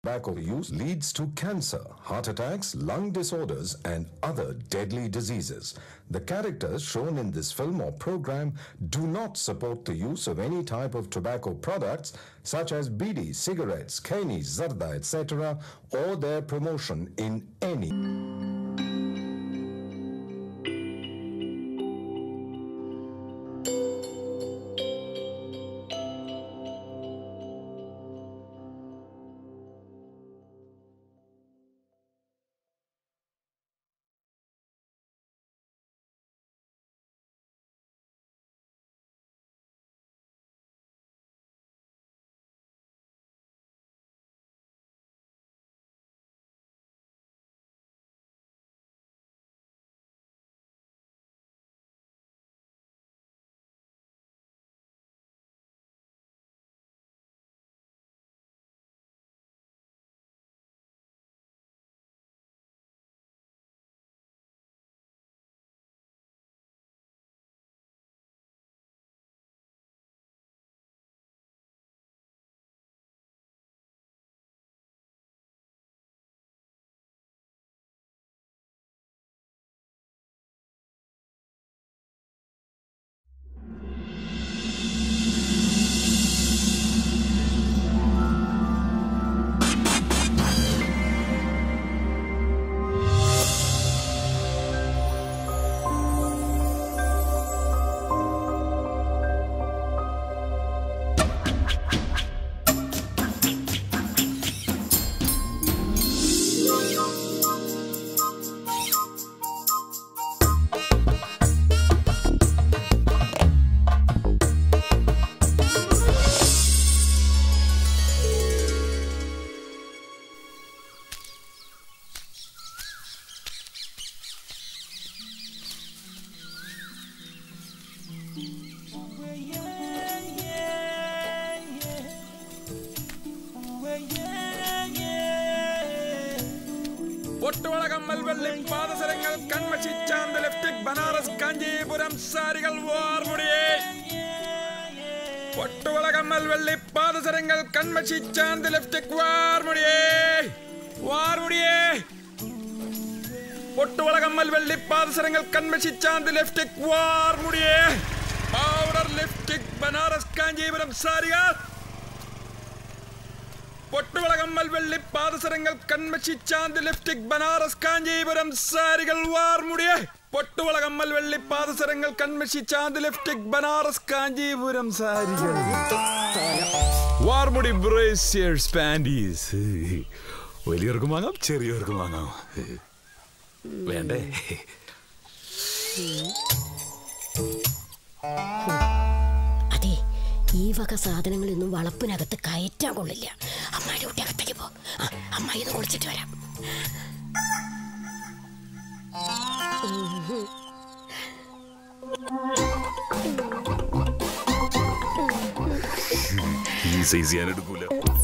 Tobacco use leads to cancer, heart attacks, lung disorders, and other deadly diseases. The characters shown in this film or program do not support the use of any type of tobacco products such as bidi, cigarettes, kani, zarda, etc., or their promotion in any. പൊട്ടുവള കമ്മൽ വെള്ളി പാദസരങ്ങൾ കൺമഷി ചാന്ത് lipstick Banaras Kanchipuram സാരികൾ വാർമുടിയേ പൊട്ടുവള കമ്മൽ വെള്ളി പാദസരങ്ങൾ കൺമഷി ചാന്ത് ലിപ്സ്റ്റിക് വാർമുടിയേ വാർമുടിയേ പൊട്ടുവള കമ്മൽ വെള്ളി പാദസരങ്ങൾ കൺമഷി ചാന്ത് ലിപ്സ്റ്റിക് വാർമുടിയേ പൗഡർ ലിപ്സ്റ്റിക് ബനാറസ് കാഞ്ചീപുരം സാരികൾ പൊട്ടുവള കമ്മൽ വെള്ളി പാദസരങ്ങൾ കൺമഷി ചാന്ത് ലിപ്സ്റ്റിക് ബനാറസ് കാഞ്ചീപുരം സാരികൾ വാർമുടിയെ പൊട്ടുവള കമ്മൽ വെള്ളി പാദസരങ്ങൾ കൺമഷി ചാന്ത് ലിപ്സ്റ്റിക് ബനാറസ് കാഞ്ചീപുരം സാരികൾ വാർമുടി ബ്രേസിയേഴ്സ് പാൻറ്റീസ് വലിയവർക്കും വാങ്ങാം ചെറിയവർക്കും വാങ്ങാം വേണ്ടേ അതെ ഈ വക സാധനങ്ങളൊന്നും വളപ്പിനകത്ത് കയറ്റാൻ കൊള്ളില്ല അമ്മായിയുടെ കുട്ടി അകത്തേക്ക് പോ ആ, അമ്മായി ഒന്ന് കുളിച്ചിട്ട് വരാം ഈ സൈസ് ഞാൻ എടുക്കൂല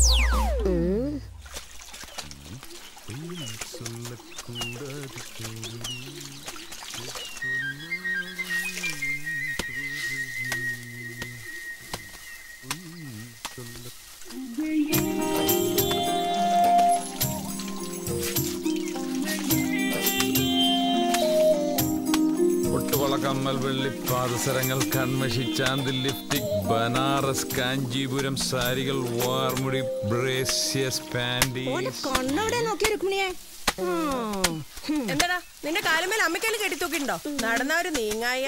പൊട്ടുവള കമ്മൽ വെള്ളി പാദസരങ്ങൾ കൺമഷി ചാന്ത് ലിപ്സ്റ്റിക് ബനാറസ് കാഞ്ചീപുരം സാരികൾ വാർമുടി ബ്രേസിയസ് പാൻറ്റീസ് കണ്ണെവിടെ നോക്കി രുക്മിണിയെ എന്താടാ നിന്റെ കാലുമേൽ അമ്മയ്ക്കല് കെട്ടിത്തൂക്കിണ്ടോ നടന്നവര് നീങ്ങായ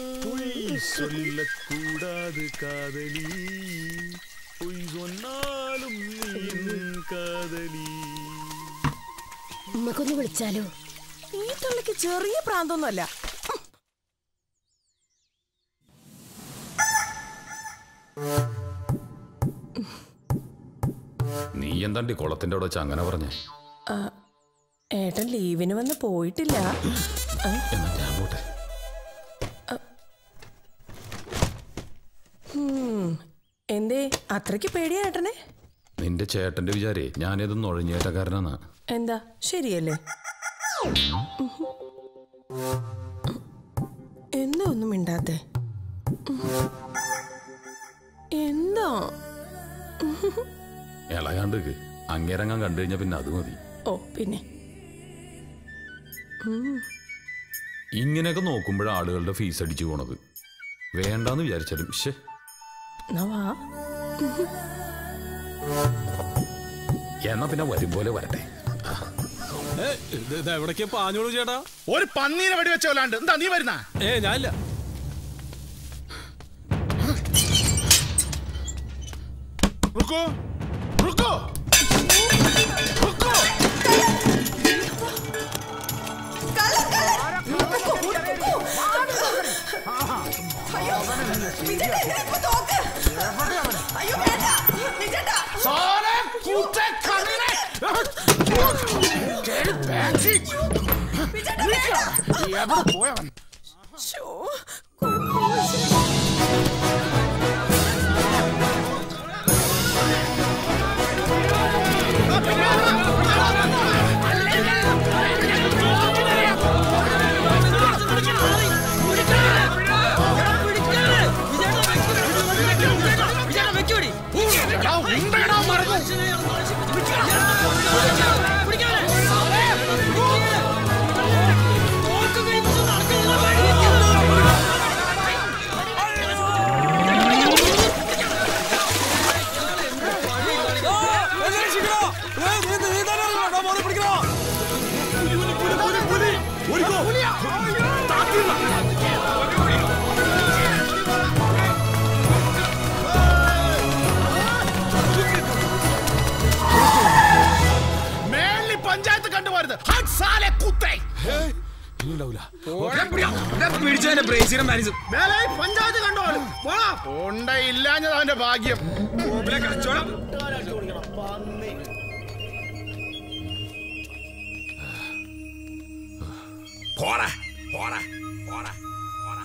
சொல்லக்கூடாது காதலி பொய் சொன்னாலும் நீ காதலி ഉമ്മക്കൊന്ന് വിളിച്ചാലോ ഈ തള്ളിക്ക് ചെറിയ പ്രാന്തൊന്നുമല്ല നീ എന്താണ്ടി കുളത്തിന്റെ അവിടെ വെച്ച് അങ്ങനെ പറഞ്ഞേ ഏട്ടൻ ലീവിന് വന്ന് പോയിട്ടില്ല എന്നാ ഞാൻ പോട്ടെ ഉം. എന്തേ അത്രയ്ക്ക് പേടിയാ ഏട്ടനെ നിന്റെ ചേട്ടന്റെ വിചാരേ ഞാനിത് നുഴഞ്ഞേറ്റക്കാരനാണ് എന്താ ശരിയല്ലേ എന്താ ഒന്നും മിണ്ടാത്തെ എന്താ ഇളകാണ്ട് അങ്ങേരങ്ങാൻ കണ്ടു കഴിഞ്ഞാൽ പിന്നെ അത് മതി ഓ പിന്നെ ഇങ്ങനെയൊക്കെ നോക്കുമ്പോഴാണ് ആളുകളുടെ ഫീസ് അടിച്ചു പോണത് വേണ്ടാന്ന് വിചാരിച്ചാലും ശേ എന്നാ വാ എന്നാ പിന്നെ വരും പോലെ വരട്ടെ എവിടേക്കാ പാഞ്ഞോളൂ ചേട്ടാ ഒരു പന്നീനെ വെടിവെച്ച കൊല്ലാണ്ട് എന്താ നീ വരുന്ന ഏ ഞാനില്ല റുക്കോ റുക്കോ റുക്കോ സാറേ കൂത്തെ കണ്ണിനെ എവിടെ പോയവൻ ശോ, എടാ, ഉണ്ടടാ മറന്നു മേളി പഞ്ചായത്ത് കണ്ടുപോരുത് ഹട്ട് സാലെ കുത്തേ മേലെ പഞ്ചായത്ത് കണ്ടോളും ഉണ്ടയില്ലാഞ്ഞത് അവന്റെ ഭാഗ്യം പോടാ പോടാ പോടാ പോടാ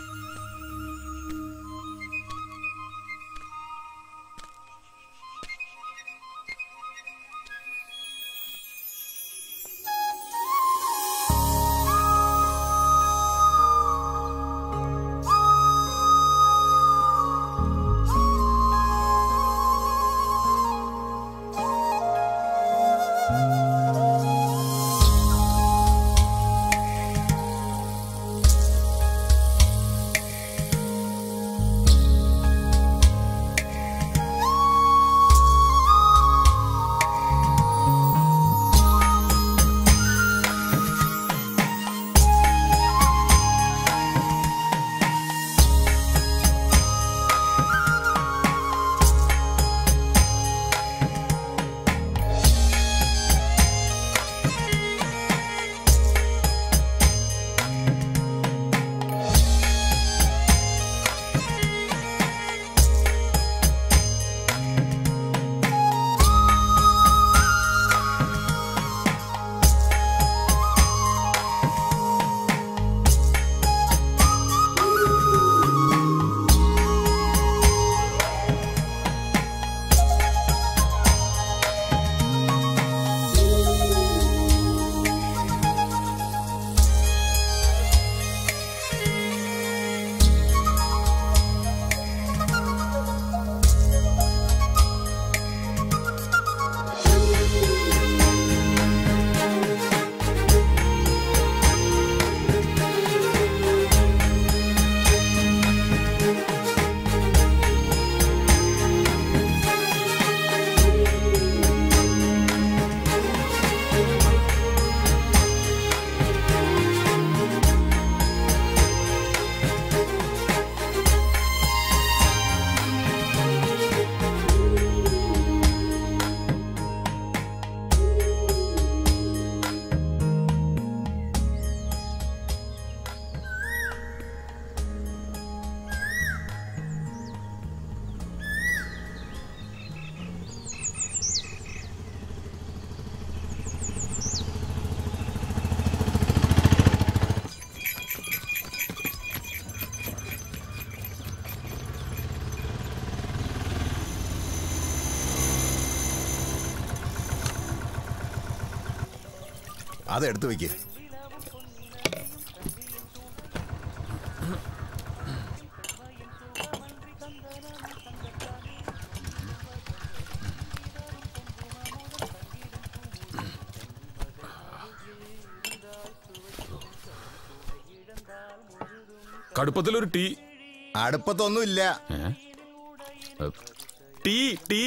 അത് എടുത്തു വെക്ക് കടുപ്പത്തിലൊരു ടീ അടുപ്പത്തൊന്നും ഇല്ല ടീ ടീ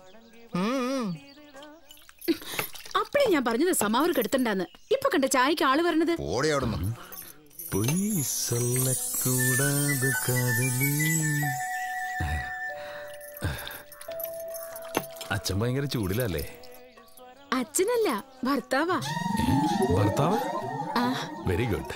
അപ്പഴേ ഞാൻ പറഞ്ഞത് സമാവർ കെടുത്തണ്ടാന്ന് ഇപ്പൊ കണ്ട ചായക്ക് ആള് വരണത് ഓടി അവിടുന്ന് പൊയ് സൊല്ലക്കൂടാതെ കാതലി അച്ഛൻ ഭയങ്കര ചൂടിലല്ലേ അച്ഛനല്ല ഭർത്താവാ ഭർത്താവ് ആ വെരി ഗുഡ്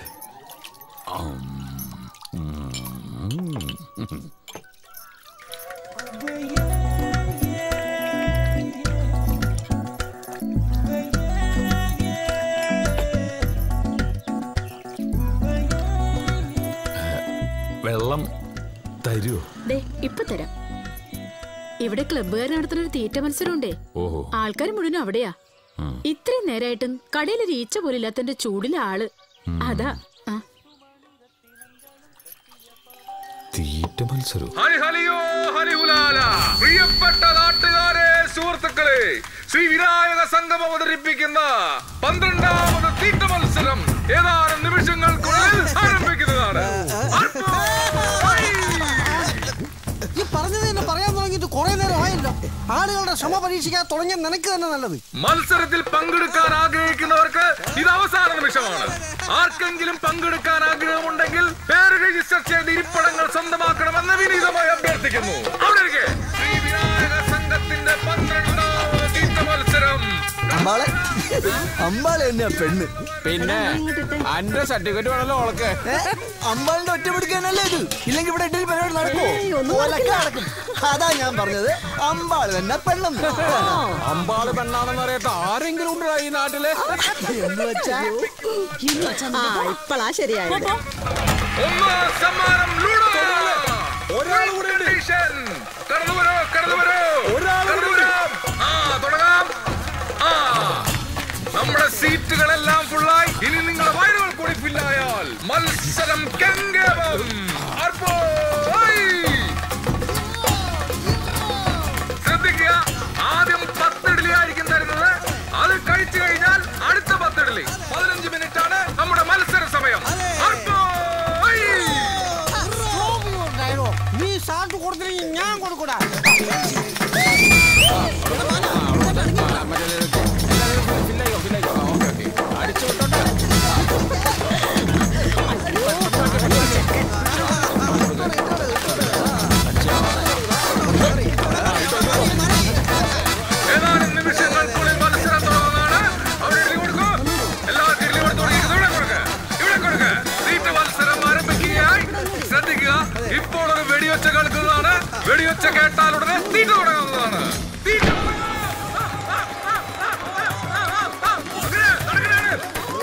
വെള്ളം തരുമോ ദേ ഇപ്പൊ തരാം ഇവിടെ ക്ലബ്ബുകാർ നടത്തുന്ന ഒരു തീറ്റ മത്സരമുണ്ടേ ഓഹോ ആൾക്കാർ മുഴുവൻ അവിടെയാ ഇത്രയും നേരായിട്ടും കടയിൽ ഒരു ഈച്ച പോലും ഇല്ലാത്തന്റെ ചൂടിലെ ആള് അതാ ആ തീറ്റ മത്സരം ഹരി ഹലിയോ ഹരിഹുലാല പ്രിയപ്പെട്ട നാട്ടുകാരെ സുഹൃത്തുക്കളെ ശ്രീ വിനായക സംഘം അവതരിപ്പിക്കുന്ന പന്ത്രണ്ടാമത് തീറ്റ മത്സരം ഏതാനും നിമിഷങ്ങൾക്കുള്ളിൽ ആരംഭിക്കുന്നതാണ് അർപ്പോ! ഹൈ! ഈ പറഞ്ഞത് തന്നെ പറയാൻ തുടങ്ങിയിട്ട് കുറെ നേരം ആയല്ലോ ആളുകളുടെ ക്ഷമ പരീക്ഷിക്കാൻ തുടങ്ങിയ നിനക്ക് തന്നെ നല്ലത് മത്സരത്തിൽ പങ്കെടുക്കാൻ ആഗ്രഹിക്കുന്നവർക്ക് ഇത് അവസാന നിമിഷമാണ് ആർക്കെങ്കിലും പങ്കെടുക്കാൻ ആഗ്രഹമുണ്ടെങ്കിൽ പേര് രജിസ്റ്റർ ചെയ്ത് ഇരിപ്പിടങ്ങൾ സ്വന്തമാക്കണമെന്ന് വിനീതമായി അഭ്യർത്ഥിക്കുന്നു അവിടെ ഇരിക്കെ. ശ്രീ വിനായക സംഘത്തിന്റെ പന്ത്രണ്ടാമത് തീറ്റ മത്സരം അമ്പാളെ അമ്പാളെ തന്നെയാ പെണ്ണ് പിന്നെ അന്റെ സർട്ടിഫിക്കറ്റ് വേണല്ലോ ഓളക്ക് ഏ? അമ്പാളിന്റെ ഒറ്റ പിടിക്കാനല്ലേ ഇത് ഇല്ലെങ്കിൽ ഇവിടെ ഇഡലി പരിപാടി നടക്കുമോ ഓലൊക്കെ നടക്കും അതാ ഞാൻ പറഞ്ഞത് അമ്പാള് തന്നെ പെണ്ണെന്ന് അമ്പാള് പെണ്ണാണെന്ന് അറിയാത്ത ആരെങ്കിലും ഉണ്ടോ ഈ നാട്ടില് എന്ന് വെച്ചാ ഇപ്പളാ ശരിയായത് ഒന്നാം സമ്മാനം ലൂഡോ ഒരാൾ കൂടെ ഉണ്ട്. Competition. കടന്നു വരൂ കടന്നു വരൂ ഒരാൾ കടന്നു കൂടെ വരൂ. ആ തുടങ്ങാം ആ നമ്മുടെ സീറ്റുകളെല്ലാം ഫുള്ളായി ഇനി നിങ്ങളുടെ വയറുകൾ കൂടി ഫില്ലായാൽ മത്സരം കെങ്കേവം അർപ്പോ ഹൈ. ശ്രദ്ധിക്കുക ആദ്യം പത്തിഡലി ആയിരിക്കും തരുന്നത് അത് കഴിച്ചു കഴിഞ്ഞാൽ അടുത്ത പത്തിഡലി പതിനഞ്ച് മിനിറ്റ് ആണ് നമ്മുടെ മത്സര സമയം അർപ്പോ ഹൈ. നീ സാറ്റ് കൊടുത്തില്ലെങ്കിൽ ഞാൻ കൊടുക്കൂടാ അടിച്ചു വിട്ടോട്ടെ ഏതാനും നിമിഷങ്ങൾക്കുള്ളിൽ മത്സരം തുടങ്ങുന്നതാണ് അവിടെ ഇഡ്ഡലി കൊടുക്കൂ എല്ലാവർക്കും ഇഡ്ഡലി കൊടുത്ത് തുടങ്ങിയത് ഇവിടെ കൊടുക്ക് ഇവിടെ കൊടുക്ക് തീറ്റ മത്സരം ആരംഭിക്കുകയായി ശ്രദ്ധിക്കുക ഇപ്പോൾ ഒരു വെടിയൊച്ച കേൾക്കുന്നതാണ് വെടിയൊച്ച കേട്ടാൽ ഉടനെ തീറ്റ തുടങ്ങുന്നതാണ് തീറ്റ തുടങ്ങുക. ആ, ആ, ആ, ആ, ആ, ആ, ആ, ആ. അങ്ങനെ, നടക്കണേ.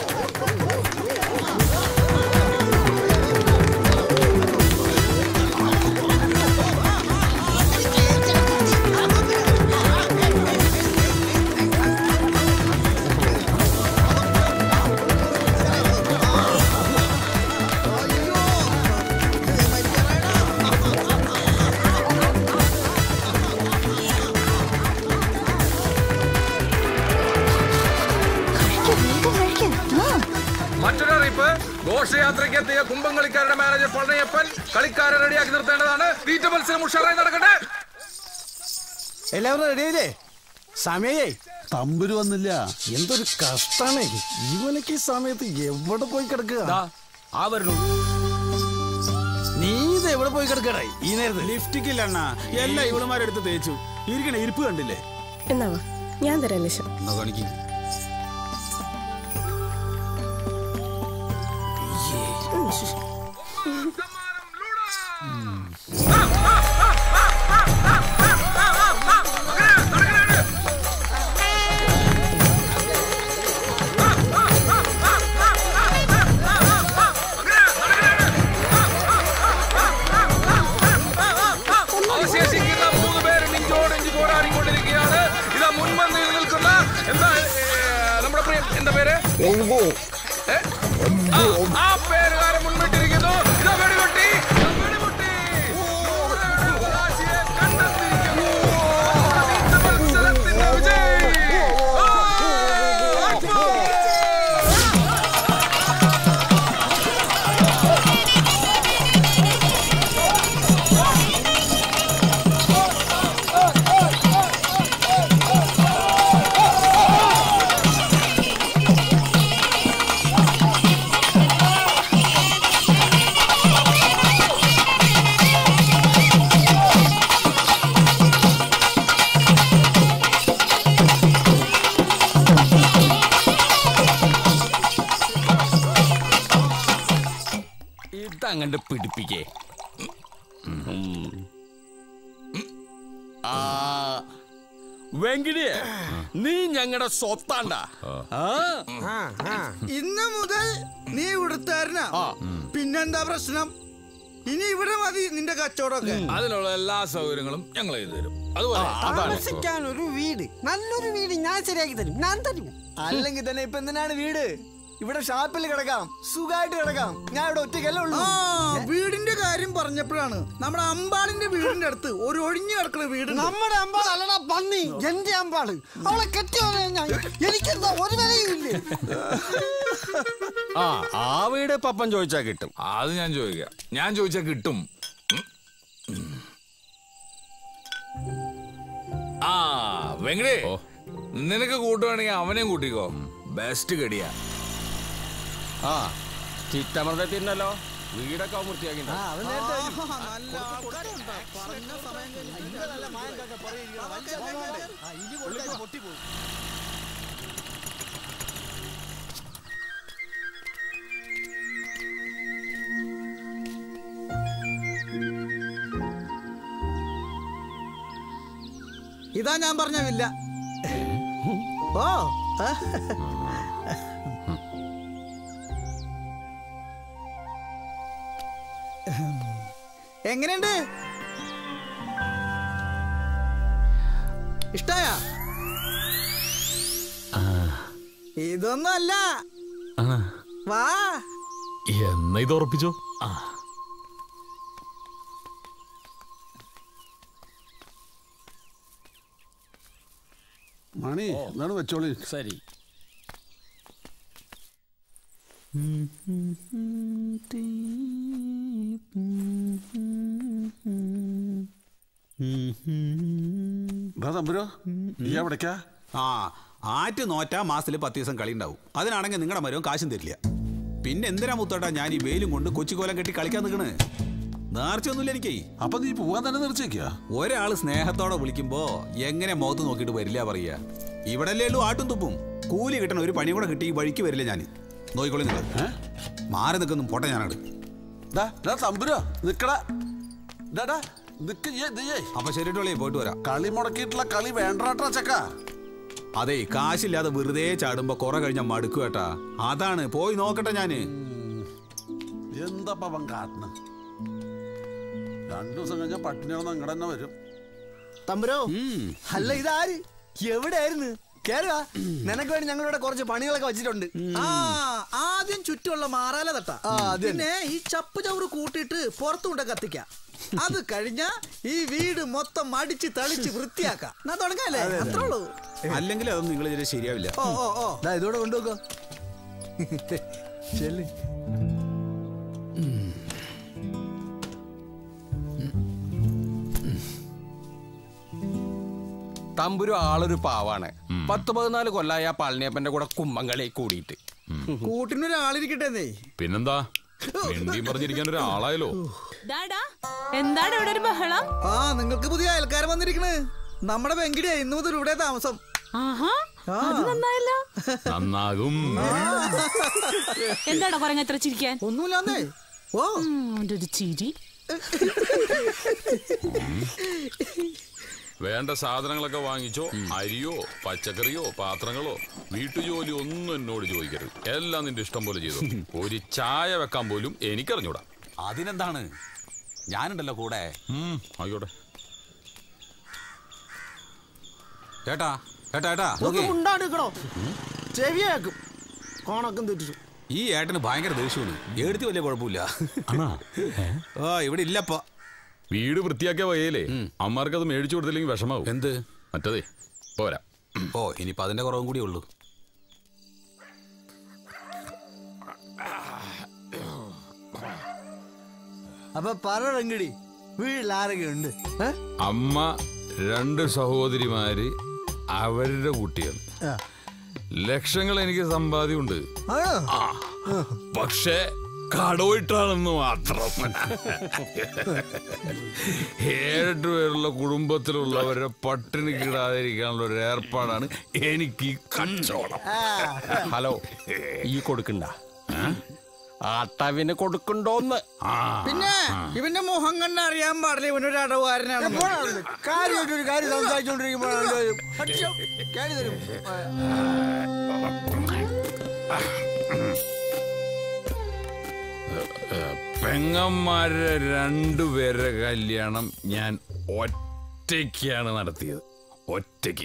മറ്റൊരറിയിപ്പ് ഘോഷയാത്രയ്ക്ക് എത്തിയ കുംഭം കളിക്കാരുടെ മാനേജർ പളനിയപ്പൻ കളിക്കാരെ റെഡിയാക്കി നിർത്തേണ്ടതാണ് തീറ്റ മത്സരം ഉഷാറായി നടക്കട്ടെ എല്ലാവരും റെഡിയായില്ലേ സമയേ തമ്പുരു വന്നില്ല എന്തൊരു കഷ്ടാണേ ഇവനക്ക് ഈ സമയത്ത് എവിടെ പോയി കിടക്കുക ആ വരുന്നു നീ ഇത് എവിടെ പോയി കിടക്കടേ ഈ നേരത്ത് ലിഫ്റ്റിക്കില്ല അണ്ണാ എല്ലാം ഇവളുമാരെടുത്ത് തേച്ചു ഇരിക്കണ ഇരിപ്പ് കണ്ടില്ലേ എന്നാവാ ഞാൻ തരാം ലിശം എന്നാ കാണിക്ക് സമ്മാനം ലൂഡോ. അങ്ങനെ, നടക്കണേ. അവശേഷിക്കുന്ന മൂന്ന് പേര് നെഞ്ചോടെഞ്ച് പോരാടിക്കൊണ്ടിരിക്കുകയാണ് ഇതാ മുൻപന്തിയിൽ നിൽക്കുന്ന എന്താ ഏ, നമ്മുടെ പ്രിയ എന്താ പേര് ഏ? ആ, ആ പേരുകാരൻ മുൻപിട്ടിരിക്കുന്നു ഇതാ വെടിവെട്ട് ഇതങ്ങണ്ട് പിടിപ്പിക്കേ ആ വെങ്കിടിയെ നീ ഞങ്ങളുടെ സ്വത്താണ്ട ഇന്ന് മുതൽ നീ ഇവിടുത്താരനാ പിന്നെന്താ പ്രശ്നം ഇനി ഇവിടെ മതി നിന്റെ കച്ചവടമൊക്കെ അതിനുള്ള എല്ലാ സൗകര്യങ്ങളും ഞങ്ങൾ ചെയ്തു തരും അതുപോലെ താമസിക്കാൻ ഒരു വീട് നല്ലൊരു വീട് ഞാൻ ശരിയാക്കി തരും ഞാൻ തരും അല്ലെങ്കിൽ തന്നെ ഇപ്പൊ എന്തിനാണ് വീട് ഇവിടെ ഷാപ്പിൽ കിടക്കാം സുഖമായിട്ട് കിടക്കാം ഞാൻ ഇവിടെ ഒറ്റയ്ക്കല്ലേ ഉള്ളൂ വീടിന്റെ കാര്യം പറഞ്ഞപ്പോഴാണ് നമ്മുടെ അമ്പാളിന്റെ വീടിന്റെ അടുത്ത് ഒരു ഒഴിഞ്ഞു കിടക്കുന്ന വീട് നമ്മുടെ അമ്പാൾ അല്ലടാ പന്നി എന്റെ അമ്പാള് അവളെ കെട്ടിയോനെ ഞാൻ എനിക്കെന്താ ഒരു വിലയും ഇല്ലേ ആ ആ വീട് പപ്പൻ ചോദിച്ചാ കിട്ടും അത് ഞാൻ ചോദിക്കാം ഞാൻ ചോദിച്ചാ കിട്ടും ആ വെങ്കടേ നിനക്ക് കൂട്ടുവാണെങ്കിൽ അവനെയും കൂട്ടിക്കോ ബെസ്റ്റ് കടിയാ ആ ചിറ്റമൃതത്തിന്നല്ലോ വീടൊക്കെ അവൻ വൃത്തിയാക്കി ഇതാ ഞാൻ പറഞ്ഞ വില്ല ഓ ആ. എങ്ങനെയുണ്ട് ഇഷ്ടായ ഇതൊന്നും അല്ല വാ എന്നാ ഇത് ഉറപ്പിച്ചോ ആ മണി എന്നാണ് വെച്ചോളി ശരി തമ്പുരോ ഈ എവിടേക്കാ ആ ആറ്റ് നോറ്റാ മാസത്തിൽ പത്ത് ദിവസം കളി ഉണ്ടാവും അതിനാണെങ്കിൽ നിങ്ങളുടെ മരവും കാശും തരില്ല പിന്നെ എന്തിനാ മുത്തോട്ടാ ഞാൻ ഈ വെയിലും കൊണ്ട് കൊച്ചിക്കോലം കെട്ടി കളിക്കാൻ നിൽക്കണ് നേർച്ചയൊന്നുമില്ല എനിക്ക് അപ്പൊ നീ പോവാൻ തന്നെ നിർച്ചേക്കാ ഒരാള് സ്നേഹത്തോടെ വിളിക്കുമ്പോ എങ്ങനെ മുഖത്ത് നോക്കിയിട്ട് വരില്ല പറയാ ഇവിടല്ലേ ഉള്ളൂ ആട്ടും തുപ്പും കൂലി കിട്ടണ ഒരു പണി കൂടെ കിട്ടി ഈ വഴിക്ക് വരില്ല ഞാൻ നോക്കിക്കോളി നിങ്ങൾ മാറി നിൽക്കുന്നു പോട്ടെ ഞാനട് തമ്പുരോ നിക്കടാ ഡാ നിക്ക് ഏ, ദേ, ഏ. അപ്പൊ ശരിട്ടോളി പോയിട്ട് വരാം കളി മുടക്കിയിട്ടുള്ള കളി വേണ്ടാട്ടാ ചക്ക അതെ കാശില്ലാതെ വെറുതെ ചാടുമ്പോ കുറെ കഴിഞ്ഞ മടുക്കു കേട്ടാ അതാണ് പോയി നോക്കട്ടെ ഞാന് എന്താ പവൻ കാട്ടണ് രണ്ടു ദിവസം കഴിഞ്ഞാൽ പട്ടിണി കിടന്ന് അങ്ങടെ തന്നെ വരും തമ്പുരോ അല്ല ഇതാര് എവിടെയായിരുന്നു കേറുക നിനക്ക് വേണ്ടി ഞങ്ങളിവിടെ കുറച്ച് പണികളൊക്കെ വെച്ചിട്ടുണ്ട് ആ ആദ്യം ചുറ്റുമുള്ള മാറാല തട്ട പിന്നെ ഈ ചപ്പ് ചവറ് കൂട്ടിയിട്ട് പുറത്തുകൊണ്ട് കത്തിക്കാം അത് കഴിഞ്ഞ ഈ വീട് മൊത്തം അടിച്ച് തളിച്ച് വൃത്തിയാക്കാം എന്നാ തുടങ്ങാല്ലേ അത്രേ ഉള്ളൂ അല്ലെങ്കിൽ അതൊന്നും നിങ്ങൾ ഇതിൽ ശരിയാവില്ല ഓ ഓ ഓ ദാ ഇതോടെ കൊണ്ടുപോക്കോ ചെല്ല് തമ്പുരു ആളൊരു പാവാണ് പത്ത് പതിനാല് കൊല്ലായ ആ പളനിയപ്പന്റെ കൂടെ കുമ്മങ്കളി കൂടിയിട്ട് കൂട്ടിനൊരാളിരിക്കട്ടെ പിന്നെന്താ മിണ്ടിയും പറഞ്ഞിരിക്കാൻ ഒരാളായല്ലോ എന്താണ് ഇവിടെ ഒരു ബഹളം ആ നിങ്ങൾക്ക് പുതിയ അയൽക്കാരൻ വന്നിരിക്കണ് നമ്മുടെ വെങ്കിടിയാ ഇന്നു മുതൽ ഇവിടെ താമസം ആഹാ അത് നന്നായല്ലോ നന്നാകും എന്താടാ കുറങ്ങ എത്ര ചിരിക്കാൻ ഒന്നുമില്ലാന്നേ ഓ ഒരു ചിരി വേണ്ട സാധനങ്ങളൊക്കെ വാങ്ങിച്ചോ അരിയോ പച്ചക്കറിയോ പാത്രങ്ങളോ വീട്ടുജോലി ഒന്നും എന്നോട് ചോദിക്കരുത് എല്ലാം നിന്റെ ഇഷ്ടം പോലെ ചെയ്തു ഒരു ചായ വെക്കാൻ പോലും എനിക്കറിഞ്ഞൂടാ അതിനെന്താണ് ഞാനുണ്ടല്ലോ കൂടെ ആയിക്കോട്ടെ ഏട്ടാ ഏട്ടാ ഏട്ടാ നോക്കി ഉണ്ടാണ്ടിക്കണോ ചെവിയാക്കും കോണക്കം തെറ്റിച്ചു ഈ ഏട്ടന് ഭയങ്കര ദേഷ്യമാണ് എടുത്ത് വലിയ കുഴപ്പമില്ല ഓ ഇവിടെ ഇല്ലപ്പോ വീട് വൃത്തിയാക്കിയ വയ്യല്ലേ അമ്മമാർക്ക് അത് മേടിച്ചു കൊടുത്തില്ലെങ്കിൽ വിഷമാവും എന്ത് മറ്റതേ പോരാ ഓ ഇനിയിപ്പോ അതിന്റെ കുറവും കൂടി ഉള്ളൂ അപ്പൊ പറ വെങ്കടി വീട്ടിൽ ആരൊക്കെ ഉണ്ട് അമ്മ രണ്ട് സഹോദരിമാര് അവരുടെ കുട്ടികൾ ലക്ഷങ്ങൾ എനിക്ക് സമ്പാദ്യമുണ്ട് ആ, പക്ഷേ കടവിട്ടാണെന്ന് മാത്രം ഏഴെട്ട് പേരുള്ള കുടുംബത്തിലുള്ളവരെ പട്ടിണി കിടാതിരിക്കാനുള്ള ഒരു ഏർപ്പാടാണ് എനിക്ക് ഈ കച്ചവടം ഹലോ ഈ കൊടുക്കണ്ട ആട്ടവിന് കൊടുക്കണ്ടോന്ന് ആ പിന്നെ ഇവന്റെ മുഖം കണ്ട അറിയാൻ പാടില്ല ഇവനൊരു അടവുകാരനാണ് കാര്യമായിട്ട് ഒരു കാര്യം സംസാരിച്ചോണ്ടിരിക്കുമ്പോഴാണ് തരും പെങ്ങന്മാരുടെ രണ്ടുപേരുടെ കല്യാണം ഞാൻ ഒറ്റയ്ക്കാണ് നടത്തിയത് ഒറ്റയ്ക്ക്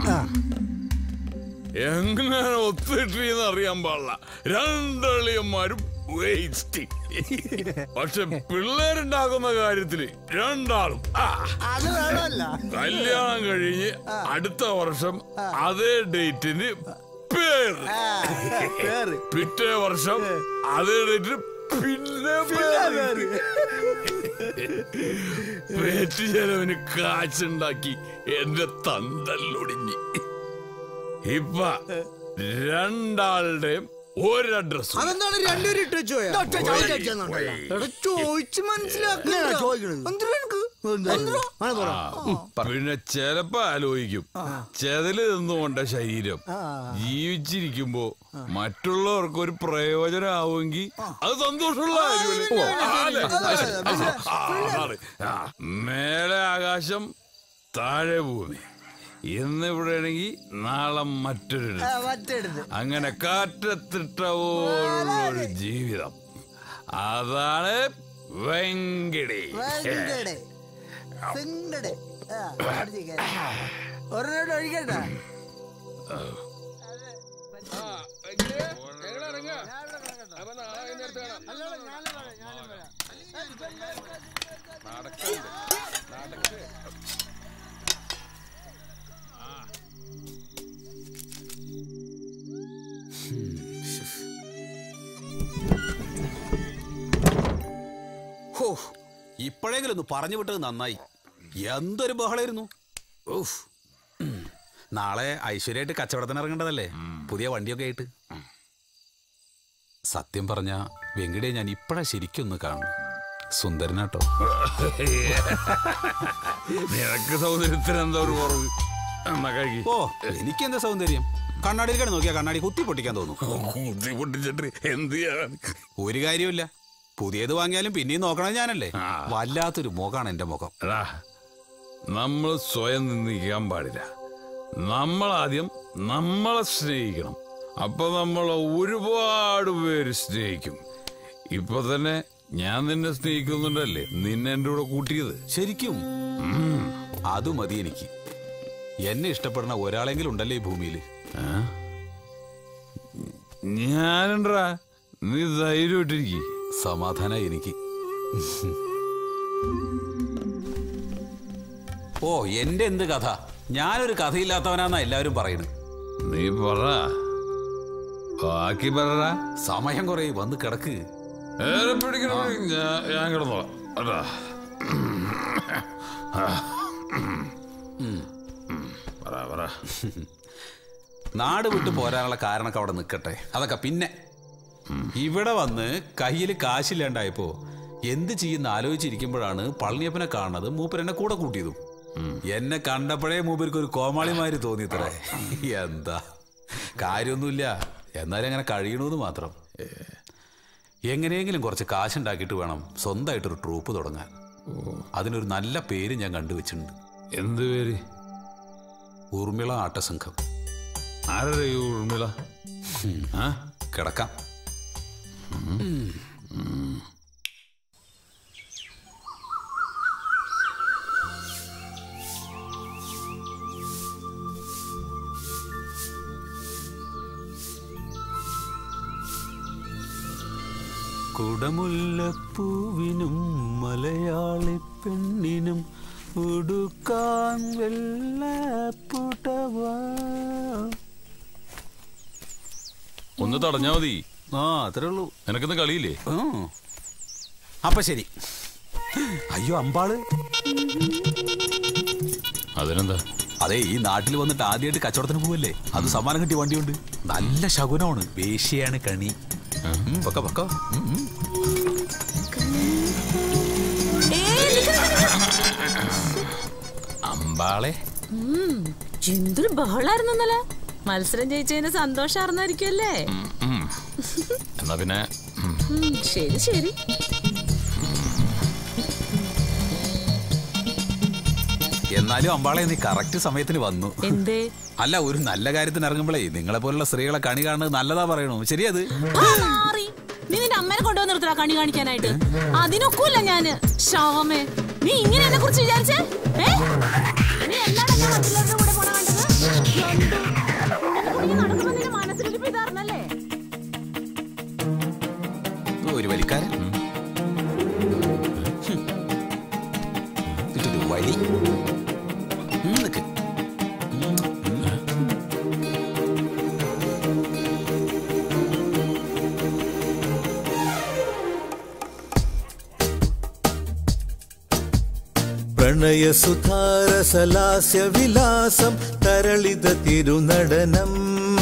എങ്ങനെയാണ് ഒത്തിട്ടെന്ന് അറിയാൻ പാടില്ല രണ്ടളിയന്മാരും വേസ്റ്റ് പക്ഷെ പിള്ളേരുണ്ടാക്കുന്ന കാര്യത്തില് രണ്ടാളും ആ. അത് വേണമല്ല കല്യാണം കഴിഞ്ഞ് അടുത്ത വർഷം അതേ ഡേറ്റിന് പേര് പിറ്റേ വർഷം അതേ ഡേറ്റിന് പിന്നെ പേര് പേറ്റ് ചെലവിന് കാശുണ്ടാക്കി എന്റെ തന്തല്ലൊടിഞ്ഞ് ഇപ്പ രണ്ടാളുടെയും ഒരു അഡ്രസ് അതെന്താണ് രണ്ടുപേരും ഇട്ട് വെച്ചു പോയാ? ഒറ്റ ചോദിച്ച് വെച്ചെന്നുണ്ടല്ലോ. എടാ, ചോദിച്ച് മനസ്സിലാക്കണ്ട. ഇങ്ങനെയാ ചോദിക്കണത്? എന്തിനാ നിനക്ക്? എന്തിനാ? പിന്നെ ചിലപ്പോ ആലോചിക്കും ചെതല് നിന്നുകൊണ്ട ശരീരം ജീവിച്ചിരിക്കുമ്പോ മറ്റുള്ളവർക്ക് ഒരു പ്രയോജനമാവുമെങ്കിൽ അത് സന്തോഷമുള്ള കാര്യമല്ലേ? ആ, അല്ലേ? ആ, ആണ്. ആ, മേലെ ആകാശം താഴെ ഭൂമി ഇന്ന് ഇവിടെ ആണെങ്കിൽ നാളെ മറ്റൊരു മറ്റെടുത്ത് അങ്ങനെ കാറ്റത്തിട്ട പോലുള്ളൊരു ജീവിതം അതാണ് വെങ്കടി വെങ്കടെ. വെങ്കടെ. ആ, അടിച്ചേക്ക്. ഒരെണ്ണം ഒഴിക്കണ്ട ഹോ ഇപ്പോഴെങ്കിലും ഒന്ന് പറഞ്ഞു വിട്ടത് നന്നായി എന്തൊരു ബഹളായിരുന്നു ഊഫ്. ഉം. നാളെ ഐശ്വര്യമായിട്ട് കച്ചവടത്തിന് ഇറങ്ങേണ്ടതല്ലേ പുതിയ വണ്ടിയൊക്കെ ആയിട്ട് സത്യം പറഞ്ഞ വെങ്കിടെ ഞാൻ ഇപ്പഴാ ശരിക്കും ഒന്ന് കാണുന്നു സുന്ദരനാട്ടോ നിനക്ക് സൗന്ദര്യത്തിന് എന്താ ഒരു കുറവ് എന്നാ കഴിക്ക്. ഓ എനിക്കെന്താ സൗന്ദര്യം കണ്ണാടിയിൽ കിടന്ന് നോക്കിയാ കണ്ണാടി കുത്തി പൊട്ടിക്കാൻ തോന്നും കുത്തി പൊട്ടിച്ചിട്ട് എന്ത് ചെയ്യാൻ ഒരു കാര്യമില്ല പുതിയത് വാങ്ങിയാലും പിന്നെയും നോക്കണത് ഞാനല്ലേ വല്ലാത്തൊരു മുഖാണ് എന്റെ മുഖം എടാ നമ്മൾ സ്വയം നിന്ദിക്കാൻ പാടില്ല നമ്മൾ ആദ്യം നമ്മളെ സ്നേഹിക്കണം അപ്പൊ നമ്മളെ ഒരുപാട് പേര് സ്നേഹിക്കും ഇപ്പൊ തന്നെ ഞാൻ നിന്നെ സ്നേഹിക്കുന്നുണ്ടല്ലേ നിന്നെ എന്റെ കൂടെ കൂട്ടിയത് ശരിക്കും അത് മതി എനിക്ക് എന്നെ ഇഷ്ടപ്പെടുന്ന ഒരാളെങ്കിലും ഉണ്ടല്ലേ ഈ ഭൂമിയിൽ ഞാനുണ്ടാ നീ ധൈര്യമായിട്ടിരിക്കും സമാധാന എനിക്ക് ഓ എന്റെ എന്ത് കഥ ഞാനൊരു കഥയില്ലാത്തവനാന്നാ എല്ലാവരും പറയുന്നത് നീ പറ ബാക്കി പറ സമയം കുറെ വന്ന് കിടക്ക് ഏറെ പിടിക്കണ ഞാൻ ഞാൻ കിടന്നോളാം അതാ പറ പറ നാട് വിട്ടു പോരാനുള്ള കാരണമൊക്കെ അവിടെ നിൽക്കട്ടെ അതൊക്കെ പിന്നെ ഇവിടെ വന്ന് കയ്യിൽ കാശില്ലാണ്ടായപ്പോ എന്ത് ചെയ്യുന്ന ആലോചിച്ചിരിക്കുമ്പോഴാണ് പളനിയപ്പനെ കാണുന്നത് മൂപ്പർ എന്നെ കൂടെ കൂട്ടിയതും എന്നെ കണ്ടപ്പോഴേ മൂപ്പർക്ക് ഒരു കോമാളിമാര് തോന്നിത്രേ എന്താ കാര്യമൊന്നുമില്ല എന്നാലും അങ്ങനെ കഴിയണമെന്ന് മാത്രം എങ്ങനെയെങ്കിലും കുറച്ച് കാശുണ്ടാക്കിയിട്ട് വേണം സ്വന്തമായിട്ടൊരു ട്രൂപ്പ് തുടങ്ങാൻ അതിനൊരു നല്ല പേര് ഞാൻ കണ്ടുവച്ചിട്ടുണ്ട് എന്ത് പേര് ഊർമിള ആട്ടസംഘം ആരുടെ ഈ ഊർമിള ആ കിടക്കാം കുടമുല്ലപ്പൂവിനും മലയാളി പെണ്ണിനും ഉടുക്കാൻ വെള്ളപ്പുടവാ ഒന്ന് തടഞ്ഞാ മതി ആ അത്രേ ഉള്ളൂ നിനക്കിന്ന് കളിയില്ലേ അപ്പൊ ശരി അയ്യോ അമ്പാള് അതിനെന്താ അതെ ഈ നാട്ടിൽ വന്നിട്ട് ആദ്യമായിട്ട് കച്ചവടത്തിന് പോവല്ലേ അത് സമ്മാനം കിട്ടിയ വണ്ടിയുണ്ട് നല്ല ശകുനമാണ് വേശ്യയാണ് കണി ഉം, പൊക്കോ, പൊക്കോ. ഉം, ഉം. അമ്പാളെ ഉം, എന്തൊരു ബഹളായിരുന്നു ഇന്നലെ മത്സരം ജയിച്ചതിന് സന്തോഷാർന്നായിരിക്കുമല്ലേ ഉം. എന്നാ പിന്നെ ഉം, ഉം, ശരി ശരി എന്നാലും അമ്പാളെ നീ കറക്റ്റ് സമയത്തിന് വന്നു എന്തേ അല്ല ഒരു നല്ല കാര്യത്തിന് ഇറങ്ങുമ്പോഴേ നിങ്ങളെ പോലുള്ള സ്ത്രീകളെ കണി കാണുന്നത് നല്ലതാ പറയണു ശരിയത് ആ, മാറി. നീ നിന്റെ അമ്മേനെ കൊണ്ടുവന്ന് നിർത്തല കണി കാണിക്കാനായിട്ട് അതിനൊക്കൂല്ല ഞാന് ശാമേ നീ ഇങ്ങനെ എന്നെ കുറിച്ച് വിചാരിച്ചേ ഏ? നീ എന്താണ് എന്നെ മറ്റുള്ളവരുടെ കൂടെ പോണ കണ്ടത്? എന്ത്? നിന്റെ കൂടെ ഇങ്ങനെ നടക്കുമ്പോ നിന്റെ മനസ്സിലിരിപ്പ് ഇതാർന്നല്ലേ? ഒരു വലിക്കാരൻ ഉം. ഹും. ഇതൊരു വലി ഉം, നിക്ക്. ഉം, ഉം. പ്രണയസുധാരസലാസ്യ വിലാസം തരളിത തിരുനടനം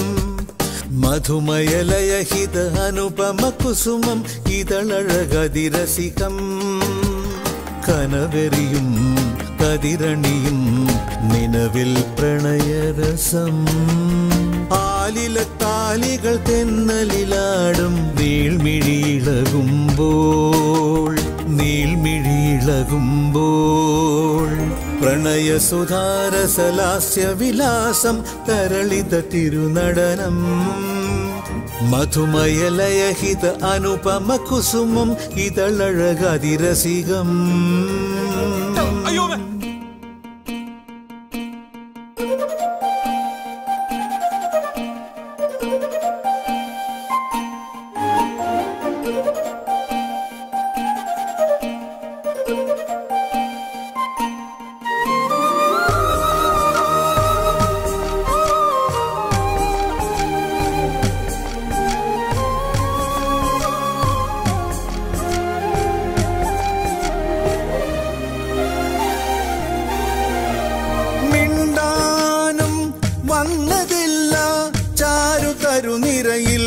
മധുമയലയഹിത അനുപമ കുസുമം ഇതളഴകതിരസികം കനവെറിയും കതിരണിയും നിലവിൽ പ്രണയരസം ആലിലത്താലികൾ തെന്നലിലാടും നീൾമിഴിയിളകുമ്പോൾ നീൾമിഴിയിളകുമ്പോൾ പ്രണയസുധാരസലാസ്യ വിലാസം തരളിത തിരുനടനം മധുമയലയഹിത അനുപമ കുസുമം ഇതളഴകതിരസികം അയ്യോ മിണ്ടാനും വന്നതില്ല ചാരു തരുനിരയിൽ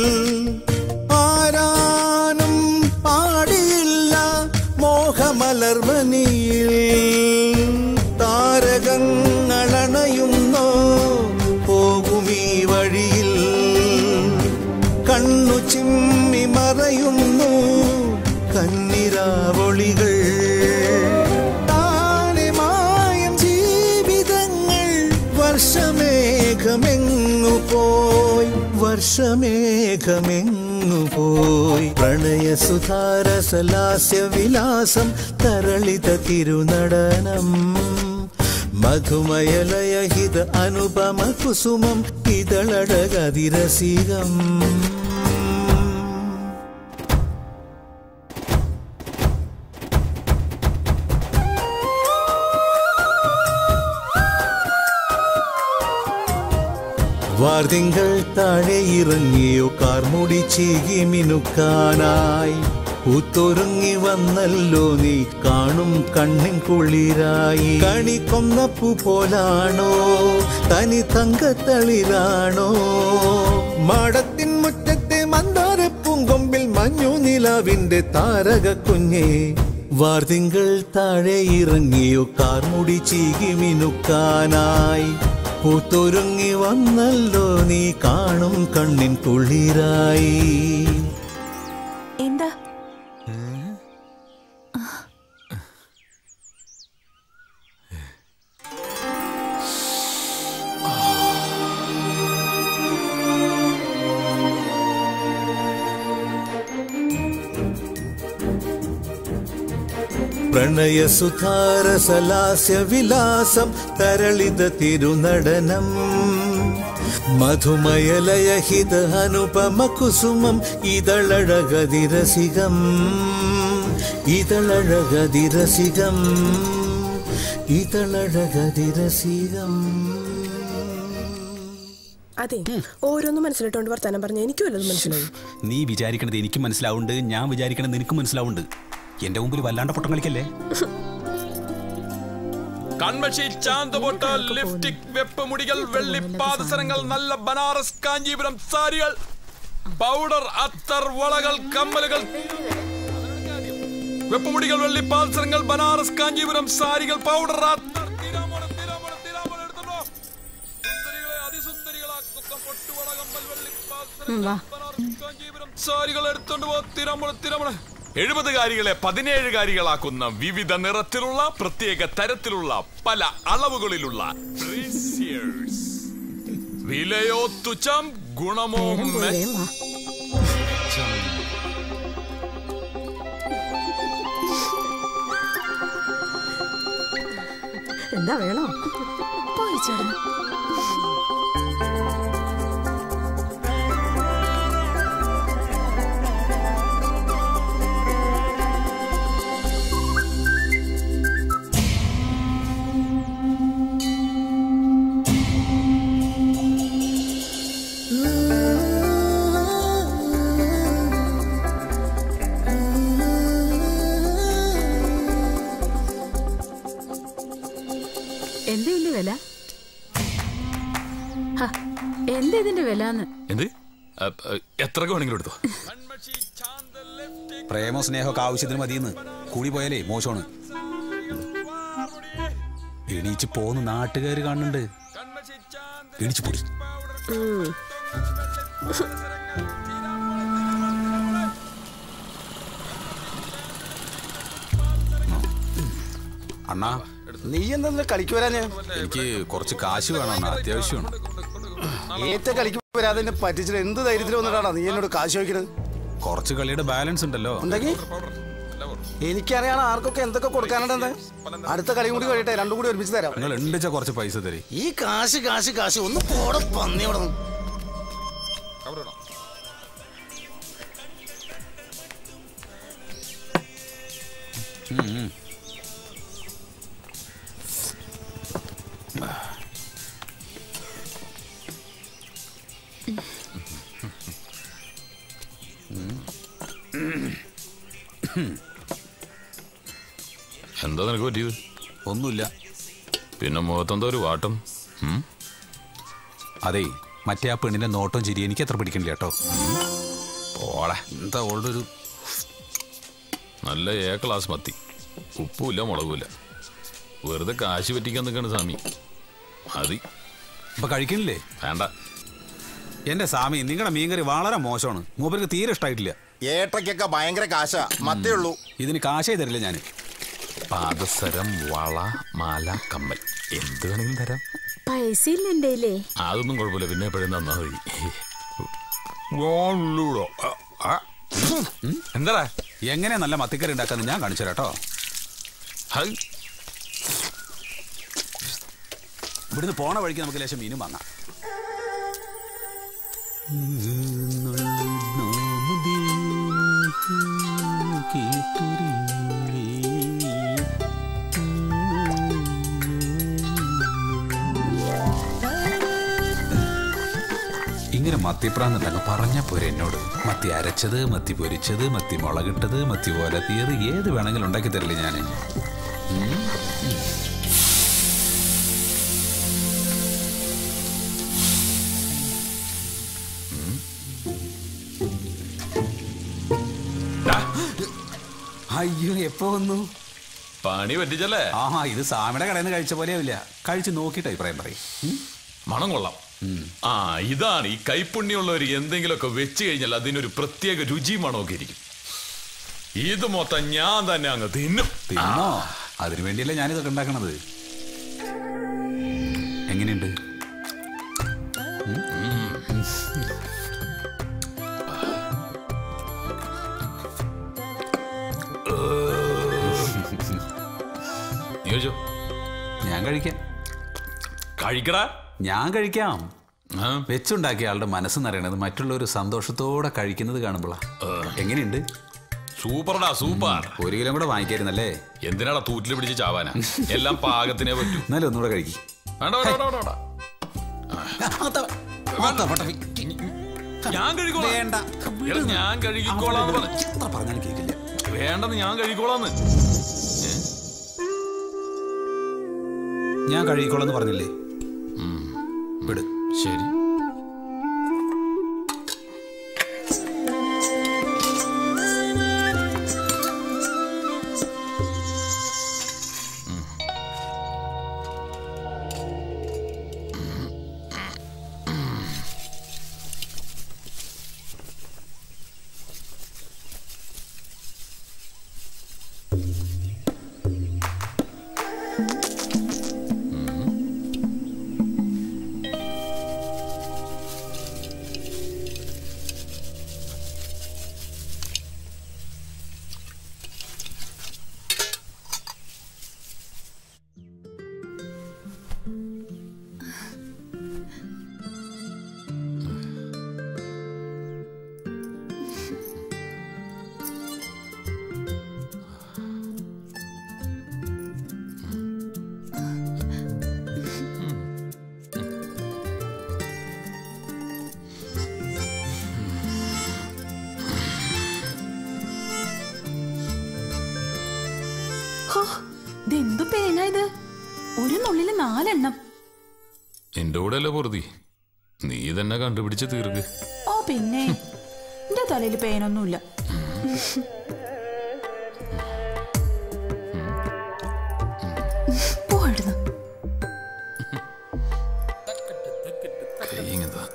ആരാനും പാടിയില്ല മോഹമലർവനിയിൽ താരകങ്ങളണയുന്നോ പോകുമീ വഴിയിൽ കണ്ണു ചിമ്മി മറയുന്നു കന്നിരാവൊളികൾ താനെ മായം ജീവിതങ്ങൾ വർഷമേഘമെങ്ങു പോയി വർഷമേഘമെങ്ങു പോയി പ്രണയസുധാരസലാസ്യ വിലാസം തരളിത തിരുനടനം മധുമയലയഹിത അനുപമ കുസുമം ഇതളടകതിരസികം വാർതിങ്കൾ താഴെ ഇറങ്ങിയോ കാർമുടി ചീകി മിനുക്കാനായി പൂത്തൊരുങ്ങി വന്നല്ലോ നീ കാണും കണ്ണിൻ കുളിരായി കണി കൊന്നപ്പു പോലാണോ തനി തങ്കത്തളിരാണോ മാടത്തിൻ മുറ്റത്തെ മന്ദാര പൂങ്കൊമ്പിൽ മഞ്ഞു നിലാവിന്റെ താരക കുഞ്ഞേ വാർതിങ്കൾ താഴെ ഇറങ്ങിയോ കാർമുടി ചീകി മിനുക്കാനായി പൂത്തൊരുങ്ങി വന്നല്ലോ നീ കാണും കണ്ണിൻ കുളിരായി എന്താ പ്രണയസുധാരസലാസ്യ വിലാസം തരളിത തിരുനടനം മധുമയലയഹിത അനുപമ കുസുമം ഇതളഴകതിരസികം ഇതളഴകതിരസികം ഇതളഴകതിരസികം അതെ ഓരോന്നും മനസ്സിലിട്ടോണ്ട് വർത്താനം പറഞ്ഞ എനിക്കും വല്ലതും മനസ്സിലായി നീ വിചാരിക്കണത് എനിക്ക് മനസ്സിലാവുണ്ട് ഞാൻ വിചാരിക്കണത് നിനക്ക് മനസ്സിലാവുണ്ട് എന്റെ മുമ്പിൽ വല്ലാണ്ട് പൊട്ടം കളിക്കല്ലേ കൺമഷി ചാന്തുപൊട്ട് ലിപ്സ്റ്റിക് വെപ്പുമുടികൾ വെള്ളി പാദസരങ്ങൾ നല്ല ബനാറസ് കാഞ്ചീപുരം സാരികൾ പൗഡർ അത്തർ വളകൾ കമ്മലുകൾ വെപ്പുമുടികൾ വെള്ളി പാദസരങ്ങൾ ബനാറസ് കാഞ്ചീപുരം സാരികൾ പൗഡർ അത്തർ തിരാമോളം, തിരാമോളം, തിരാമോളം എടുത്തോണ്ടോ. സുന്ദരികളെ അതിസുന്ദരികളാക്കുന്ന പൊട്ടുവള കമ്മൽ വെള്ളി പാദസരങ്ങൾ, ഉം, വാ സാരികൾ എടുത്തോണ്ട് പോ തിരമുള തിരമുള എഴുപതുകാരികളെ പതിനേഴുകാരികളാക്കുന്ന വിവിധ നിറത്തിലുള്ള പ്രത്യേക തരത്തിലുള്ള പല അളവുകളിലുള്ള braziers. വിലയോ തുച്ഛം ഗുണമോ മെച്ചം. എന്താ വേണോ പോയി ചേട്ടൻ എന്താ ഇതിന്റെ വില ഹ, എന്താ ഇതിന്റെ വില എന്ന് എന്ത് അ, അ, എത്ര വേണമെങ്കിലും എടുത്തോ പ്രേമോ സ്നേഹമൊക്കെ ആവശ്യത്തിന് മതിയെന്ന് കൂടി പോയാലേ മോശമാണ് എണീച്ച് പോന്ന് നാട്ടുകാർ കാണുന്നുണ്ട് എണീച്ച് പൊടി അണ്ണാ നീ എന്താ കളിക്ക് വരാഞ്ഞ് എനിക്ക് കുറച്ച് കാശ് വേണം അണ്ണാ അത്യാവശ്യമാണ് ഏറ്റ കളിക്ക് വരാതെ എന്നെ പറ്റിച്ചിട്ട് എന്ത് ധൈര്യത്തിൽ വന്നിട്ടാണ് നീ എന്നോട് കാശ് ചോദിക്കുന്നത് കുറച്ച് കളിയുടെ ബാലൻസ് ഉണ്ടല്ലോ ഉണ്ടെങ്കിൽ എനിക്കറിയാം ആർക്കൊക്കെ എന്തൊക്കെ കൊടുക്കാനുണ്ടെന്ന് അടുത്ത കളി കൂടി കഴിയട്ടെ രണ്ടും കൂടി ഒരുമിച്ച് തരാം നിങ്ങൾ ഉണ്ടിച്ച കുറച്ച് പൈസ തരി ഈ കാശ് കാശ് കാശ് ഒന്ന് പോടെ പന്നി അവിടെ നിന്ന്. ഉം, ഉം. എന്താ നിനക്ക് പറ്റിയത് ഒന്നുമില്ല പിന്നെ മുഖത്തെന്തോ ഒരു വാട്ടം ഉം? അതെ മറ്റേ ആ പെണ്ണിന്റെ നോട്ടം ചിരി എനിക്ക് അത്ര പിടിക്കണില്ല കേട്ടോ പോടാ എന്താ ഓളുടെ ഒരു നല്ല ഏ ക്ലാസ് മത്തി ഉപ്പുമില്ല മുളകുമില്ല വെറുതെ കാശ് പറ്റിക്കാൻ നിൽക്കാണ് സ്വാമി മതി ഇപ്പൊ കഴിക്കണില്ലേ വേണ്ട എന്റെ സ്വാമി നിങ്ങളുടെ മീൻകറി വളരെ മോശമാണ് മൂപ്പർക്ക് തീരെ ഇഷ്ടമായിട്ടില്ല ഏട്ടയ്ക്കൊക്കെ ഭയങ്കര കാശാ മത്തേ ഉള്ളൂ ഇതിന് കാശേ തരില്ല ഞാൻ പാദസരം വള മാല കമ്മൽ എന്ത് വേണമെങ്കിലും തരാം പൈസ ഇല്ല എന്റെ കയ്യിലേ. അതൊന്നും കുഴപ്പമില്ല പിന്നെ എപ്പോഴും തന്നാ മതി ഗോൺലൂടോ. ആ, ആ. എന്താടാ എങ്ങനെ നല്ല മത്തിക്കറി ഉണ്ടാക്കാന്ന് ഞാൻ കാണിച്ചു കേട്ടോ ഹൈ. ഇവിടുന്ന് പോണ വഴിക്ക് നമുക്ക് ലേശം മീനും വാങ്ങാം ഇങ്ങനെ മത്തിപ്രാന്നുണ്ടങ്ങ് പറഞ്ഞ പോരെ എന്നോട് മത്തി അരച്ചത് മത്തി പൊരിച്ചത് മത്തി മുളകിട്ടത് മത്തി ഒലത്തിയത് ഏത് വേണമെങ്കിലും ഉണ്ടാക്കി തരില്ലേ ഞാൻ അയ്യോ എപ്പോ വന്നു പണി പറ്റിച്ചല്ലേ ആഹാ ഇത് സാമിയുടെ കടയിൽ നിന്ന് കഴിച്ച പോലെയാവില്ല കഴിച്ച് നോക്കിയിട്ട് അഭിപ്രായം പറയും മണം കൊള്ളാം ആ ഇതാണ് ഈ കൈപ്പുണ്യമുള്ളവർ എന്തെങ്കിലുമൊക്കെ വെച്ച് കഴിഞ്ഞാൽ അതിനൊരു പ്രത്യേക രുചി മണമൊക്കെ ഇരിക്കും ഇത് മൊത്തം ഞാൻ തന്നെ അങ്ങ് തിന്നും തിന്നോ അതിനു വേണ്ടിയല്ലേ ഞാനിതൊക്കെ ഉണ്ടാക്കണത് എങ്ങനെയുണ്ട് നീ കഴിച്ചോ ഞാൻ കഴിക്കാം കഴിക്കടാ ഞാൻ കഴിക്കാം വെച്ചുണ്ടാക്കിയ ആളുടെ മനസ്സ് നിറയണത് മറ്റുള്ളവർ സന്തോഷത്തോടെ കഴിക്കുന്നത് കാണുമ്പോഴാ എങ്ങനെയുണ്ട് സൂപ്പർടാ സൂപ്പർ ഒരു കിലോ കൂടെ വാങ്ങിക്കായിരുന്നല്ലേ എന്തിനാടാ തൂറ്റിൽ പിടിച്ച് ചാവാനാ എല്ലാം പാകത്തിനേ പറ്റൂ എന്നാലും ഒന്നുകൂടെ കഴിക്കും വേണ്ട വേണ്ട വേണ്ട വേണ്ട വേണ്ട ഞാൻ കഴിക്കോളാം വേണ്ട എടാ, ഞാൻ കഴിക്കോളാന്ന് പറഞ്ഞു പറഞ്ഞാലും കേൾക്കില്ല വേണ്ടെന്ന് ഞാൻ കഴിക്കോളാന്ന് ഞാൻ കഴുകിക്കോളെന്ന് പറഞ്ഞില്ലേ വിട് ശരി ഹോ, ഇതെന്തു പേന ഇത് ഒരു നുള്ളില് നാലെണ്ണം എന്റെ കൂടെ അല്ലേ പൊറുതി നീ തന്നെ കണ്ടുപിടിച്ച് തീർക്ക് ഓ പിന്നെ എന്റെ തലയിൽ പേനൊന്നുമില്ല പോയിടുന്നു കൈ ഇങ്ങതാ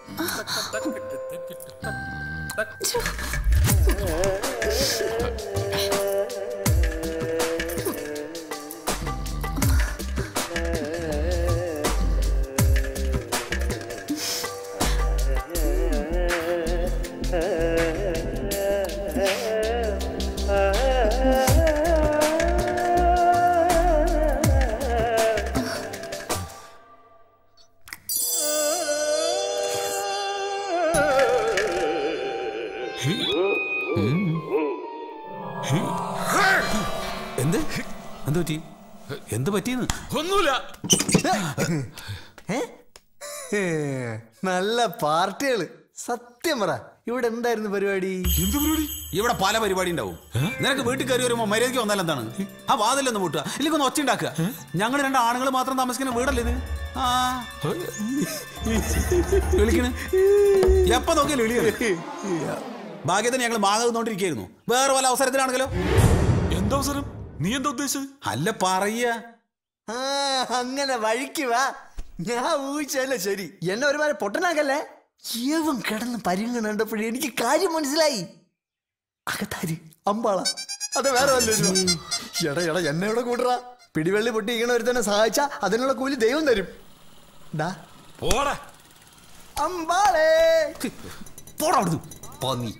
എന്ത് എന്ത് പറ്റി എന്ത് പറ്റിയെന്ന് ഒന്നുമില്ല നല്ല പാർട്ടികള് സത്യം പറ ഇവിടെ എന്തായിരുന്നു പരിപാടി എന്ത് പരിപാടി ഇവിടെ പല പരിപാടി ഉണ്ടാവും നിനക്ക് വീട്ടിൽ കയറി വരുമ്പോ മര്യാദയ്ക്ക് വന്നാൽ എന്താണ് ആ വാതിലൊന്ന് മുട്ടുക ഇല്ലെങ്കിൽ ഒന്ന് ഒച്ച ഉണ്ടാക്കുക ഞങ്ങൾ രണ്ട് ആണുങ്ങൾ മാത്രം താമസിക്കുന്ന വീടല്ലേ ഇത് ആ വിളിക്കണ് എപ്പ നോക്കിയാലും വിളിയാണ് ഭാഗ്യത്തിന് ഞങ്ങൾ മാങ്ങ തിന്നോണ്ടിരിക്കുന്നു വേറെ പല അവസരത്തിലാണെങ്കിലോ എന്താ അവസരം നീ എന്താ ഉദ്ദേശിച്ചത് അല്ല പറയ ആ അങ്ങനെ വഴിക്ക് വാ ഞാൻ ഊഹിച്ചല്ലേ ശരി എന്നെ ഒരുപാട് പൊട്ടനാക്കല്ലേ ജീവൻ കിടന്ന് പരിങ്ങണ കണ്ടപ്പോഴേ എനിക്ക് കാര്യം മനസ്സിലായി അകത്താരി അമ്പാള അത് വേറെ വല്ലതും എടാ എടാ എന്നെ ഇവിടെ കൂട്ടറാ പിടിവള്ളി പൊട്ടി ഇങ്ങനെ ഒരു തന്നെ സഹായിച്ച അതിനുള്ള കൂലി ദൈവം തരും ഡാ പോടാ അമ്പാളേ പോടാ അവിടുന്ന് പന്നി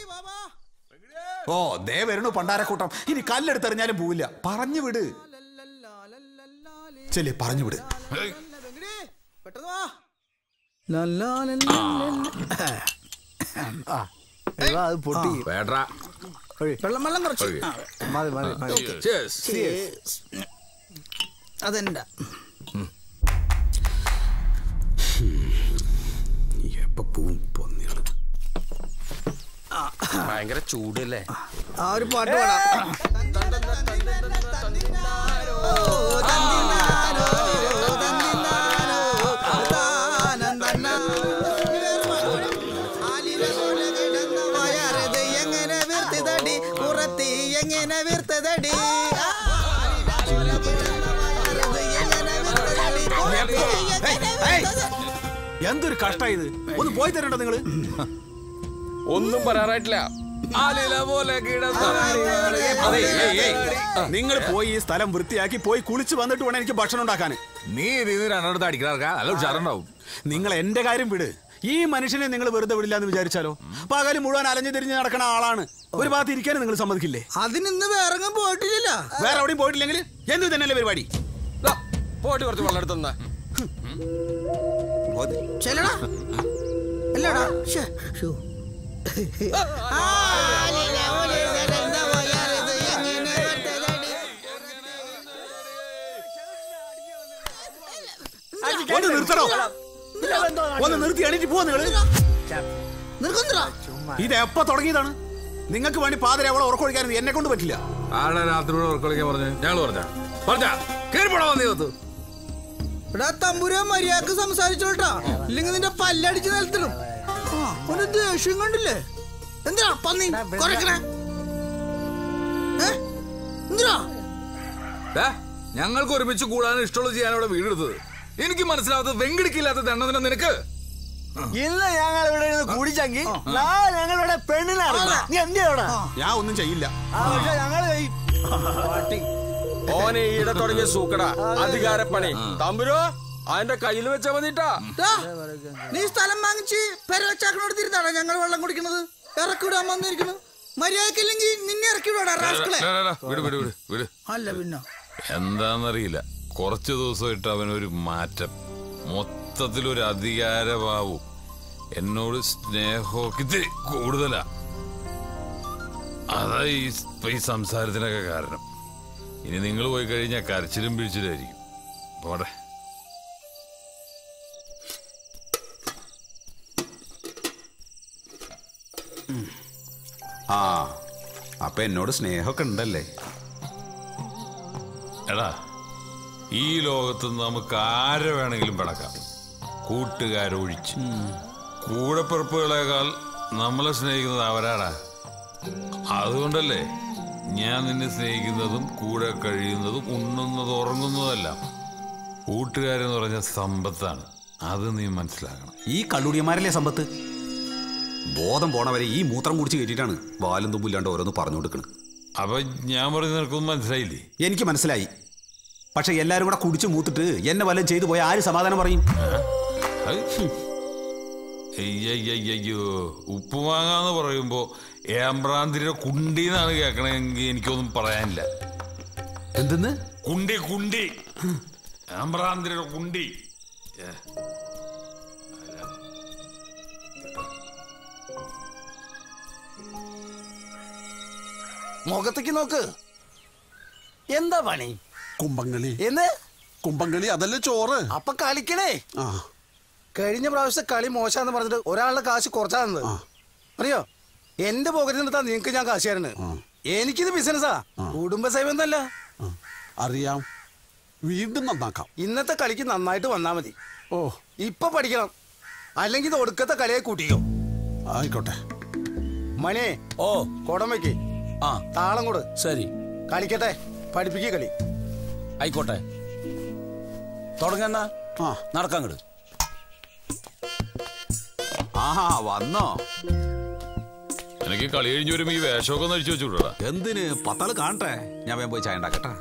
ഓ ദേ വരണു പണ്ടാരക്കൂട്ടം ഇനി കല്ലെടുത്തെറിഞ്ഞാലും പോവില്ല പറഞ്ഞു വിട് ചെല്ലേ പറഞ്ഞു വിട് പെട്ടെന്ന് വാ ലല്ലാ ലല്ലാ ലല്ലാ. ആ എടാ, അത് പൊട്ടി വേണ്ടാ ഒഴി. വെള്ളം വെള്ളം കുറച്ച് ഒഴുകി. ആ, മതി മതി മതി ഓക്കേ. Cheers. Cheers. അതെന്താ എപ്പോ പോവും പന്നികള് ഭയങ്കര ചൂടല്ലേ ആ ഒരു പാട്ട് പാടാം എങ്ങനെ വീർത്തതടി കുറത്തി എങ്ങനെ വീർത്തതടി എന്തൊരു കഷ്ടായത് ഒന്ന് പോയി തരണ്ടോ നിങ്ങള് ഒന്നും പറയാറായിട്ടില്ല ആലില പോലെ നിങ്ങൾ പോയി ഈ സ്ഥലം വൃത്തിയാക്കി പോയി കുളിച്ച് വന്നിട്ട് വേണം എനിക്ക് ഭക്ഷണം ഉണ്ടാക്കാൻ നീ ഇതിന് രണ്ടെടുത്ത് അടിക്കാർക്കാ നല്ല ഉഷാറുണ്ടാവും നിങ്ങൾ എന്റെ കാര്യം വിട് ഈ മനുഷ്യനെ നിങ്ങൾ വെറുതെ വിടില്ല എന്ന് വിചാരിച്ചാലോ പകല് മുഴുവൻ അലഞ്ഞു തിരിഞ്ഞ് നടക്കുന്ന ആളാണ് ഒരു ഭാഗത്ത് ഇരിക്കാനും നിങ്ങൾ സമ്മതിക്കില്ലേ അതിനിന്ന് വേറെ പോയിട്ടില്ല വേറെ എവിടെയും പോയിട്ടില്ലെങ്കിൽ എന്ത് തന്നെയല്ലേ പരിപാടി പോയിട്ട് കുറച്ച് വെള്ളം എടുത്തുന്ന ചെല്ലടാ അല്ലടാ ശ്ശേ, ശ്ശോ. ഒന്ന് നിർത്തണോ ഒന്ന് നിർത്തി എണീറ്റ് പോവാ നിങ്ങള് നിർക്കുന്നില്ല ഇത് എപ്പോ തുടങ്ങിയതാണ് നിങ്ങൾക്ക് വേണ്ടി പാതിര അവളെ ഉറക്കൊഴിക്കാൻ എന്നെ കൊണ്ട് പറ്റില്ല ആടെ രാത്രിയോട് ഉറക്കളിക്കാൻ പറഞ്ഞു ഞങ്ങൾ പറഞ്ഞ പറഞ്ഞ കേറിപ്പോടാ വന്നീകത്ത് എടാ തമ്പുരാ മര്യാദക്ക് സംസാരിച്ചോട്ടാ ഇല്ലെങ്കിൽ നിന്റെ പല്ലടിച്ച് നിലത്തിടും ആ, ഒരു ദേഷ്യം കണ്ടില്ലേ എന്തിനാ പന്നി കുറക്കണേ ഏ? എന്തിനാ ദാ, ഞങ്ങൾക്ക് ഒരുമിച്ച് കൂടാൻ ഇഷ്ടമുള്ള ചെയ്യാൻ അവിടെ വീടെടുത്തത് എനിക്ക് മനസ്സിലാവാത്തത് വെങ്കിടിക്കില്ലാത്ത ദണ്ണതിനെ നിനക്ക് ഇന്ന് ഞങ്ങൾ ഇവിടെ ഇരുന്ന് കൂടിച്ചെങ്കിൽ നാളെ ഞങ്ങളുടെ പെണ്ണിനെ ഇറങ്ങും. നീ എന്തിനാ ഇവിടെ ഞാൻ ഒന്നും ചെയ്യില്ല ആ, പക്ഷെ ഞങ്ങള് ചെയ്യും. പട്ടി. ഓനെ ഈടെ തുടങ്ങിയ സൂക്കട അധികാരപ്പണി തമ്പുരോ അതിന്റെ കയ്യിൽ വെച്ച മതിട്ടാ ദാ, നീ സ്ഥലം വാങ്ങിച്ച് പെരവച്ചാക്കനോട് തിരുന്നാണോ ഞങ്ങൾ വെള്ളം കുടിക്കണത് ഇറക്കിവിടാൻ വന്നിരിക്കണു മര്യാദക്കില്ലെങ്കിൽ നിന്നെ ഇറക്കിവിടാ റാസ്കളെ ലാ, ലാ, ലാ, വിട് വിട് വിട് വിട് അല്ല പിന്നെ എന്താന്നറിയില്ല കുറച്ച് ദിവസമായിട്ട് അവനൊരു മാറ്റം മൊത്തത്തിലൊരു അധികാരഭാവവും എന്നോട് സ്നേഹമൊക്കെ ഇത്തിരി കൂടുതലാ അതാ ഈ ഇപ്പൊ ഈ സംസാരത്തിനൊക്കെ കാരണം ഇനി നിങ്ങൾ പോയി കഴിഞ്ഞാൽ കരച്ചിലും പിഴിച്ചിലായിരിക്കും പോട്ടെ ആ അപ്പൊ എന്നോട് സ്നേഹമൊക്കെ ഉണ്ടല്ലേ എടാ ഈ ലോകത്ത് നമുക്ക് ആരെ വേണമെങ്കിലും പിണക്കാം കൂട്ടുകാരൊഴിച്ച് കൂടെപ്പിറപ്പുകളേക്കാൾ നമ്മളെ സ്നേഹിക്കുന്നത് അവരാടാ അതുകൊണ്ടല്ലേ ഞാൻ നിന്നെ സ്നേഹിക്കുന്നതും കൂടെ കഴിയുന്നതും ഉണ്ണുന്നതും ഉറങ്ങുന്നതെല്ലാം കൂട്ടുകാരെന്ന് പറഞ്ഞ സമ്പത്താണ് അത് നീ മനസ്സിലാക്കണം ഈ കള്ളുടിയന്മാരല്ലേ സമ്പത്ത് ബോധം പോണവരെ ഈ മൂത്രം കുടിച്ച് കയറ്റിയിട്ടാണ് വാലും തുമ്പില്ലാണ്ട് ഓരോന്ന് പറഞ്ഞു കൊടുക്കുന്നത് അപ്പൊ ഞാൻ പറഞ്ഞ നിനക്കൊന്നും മനസ്സിലായില്ലേ എനിക്ക് മനസ്സിലായി പക്ഷെ എല്ലാരും കൂടെ കുടിച്ച് മൂത്തിട്ട് എന്നെ വല്ലതും ചെയ്തു പോയ ആര് സമാധാനം പറയും അയ്യോ ഉപ്പ് വാങ്ങാന്ന് പറയുമ്പോ ഏമ്പ്രാന്തിരിയുടെ കുണ്ടിന്നാണ് കേൾക്കണമെങ്കിൽ എനിക്കൊന്നും പറയാനില്ല എന്തെന്ന് കുണ്ടി കുണ്ടി ഏമ്പ്രാന്തിരിയുടെ കുണ്ടി ഏ. മുഖത്തേക്ക് നോക്ക് എന്താ പണി കുമ്പങ്ങളി എന്ന് കുമ്പങ്ങളി അതല്ലേ ചോറ് അപ്പൊ കളിക്കണേ ആ കഴിഞ്ഞ പ്രാവശ്യത്തെ കളി മോശാന്ന് പറഞ്ഞിട്ട് ഒരാളുടെ കാശ് കുറച്ചാ തന്നത് അറിയോ എന്റെ പോക്കറ്റിൽ നിർത്താൻ നിങ്ങക്ക് ഞാൻ കാശ് തരുന്നത് എനിക്കിത് ബിസിനസ്സാ കുടുംബസേവ എന്നല്ല അറിയാം വീണ്ടും നന്നാക്കാം ഇന്നത്തെ കളിക്ക് നന്നായിട്ട് വന്നാ മതി ഓ ഇപ്പൊ പഠിക്കണം അല്ലെങ്കിൽ ഇത് ഒടുക്കത്തെ കളിയെ കൂട്ടിയോ ആയിക്കോട്ടെ മണി ഓ കുടം വെക്ക് ആ താളം കൊടു ശരി കളിക്കട്ടെ പഠിപ്പിക്കുക കളി ആയിക്കോട്ടെ തുടങ്ങന്ന നടക്കാങ്ങട് ആഹാ വന്നോ എനിക്ക് കളി കഴിഞ്ഞ് വരുമ്പോ ഈ വേഷമൊക്കെ ഒന്ന് അഴിച്ചു വെച്ചുവിടാ എന്തിന് പത്താള് കാണട്ടെ ഞാൻ വേഗം പോയി ചായ ഉണ്ടാക്കട്ടെ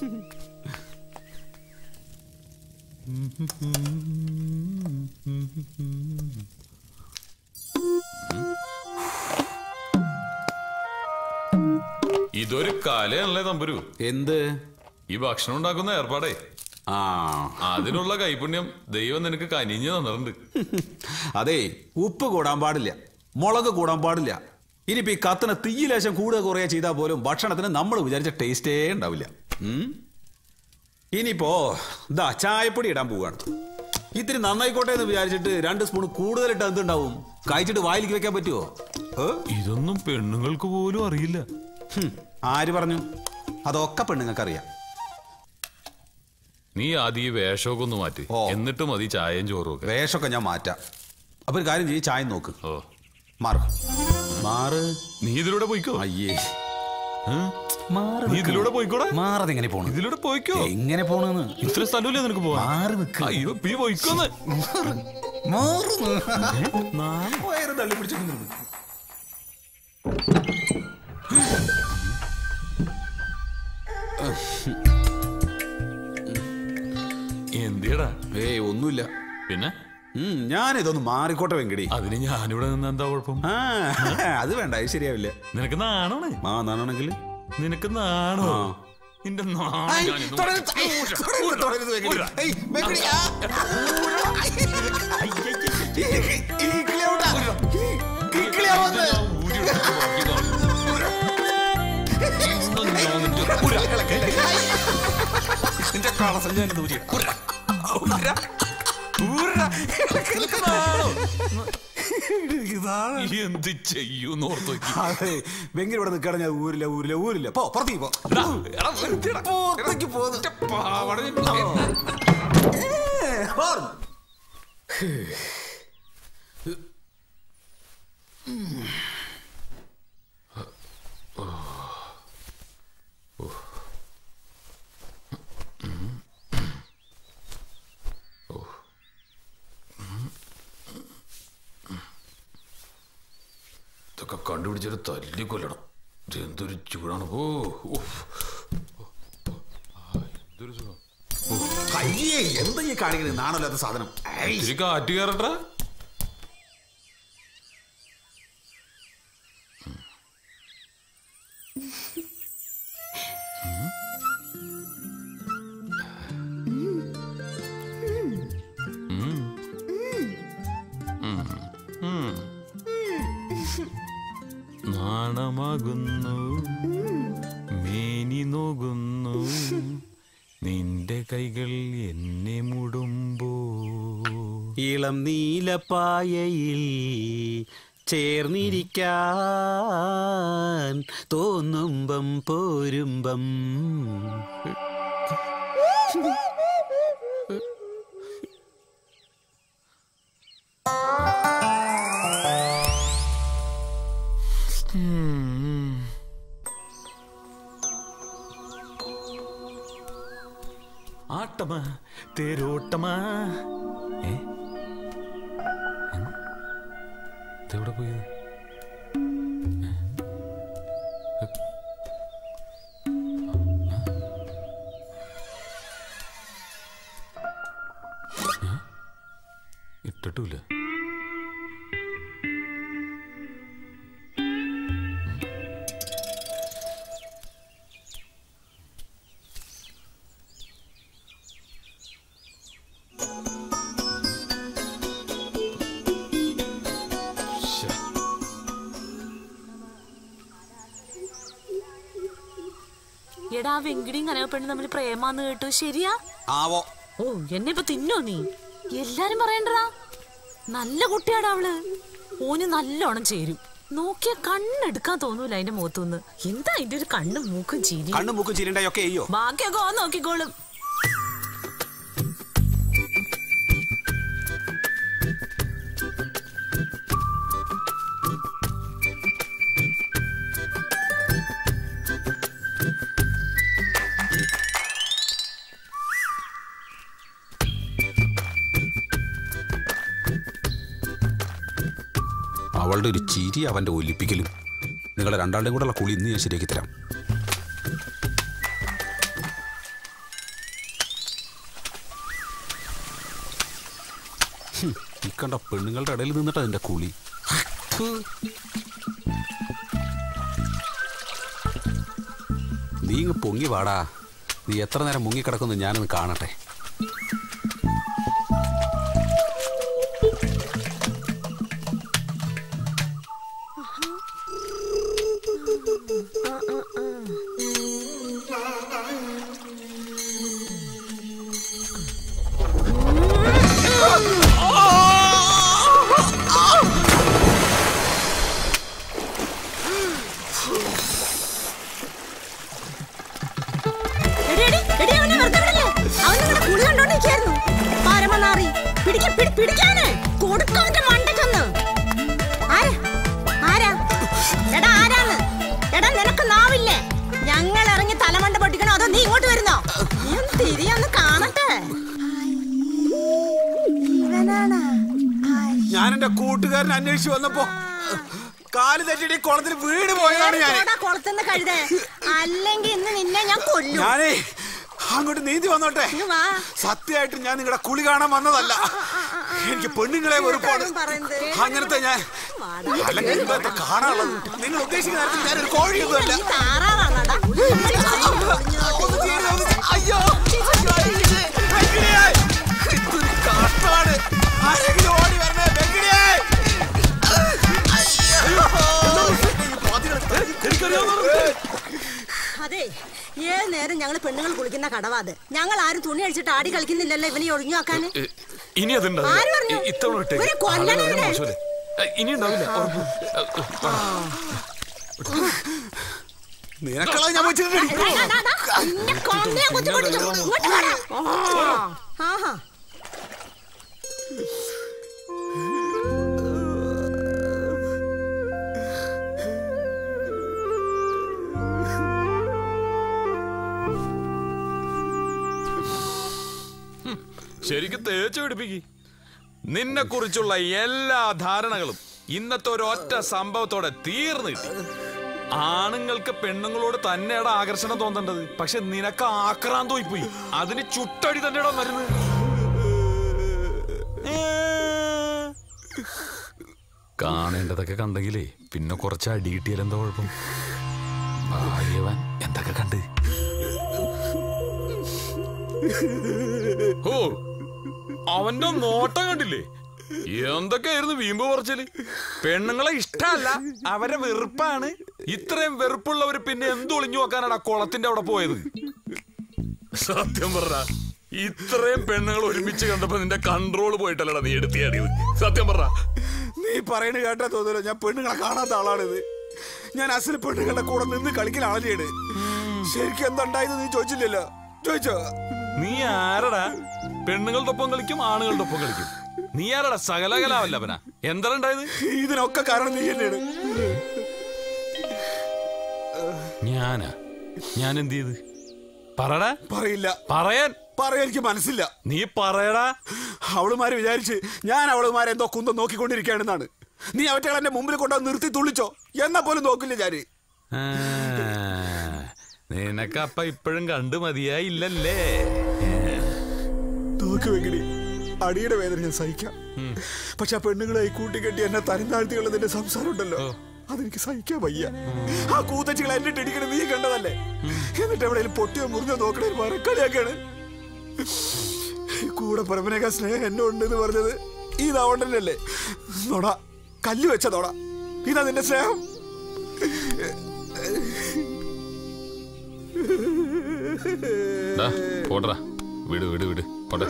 ഇതൊരു കലയാണല്ലേ തമ്പുരു എന്ത് ഈ ഭക്ഷണം ഉണ്ടാക്കുന്ന ഏർപ്പാടേ ആ അതിനുള്ള കൈപുണ്യം ദൈവം നിനക്ക് കനിഞ്ഞു തന്നിട്ടുണ്ട് അതെ ഉപ്പ് കൂടാൻ പാടില്ല മുളക് കൂടാൻ പാടില്ല ഇനിയിപ്പോ ഈ കത്തിന് തീയിലേശം കൂടുക കുറയുക ചെയ്താൽ പോലും ഭക്ഷണത്തിന് നമ്മൾ വിചാരിച്ച ടേസ്റ്റേ ഉണ്ടാവില്ല ഉം? ഇനിയിപ്പോ ഇതാ ചായപ്പൊടി ഇടാൻ പോവാണ് ഇത്തിരി നന്നായിക്കോട്ടെ എന്ന് വിചാരിച്ചിട്ട് രണ്ട് സ്പൂൺ കൂടുതലിട്ട് എന്തുണ്ടാവും കഴിച്ചിട്ട് വായിലേക്ക് വെക്കാൻ പറ്റുമോ ഇതൊന്നും പെണ്ണുങ്ങൾക്ക് പോലും അറിയില്ല ഹും, ആര് പറഞ്ഞു അതൊക്കെ പെണ്ണുങ്ങൾക്ക് അറിയാം നീ ആദ്യം ഈ വേഷമൊക്കെ ഒന്ന് മാറ്റി എന്നിട്ട് മതി ചായയും ചോറും ഒക്കെ വേഷമൊക്കെ ഞാൻ മാറ്റാം അപ്പൊ ഒരു കാര്യം ചെയ്യ് ചായ നോക്ക് മാറ് മാറ് നീ ഇതിലൂടെ പോയിക്കോ അയ്യേ നീ ഇതിലൂടെ പോയിക്കോടാ മാറത് എങ്ങനെ പോണു ഇതിലൂടെ പോയിക്കോ എങ്ങനെ പോണെന്ന് ഇത്ര സ്ഥലമില്ലേ നിനക്ക് പോവാൻ മാറി നിക്ക് അയ്യോ പീ പോയിക്കോന്ന് വയറ് തള്ളി പിടിച്ചു എന്തിയടാ ഏയ് ഒന്നുമില്ല പിന്നെ ഞാനിതൊന്ന് മാറിക്കോട്ടെ വെങ്കടി അതിന് ഞാനിവിടെ നിന്ന് എന്താ കുഴപ്പം ആ അത് വേണ്ട അത് ശരിയാവില്ല നിനക്ക് നാണോണ് ആ നാണെങ്കിൽ നിനക്ക് നാണോ ആ. നിന്റെ നാണം ഞാനിന്ന് ഊരാ. നിന്റെ കളസം ഞാൻ ഊരി. ഊരാ. ഊരാ. ഊരാ. നിനക്ക് നാണോ? എന്ത് ചെയ്യൂന്ന് ഓർത്ത് നോക്കി അതെ വെങ്കി ഇവിടെ നിൽക്കണം ഞാൻ ഊരില്ല ഊരില്ല ഊരില്ല പോ പുറത്തേക്ക് പോ പുറത്തേക്ക് ഇതൊക്കെ കണ്ടുപിടിച്ചിട്ട് തല്ലി കൊല്ലണം ഇത് എന്തൊരു ചൂടാണ് ഓ ഉഫ്. ഏയ് എന്താ ഈ കാണിക്കുന്നത് നാണല്ലാത്ത സാധനം ഏയ്. ഇച്ചിരി കാറ്റ് കയറട്ടാ നാണമാകുന്നു മേനി നോകുന്നു നിന്റെ കൈകൾ എന്നെ മുടുമ്പോ ഇളം നീലപ്പായയിൽ ചേർന്നിരിക്കാൻ തോന്നുമ്പം പോരുമ്പം ആട്ടമാ തേരോട്ടമാ ഏ ഇതെവിടെ പോയത് ഇട്ടിട്ടില്ല എടാ ആ വെങ്കിടിയും കനകപ്പെണ്ണും തമ്മിൽ പ്രേമാന്ന് കേട്ടു ശരിയാ ആവോ ഓ എന്നെ ഇപ്പൊ തിന്നോ നീ എല്ലാരും പറയണ്ടടാ നല്ല കുട്ടിയാടാ അവള് ഓന് നല്ലോണം ചേരും നോക്കിയ കണ്ണെടുക്കാൻ തോന്നൂല അതിന്റെ മുഖത്തുനിന്ന് എന്താ അതിന്റെ ഒരു കണ്ണും മൂക്കും ചിരി കണ്ണും മൂക്കും ചിരിണ്ടായൊക്കെ അയ്യോ ബാക്കിയൊക്കെ ഓൻ നോക്കിക്കോളും അവളുടെ ഒരു ചിരി അവന്റെ ഒലിപ്പിക്കലും നിങ്ങളെ രണ്ടാളുടെയും കൂടെ ഉള്ള കുളി ഇന്ന് ഞാൻ ശരിയാക്കി തരാം ഹും, ഈ കണ്ട പെണ്ണുങ്ങളുടെ ഇടയിൽ നിന്നിട്ട് അതിന്റെ കുളി ഫു. നീ ഇങ്ങ് പൊങ്ങി വാടാ നീ എത്ര നേരം മുങ്ങിക്കിടക്കുന്നു ഞാനൊന്ന് കാണട്ടെ എടി, എടി, എടി, അവനെ വെറുതെ വിടല്ലേ? അവൻ നിങ്ങളുടെ കുളി കണ്ടോണ്ടിരിക്കുകയായിരുന്നു. പരമനാറി. പിടിക്ക്, പിടി, പിടിക്കാന്. കൊടുക്ക് അവന്റെ മണ്ടയ്ക്കൊന്ന്. ആരാ? ആരാ? എടാ, ആരാന്ന്? എടാ, നിനക്ക് നാവില്ലേ? ഞങ്ങൾ ഇറങ്ങി തലമണ്ട പൊട്ടിക്കണോ അതോ നീ ഇങ്ങോട്ട് വരുന്നോ നീ ഒന്ന് തിരിയൊന്ന് കാണട്ടെ ഇവനാണാ ഞാൻ എന്റെ കൂട്ടുകാരൻ അന്വേഷിച്ചു വന്നപ്പോ കാല് തെറ്റിട്ട് ഈ കുളത്തിൽ വീട് പോയതാണ് ഞാൻ പോടാ കുളത്തുനിന്ന് കഴുതേ അല്ലെങ്കിൽ ഇന്ന് നിന്നെ ഞാൻ കൊല്ലും ഞാനേ അങ്ങോട്ട് നീന്തി വന്നോട്ടെ ഇങ്ങ് വാ. സത്യമായിട്ട് ഞാൻ നിങ്ങളുടെ കുളി കാണാൻ വന്നതല്ല എനിക്ക് പെണ്ണുങ്ങളെ വെറുപ്പാണ് പറയുന്നത് അങ്ങനത്തെ ഞാൻ അല്ലെങ്കിൽ ഇന്നത്തെ കാണാനുള്ളത് നിങ്ങൾ ഉദ്ദേശിക്കുന്ന നേരത്തിൽ ഞാനൊരു കോഴിയൊന്നുമല്ല നീ താറാവാണോടാ ഒന്ന് ചെയ്യരുത്, ഒന്ന് ചെയ്യരുത്. അയ്യോ അയ്യോ, വെങ്കിടിയേ. ഇതൊരു കഷ്ടമാണ് ആരെങ്കിലും ഓടി വരണേ വെങ്കിടിയേ അയ്യോ. ഈ പാതികളെ എനിക്കറിയാവുന്ന അതെ ഏത് നേരം ഞങ്ങൾ പെണ്ണുങ്ങൾ കുളിക്കുന്ന കടവാ അത് ഞങ്ങൾ ആരും തുണി അടിച്ചിട്ട് ആടി കളിക്കുന്നില്ലല്ലോ ഇവനെ ഒഴിഞ്ഞു വെക്കാന് ഇനി അതുണ്ടാവില്ല ആര് പറഞ്ഞു? ഇ- ഇത്തവണ ഇട്ടേക്ക്. ഇവരെ കൊല്ലണം ആളുകൾ ഇവരെ. മോശമല്ലേ? ഏ, ഇനി ഉണ്ടാവില്ല ഉറപ്പ്. ഏ, ഏ, ആ. നിനക്കുള്ളത് ഞാൻ വെച്ചിട്ടുണ്ട് ദാ, ദാ, ദാ, നിന്നെ കൊന്ന് ഞാൻ കുത്തി പൊട്ടിക്കും. ഇങ്ങോട്ട് വാടാ. ആ. ആഹാ ശരിക്കും തേച്ചു പിടിപ്പിക്ക് നിന്നെ കുറിച്ചുള്ള എല്ലാ ധാരണകളും ഇന്നത്തെ ഒരൊറ്റ സംഭവത്തോടെ തീർന്നു കിട്ടി ആണുങ്ങൾക്ക് പെണ്ണുങ്ങളോട് തന്നെയാണ് ആകർഷണം തോന്നേണ്ടത് പക്ഷെ നിനക്ക് ആക്രാന്തോയി പോയി അതിന് ചുട്ടടി തന്നെയാണോ മരുന്ന് കാണേണ്ടതൊക്കെ കണ്ടെങ്കിലേ പിന്നെ കുറച്ച് അടി കിട്ടിയാൽ എന്താ കുഴപ്പം ഭാഗ്യവാൻ എന്തൊക്കെ കണ്ട് ഓ അവന്റെ നോട്ടം കണ്ടില്ലേ എന്തൊക്കെയായിരുന്നു വീമ്പ് പറച്ചല് പെണ്ണുങ്ങളെ ഇഷ്ടമല്ല അവരെ വെറുപ്പാണ് ഇത്രയും വെറുപ്പുള്ളവർ പിന്നെ എന്ത് ഒളിഞ്ഞു നോക്കാനാണ് ആ കുളത്തിന്റെ അവിടെ പോയത് സത്യം പറഞ്ഞ ഇത്രയും പെണ്ണുങ്ങൾ ഒരുമിച്ച് കണ്ടപ്പോ നിന്റെ കൺട്രോൾ പോയിട്ടല്ലടാ നീ എടുത്തിയാടിയത് സത്യം പറ നീ പറയണ കേട്ടാ തോന്നല്ലോ ഞാൻ പെണ്ണുങ്ങളെ കാണാത്ത ആളാണിത് ഞാൻ അസൽ പെണ്ണുങ്ങളുടെ കൂടെ നിന്ന് കളിക്കുന്ന ആളെയാണ് ശരിക്കും എന്തുണ്ടായത് നീ ചോദിച്ചില്ലല്ലോ ചോദിച്ചോ നീ ആരടാ പെണ്ണുങ്ങളുടെ ഒപ്പം കളിക്കും ആണുങ്ങളുടെ ഒപ്പം കളിക്കും നീ ആരടാ സകലകലാവല്ലവന എന്താ ഉണ്ടായത് ഇതിനൊക്കെ കാരണം നീ തന്നെയാണ് ഞാനാ ഞാൻ എന്ത് ചെയ്ത് പറടാ പറയില്ല പറയാൻ പറയാൻ എനിക്ക് മനസ്സില്ല നീ പറയടാ അവളുമാര് വിചാരിച്ച് ഞാൻ അവളുമാരെ എന്തോ കുന്തം നോക്കിക്കൊണ്ടിരിക്കുകയാണെന്നാണ് നീ അവറ്റകൾ എന്റെ മുമ്പിൽ കൊണ്ടുവന്ന് നിർത്തി തുള്ളിച്ചോ എന്നാ പോലും നോക്കില്ല ഞാന് ആ, നിനക്ക് അപ്പ ഇപ്പോഴും കണ്ടു മതിയായില്ലല്ലേ നോക്കുവെങ്കിലേ അടിയുടെ വേദന ഞാൻ സഹിക്കാം പക്ഷെ ആ പെണ്ണുങ്ങളെ കൂട്ടിക്കെട്ടി എന്നെ തരം താഴ്ത്തിയുള്ളതിന്റെ സംസാരം ഉണ്ടല്ലോ അതെനിക്ക് സഹിക്കാൻ വയ്യ ആ കൂത്തച്ചികളെ എന്നെ ഇടിക്കണ നീ കണ്ടതല്ലേ എന്നിട്ട് എവിടെയും പൊട്ടിയോ മുറിഞ്ഞോ നോക്കണേ മറക്കളിയാക്കാണ് കൂടെ പരമനേക്കാ സ്നേഹം എന്നെ ഉണ്ടെന്ന് പറഞ്ഞത് ഈ നാവണ്ടല്ലേ നോടാ കല്ല് വെച്ച നോടാ ഇതാ നിന്റെ സ്നേഹം ഡാ, പോട്ടെടാ വിട് വിട് വിട് പോട്ടെ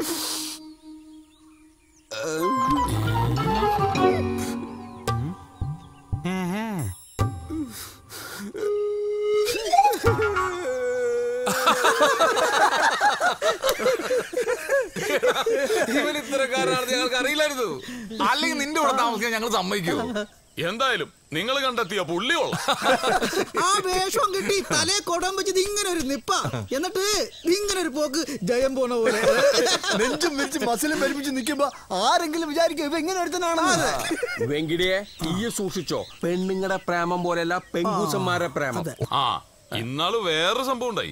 ഇവൻ ഇത്തരക്കാരനാണെന്ന് ഞങ്ങൾക്ക് അറിയില്ലായിരുന്നു അല്ലെങ്കിൽ നിന്റെ കൂടെ താമസിക്കാൻ ഞങ്ങൾ സമ്മതിക്കൂ എന്തായാലും നിങ്ങൾ കണ്ടെത്തിയ പുള്ളി കൊള്ളാം ആ വേഷം കിട്ടി തലേ കൊടാൻ വെച്ചത് ഇങ്ങനെ ഒരു നിപ്പ എന്നിട്ട് ഇങ്ങനെ ഒരു പോക്ക് ജയം പോണ പോലെ നെഞ്ചും വിരിച്ച് മസിലും പരിമിച്ച് നിൽക്കുമ്പോ ആരെങ്കിലും വിചാരിക്കും ഇവ ഇങ്ങനെ ഒരുത്തനാണെന്ന് വെങ്കിടിയെ ഈ സൂക്ഷിച്ചോ പെണ്ണുങ്ങളുടെ പ്രേമം പോലെയല്ല പെങ്കൂസന്മാരുടെ പ്രേമം ആ ഇന്നാള് വേറെ സംഭവം ഉണ്ടായി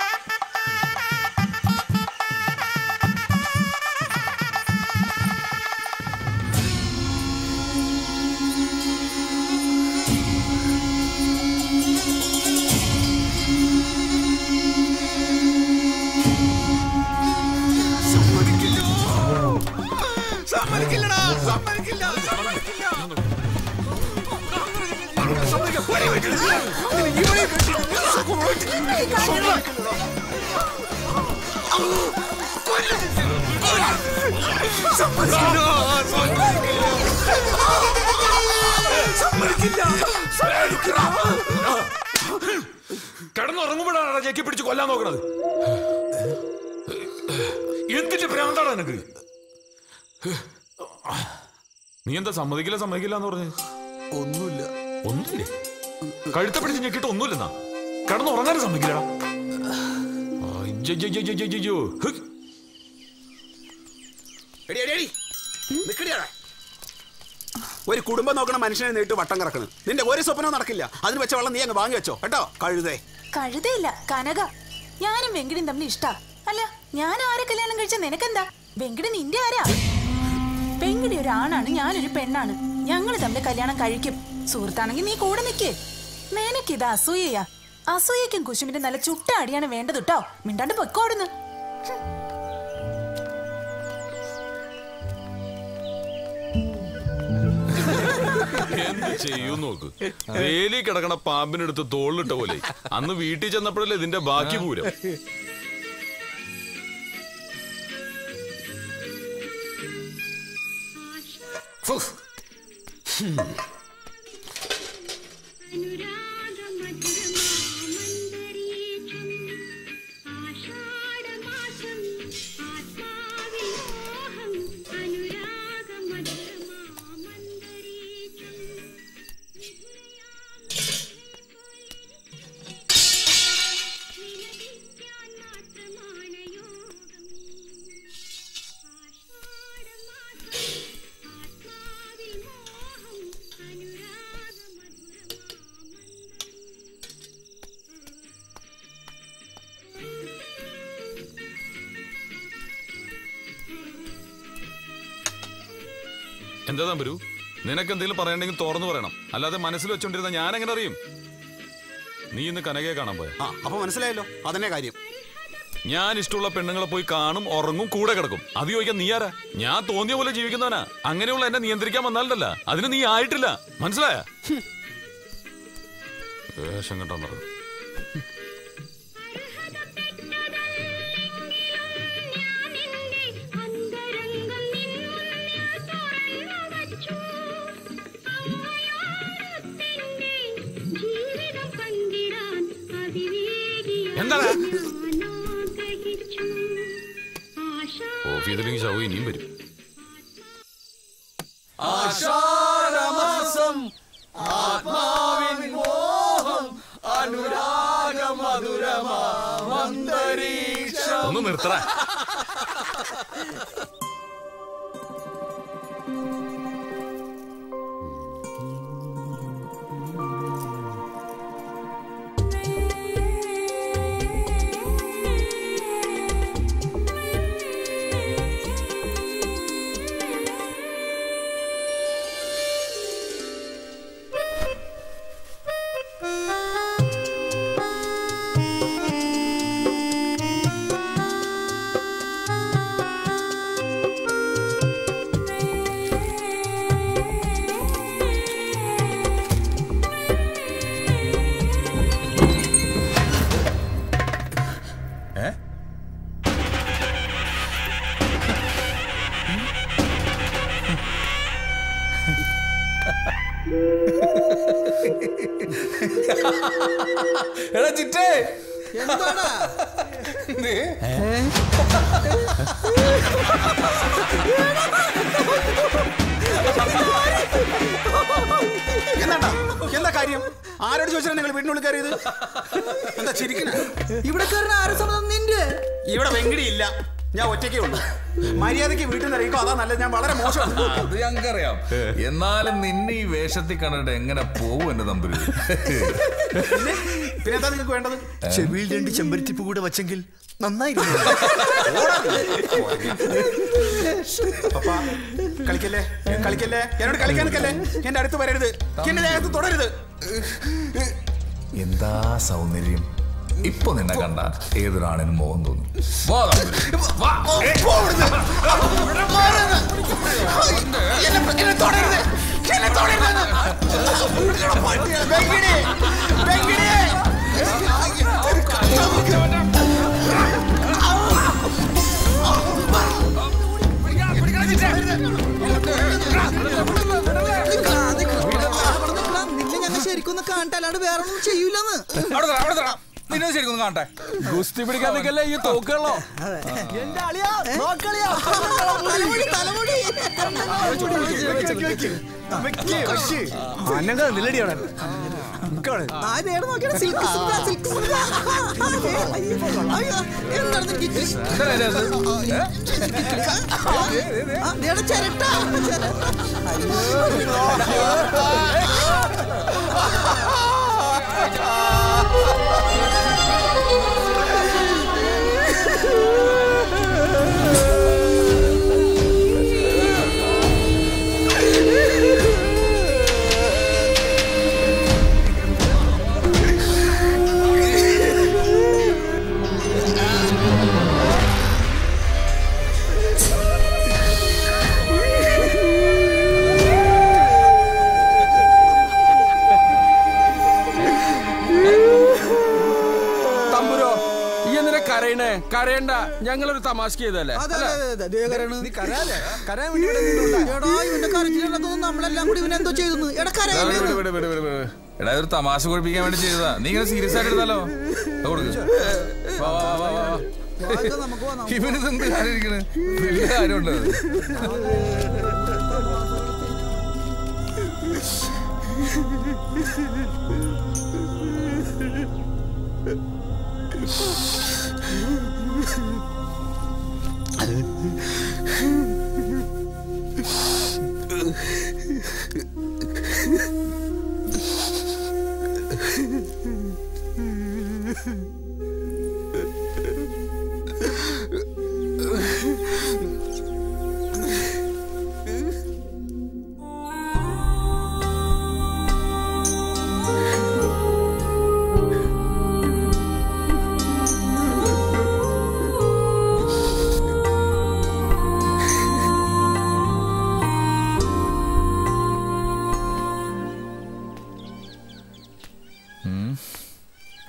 സമ്മതിക്കില്ലടാ സമ്മതിക്കില്ല സമ്മതിക്കില്ല കിടന്നുറങ്ങുമ്പോഴാണ് ജെക്കി പിടിച്ച് കൊല്ലാൻ നോക്കണത് എന്തിന്റെ ഭ്രാന്താണ് നിനക്ക് നീ എന്താ സമ്മതിക്കില്ല സമ്മതിക്കില്ല എന്ന് പറഞ്ഞു ഒന്നുമില്ല ഒന്നുമില്ലേ കഴുത്ത പിടിച്ച് ഞെക്കിട്ട് ഒന്നുമില്ലെന്നാ കിടന്നുറങ്ങാനും സമ്മതിക്കില്ലടാ അയ്യയ്യയ്യയ്യയ്യോ. ഹ്. എടി, എടി, എടി. നിക്കടിയാടാ. ഒരു കുടുംബം നോക്കണ മനുഷ്യനെ നേരിട്ട് വട്ടം കറക്കണം നിന്റെ ഒരു സ്വപ്നവും നടക്കില്ല അതിന് വെച്ച വെള്ളം നീ അങ്ങ് വാങ്ങി വെച്ചോ കേട്ടോ കഴുതേ കഴുതയില്ല കനക ഞാനും വെങ്കിടും തമ്മിൽ ഇഷ്ടാ അല്ല ഞാൻ ആരെ കല്യാണം കഴിച്ച നിനക്കെന്താ വെങ്കിട് നിന്റെ ആരാ വെങ്കിടി ഒരു ആണാണ് ഞാനൊരു പെണ്ണാണ് ഞങ്ങൾ തമ്മിൽ കല്യാണം കഴിക്കും സുഹൃത്താണെങ്കിൽ നീ കൂടെ നിൽക്കേ നിനക്കിത് അസൂയയാ അസൂയക്കും കുശുമിന്റെ നല്ല ചുട്ട അടിയാണ് വേണ്ടത് കേട്ടോ മിണ്ടാണ്ട് പൊക്കോടുന്നു എന്ത് ചെയ്യും നോക്ക് വേലി കിടക്കണ പാമ്പിനെടുത്ത് തോളിലിട്ട പോലെ അന്ന് വീട്ടിൽ ചെന്നപ്പോഴല്ലേ ഇതിന്റെ ബാക്കി പൂരം ആത്മാവിൽ മോഹം എന്താ തമ്പുരു നിനക്ക് എന്തെങ്കിലും പറയണമെങ്കിൽ തുറന്നു പറയണം അല്ലാതെ മനസ്സിൽ വെച്ചോണ്ടിരുന്ന ഞാൻ എങ്ങനെ അറിയും നീ ഇന്ന് കനകയെ കാണാൻ പോയ ആ അപ്പൊ മനസ്സിലായല്ലോ അതന്നെ കാര്യം ഞാൻ ഇഷ്ടമുള്ള പെണ്ണുങ്ങളെ പോയി കാണും ഉറങ്ങും കൂടെ കിടക്കും അത് ചോദിക്കാൻ നീ ആരാ ഞാൻ തോന്നിയ പോലെ ജീവിക്കുന്നവനാ അങ്ങനെയുള്ള എന്നെ നിയന്ത്രിക്കാൻ വന്നാലല്ല അതിന് നീ ആയിട്ടില്ല മനസ്സിലായ വേഷം കെട്ടാൻ പറഞ്ഞു എന്താണ് ഓഫ് ചെയ്തില്ലെങ്കിൽ ശവ ഇനിയും വരും ആഷാഢമാസം ആത്മാവിൻ മോഹം അനുരാഗ മധുരമാന്തരീക്ഷം ഒന്ന് നിർത്തറ എടാ ചിറ്റേ എന്താടാ എന്താ എന്താ കാര്യം ആരോട് ചോദിച്ചാൽ നിങ്ങൾ വീടിനുള്ളിൽ കയറിയത് എന്താ ചിരിക്കണേ ഇവിടെ കയറുന്ന ആരും സമ്മതം നിന്റെ ഇവിടെ വെങ്കിടി ഇല്ല ഞാൻ ഒറ്റയ്ക്കേ ഉള്ളൂ മര്യാദയ്ക്ക് വീട്ടിൽ നിന്ന് ഇറങ്ങിക്കോ അതാ നല്ലത് ഞാൻ വളരെ മോശം അത് ഞങ്ങൾക്കറിയാം എന്നാലും നിന്നെ ഈ വേഷത്തിൽ കണ്ടിട്ട് എങ്ങനെ പോവും എന്റെ തമ്പുരു പിന്നെ എന്താ നിങ്ങൾക്ക് വേണ്ടത് ചെവിയിൽ രണ്ട് ചെമ്പരത്തിപ്പ് കൂടെ വച്ചെങ്കിൽ നന്നായിരുന്നു പപ്പ കളിക്കല്ലേ കളിക്കല്ലേ എന്നോട് കളിക്കാൻ നിൽക്കല്ലേ എന്റെ അടുത്ത് വരരുത് എന്റെ ദേഹത്ത് തുടരുത് എന്താ സൗന്ദര്യം ഇപ്പൊ നിന്നെ കണ്ട ഏതൊരാണിനും മോഹം തോന്നും വാ തമ്പുരു. വാ. ഏ, പോ ഇവിടുന്ന്. എന്നെ തുടരുത് എന്നെ തുടരുത് വെങ്കിടി വെങ്കിടി നിന്നെ ഞങ്ങൾ ശരിക്കും ഒന്ന് കാണട്ടെ അല്ലാണ്ട് വേറെ ഒന്നും ചെയ്യൂലെന്ന് അവിടെ തരാം, അവിടെ തരാം. നിന്നെ ശരിക്കും ഒന്ന് കാണട്ടെ ഗുസ്തി പിടിക്കാൻ നിൽക്കല്ലേ ഈ തോക്കുള്ളോ എന്റെ അളിയാ നോക്കളിയാ തലമുടി തലമുടി അന്നങ്ങൾ നിലടി അവിടെ ആരേടെ നോക്കിയാണ് സിൽക്ക് സുന്ദര സിൽക്ക് സുന്ദര അയ്യോ എന്താണ് നിനക്ക് ആ, ദേടാ ചിരട്ട തമ്പുരോ ഈ എന്തിനാ കരയണേ കരയണ്ട ഞങ്ങളൊരു തമാശ ചെയ്തല്ലേ അതെ അതെ അതെ, അതെ ദേ കരയണ്. എടാ ഇവന്റെ കരച്ചിലുള്ളതൊന്നും നമ്മളെല്ലാം കൂടി ഇവനെന്തോ ചെയ്തു എടാ വിട്, കരയല്ലേ വിട്, വിട്, വിട്, വിട്, വിട്. എടാ ഇതൊരു തമാശ കുഴിപ്പിക്കാൻ വേണ്ടി ചെയ്തതാ നീ ഇങ്ങനെ സീരിയസ് ആയിട്ട് എടുത്താലോ അത് കൊടുക്ക്. വാ, വാ, വാ, വാ, വാ. ഇവനിത് എന്ത് കാര്യം ഇരിക്കണ് വലിയ കാര്യമുണ്ട്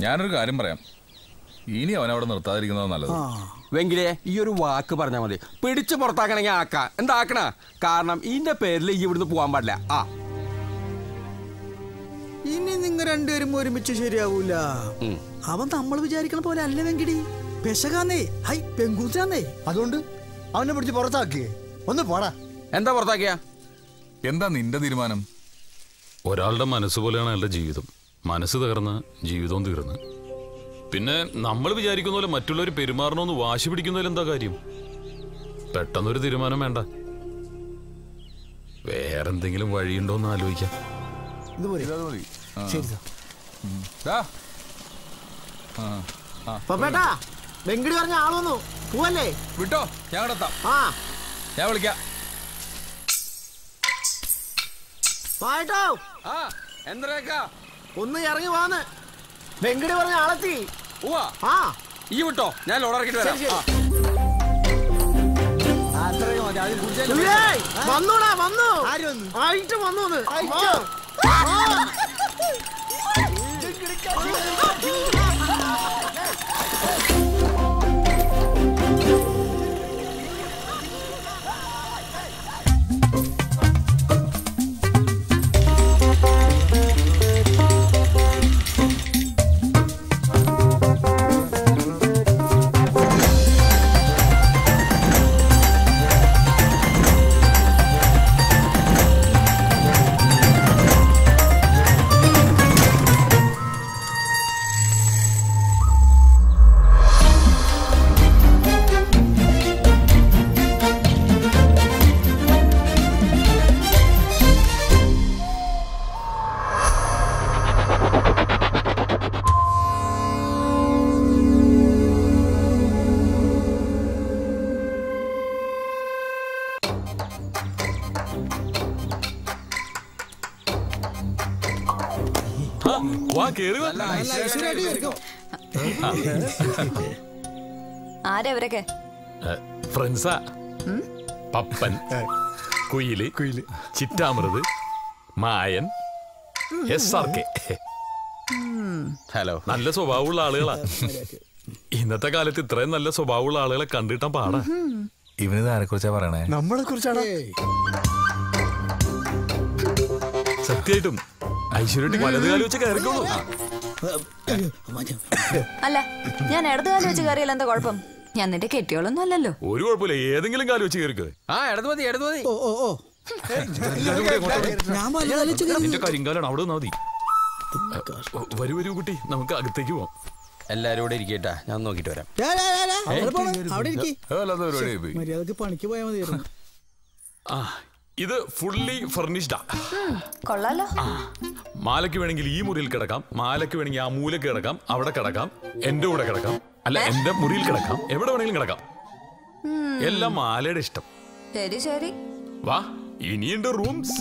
ഞാനൊരു കാര്യം പറയാം ഇനി അവൻ അവിടെ നിർത്താതിരിക്കുന്നതാണ് നല്ലത് വെങ്കിലേ ഈ ഒരു വാക്ക് പറഞ്ഞാൽ മതി പിടിച്ച് പുറത്താക്കണമെങ്കിൽ ആക്ക എന്താ ആക്കണ കാരണം ഇതിന്റെ പേരിൽ ഈ ഇവിടുന്ന് പോകാൻ പാടില്ല ആ ഇനി നിങ്ങൾ രണ്ടുപേരും ഒരുമിച്ച് ശരിയാവൂല ഉം. അവൻ നമ്മൾ വിചാരിക്കണ പോലെ അല്ല വെങ്കിടി പെശകാന്നേ ഹൈ പെങ്കൂച്ചാന്നേ അതുകൊണ്ട് അവനെ പിടിച്ച് പുറത്താക്കിയേ ഒന്ന് പോടാ എന്താ പുറത്താക്കിയ എന്താ നിന്റെ തീരുമാനം ഒരാളുടെ മനസ്സ് പോലെയാണ് അയാളുടെ ജീവിതം മനസ്സ് തകർന്ന് ജീവിതവും തീർന്ന് പിന്നെ നമ്മൾ വിചാരിക്കുന്ന പോലെ മറ്റുള്ളവർ പെരുമാറണമെന്ന് വാശി പിടിക്കുന്നതിൽ എന്താ കാര്യം പെട്ടെന്നൊരു തീരുമാനം വേണ്ട വേറെന്തെങ്കിലും വഴിയുണ്ടോ എന്ന് ആലോചിക്കാം ഇത് പോരെ ശരി സാർ ദാ. ആ, ആ. പപ്പേട്ടാ വെങ്കിടി പറഞ്ഞ ആള് വന്നു പോവല്ലേ വിട്ടോ ഞാൻ അവിടെ എത്താം ആ ഞാൻ വിളിക്കാം പാട്ടോ ആ എന്തരക്കാ ഒന്ന് ഇറങ്ങി വാന്ന് വെങ്കിടി പറഞ്ഞ ആളെത്തി ഉവാ ആ ഈ വിട്ടോ ഞാൻ ലോഡറക്കിട്ട് വരാം ശരി, ശരി. ആ. ഏയ്, വന്നൂടാ വന്നു ആയിട്ട് വന്നു ഒന്ന്. ആ. ആ. വാ കേറി വാ. ആരാ ഇവരൊക്കെ ഏ, ഫ്രണ്ട്സാ പപ്പൻ കുയില് കുയില് ചിറ്റാമൃത് Mayan S R K hello നല്ല സ്വഭാവമുള്ള ആളുകളാ ഇന്നത്തെ കാലത്ത് ഇത്രയും നല്ല സ്വഭാവമുള്ള ആളുകളെ കണ്ടിട്ടാ പാടാ ഇവനിത് ആരെ കുറിച്ചാ പറയണേ നമ്മളെ കുറിച്ചാണ് സത്യമായിട്ടും ഐശ്വര്യ വലത് കാലം വെച്ച് കയറിക്കോളൂ അല്ല ഞാൻ ഇടതുകാലം വെച്ച് കയറിയാൽ എന്താ കുഴപ്പം ഞാൻ നിന്റെ കെട്ടിയോളൊന്നും അല്ലല്ലോ ഒരു കുഴപ്പമില്ല ഏതെങ്കിലും കാലം വെച്ച് കയറിക്കോ ആ ഇടത് മതി ഇടത് മതി ഓ ഓ ഓ ഞാൻ വലുതാലം വെച്ച് കയറി നിന്റെ കരിങ്കാലാണ് അവിടെ നിന്നാ മതി വരൂ വരൂ കുട്ടി നമുക്ക് അകത്തേക്ക് പോവാം എല്ലാരും കൂടെ ഇരിക്കട്ടാ ഞാൻ നോക്കിട്ട് വരാം ഡാ, ഡാ, ഡാ, ഡാ, അവിടെ പോണം. അവിടെ ഇരിക്ക്. വല്ലാത്ത പരിപാടിയായി പോയി. മര്യാദക്ക് പണിക്ക് പോയാൽ മതിയായിരുന്നു ആ ഇത് ഫുള്ളി ഫർണിഷ്ഡാ കൊള്ളാലോ മാലയ്ക്ക് വേണമെങ്കിൽ ഈ മുറിയിൽ കിടക്കാം മാലയ്ക്ക് വേണമെങ്കിൽ ആ മൂലക്ക് കിടക്കാം അവിടെ കിടക്കാം എന്റെ കൂടെ കിടക്കാം അല്ല എന്റെ മുറിയിൽ കിടക്കാം എവിടെ വേണമെങ്കിലും കിടക്കാം ഉം. എല്ലാം മാലയുടെ ഇഷ്ടം ശരി ശരി വാ ഇനിയുണ്ട് റൂംസ്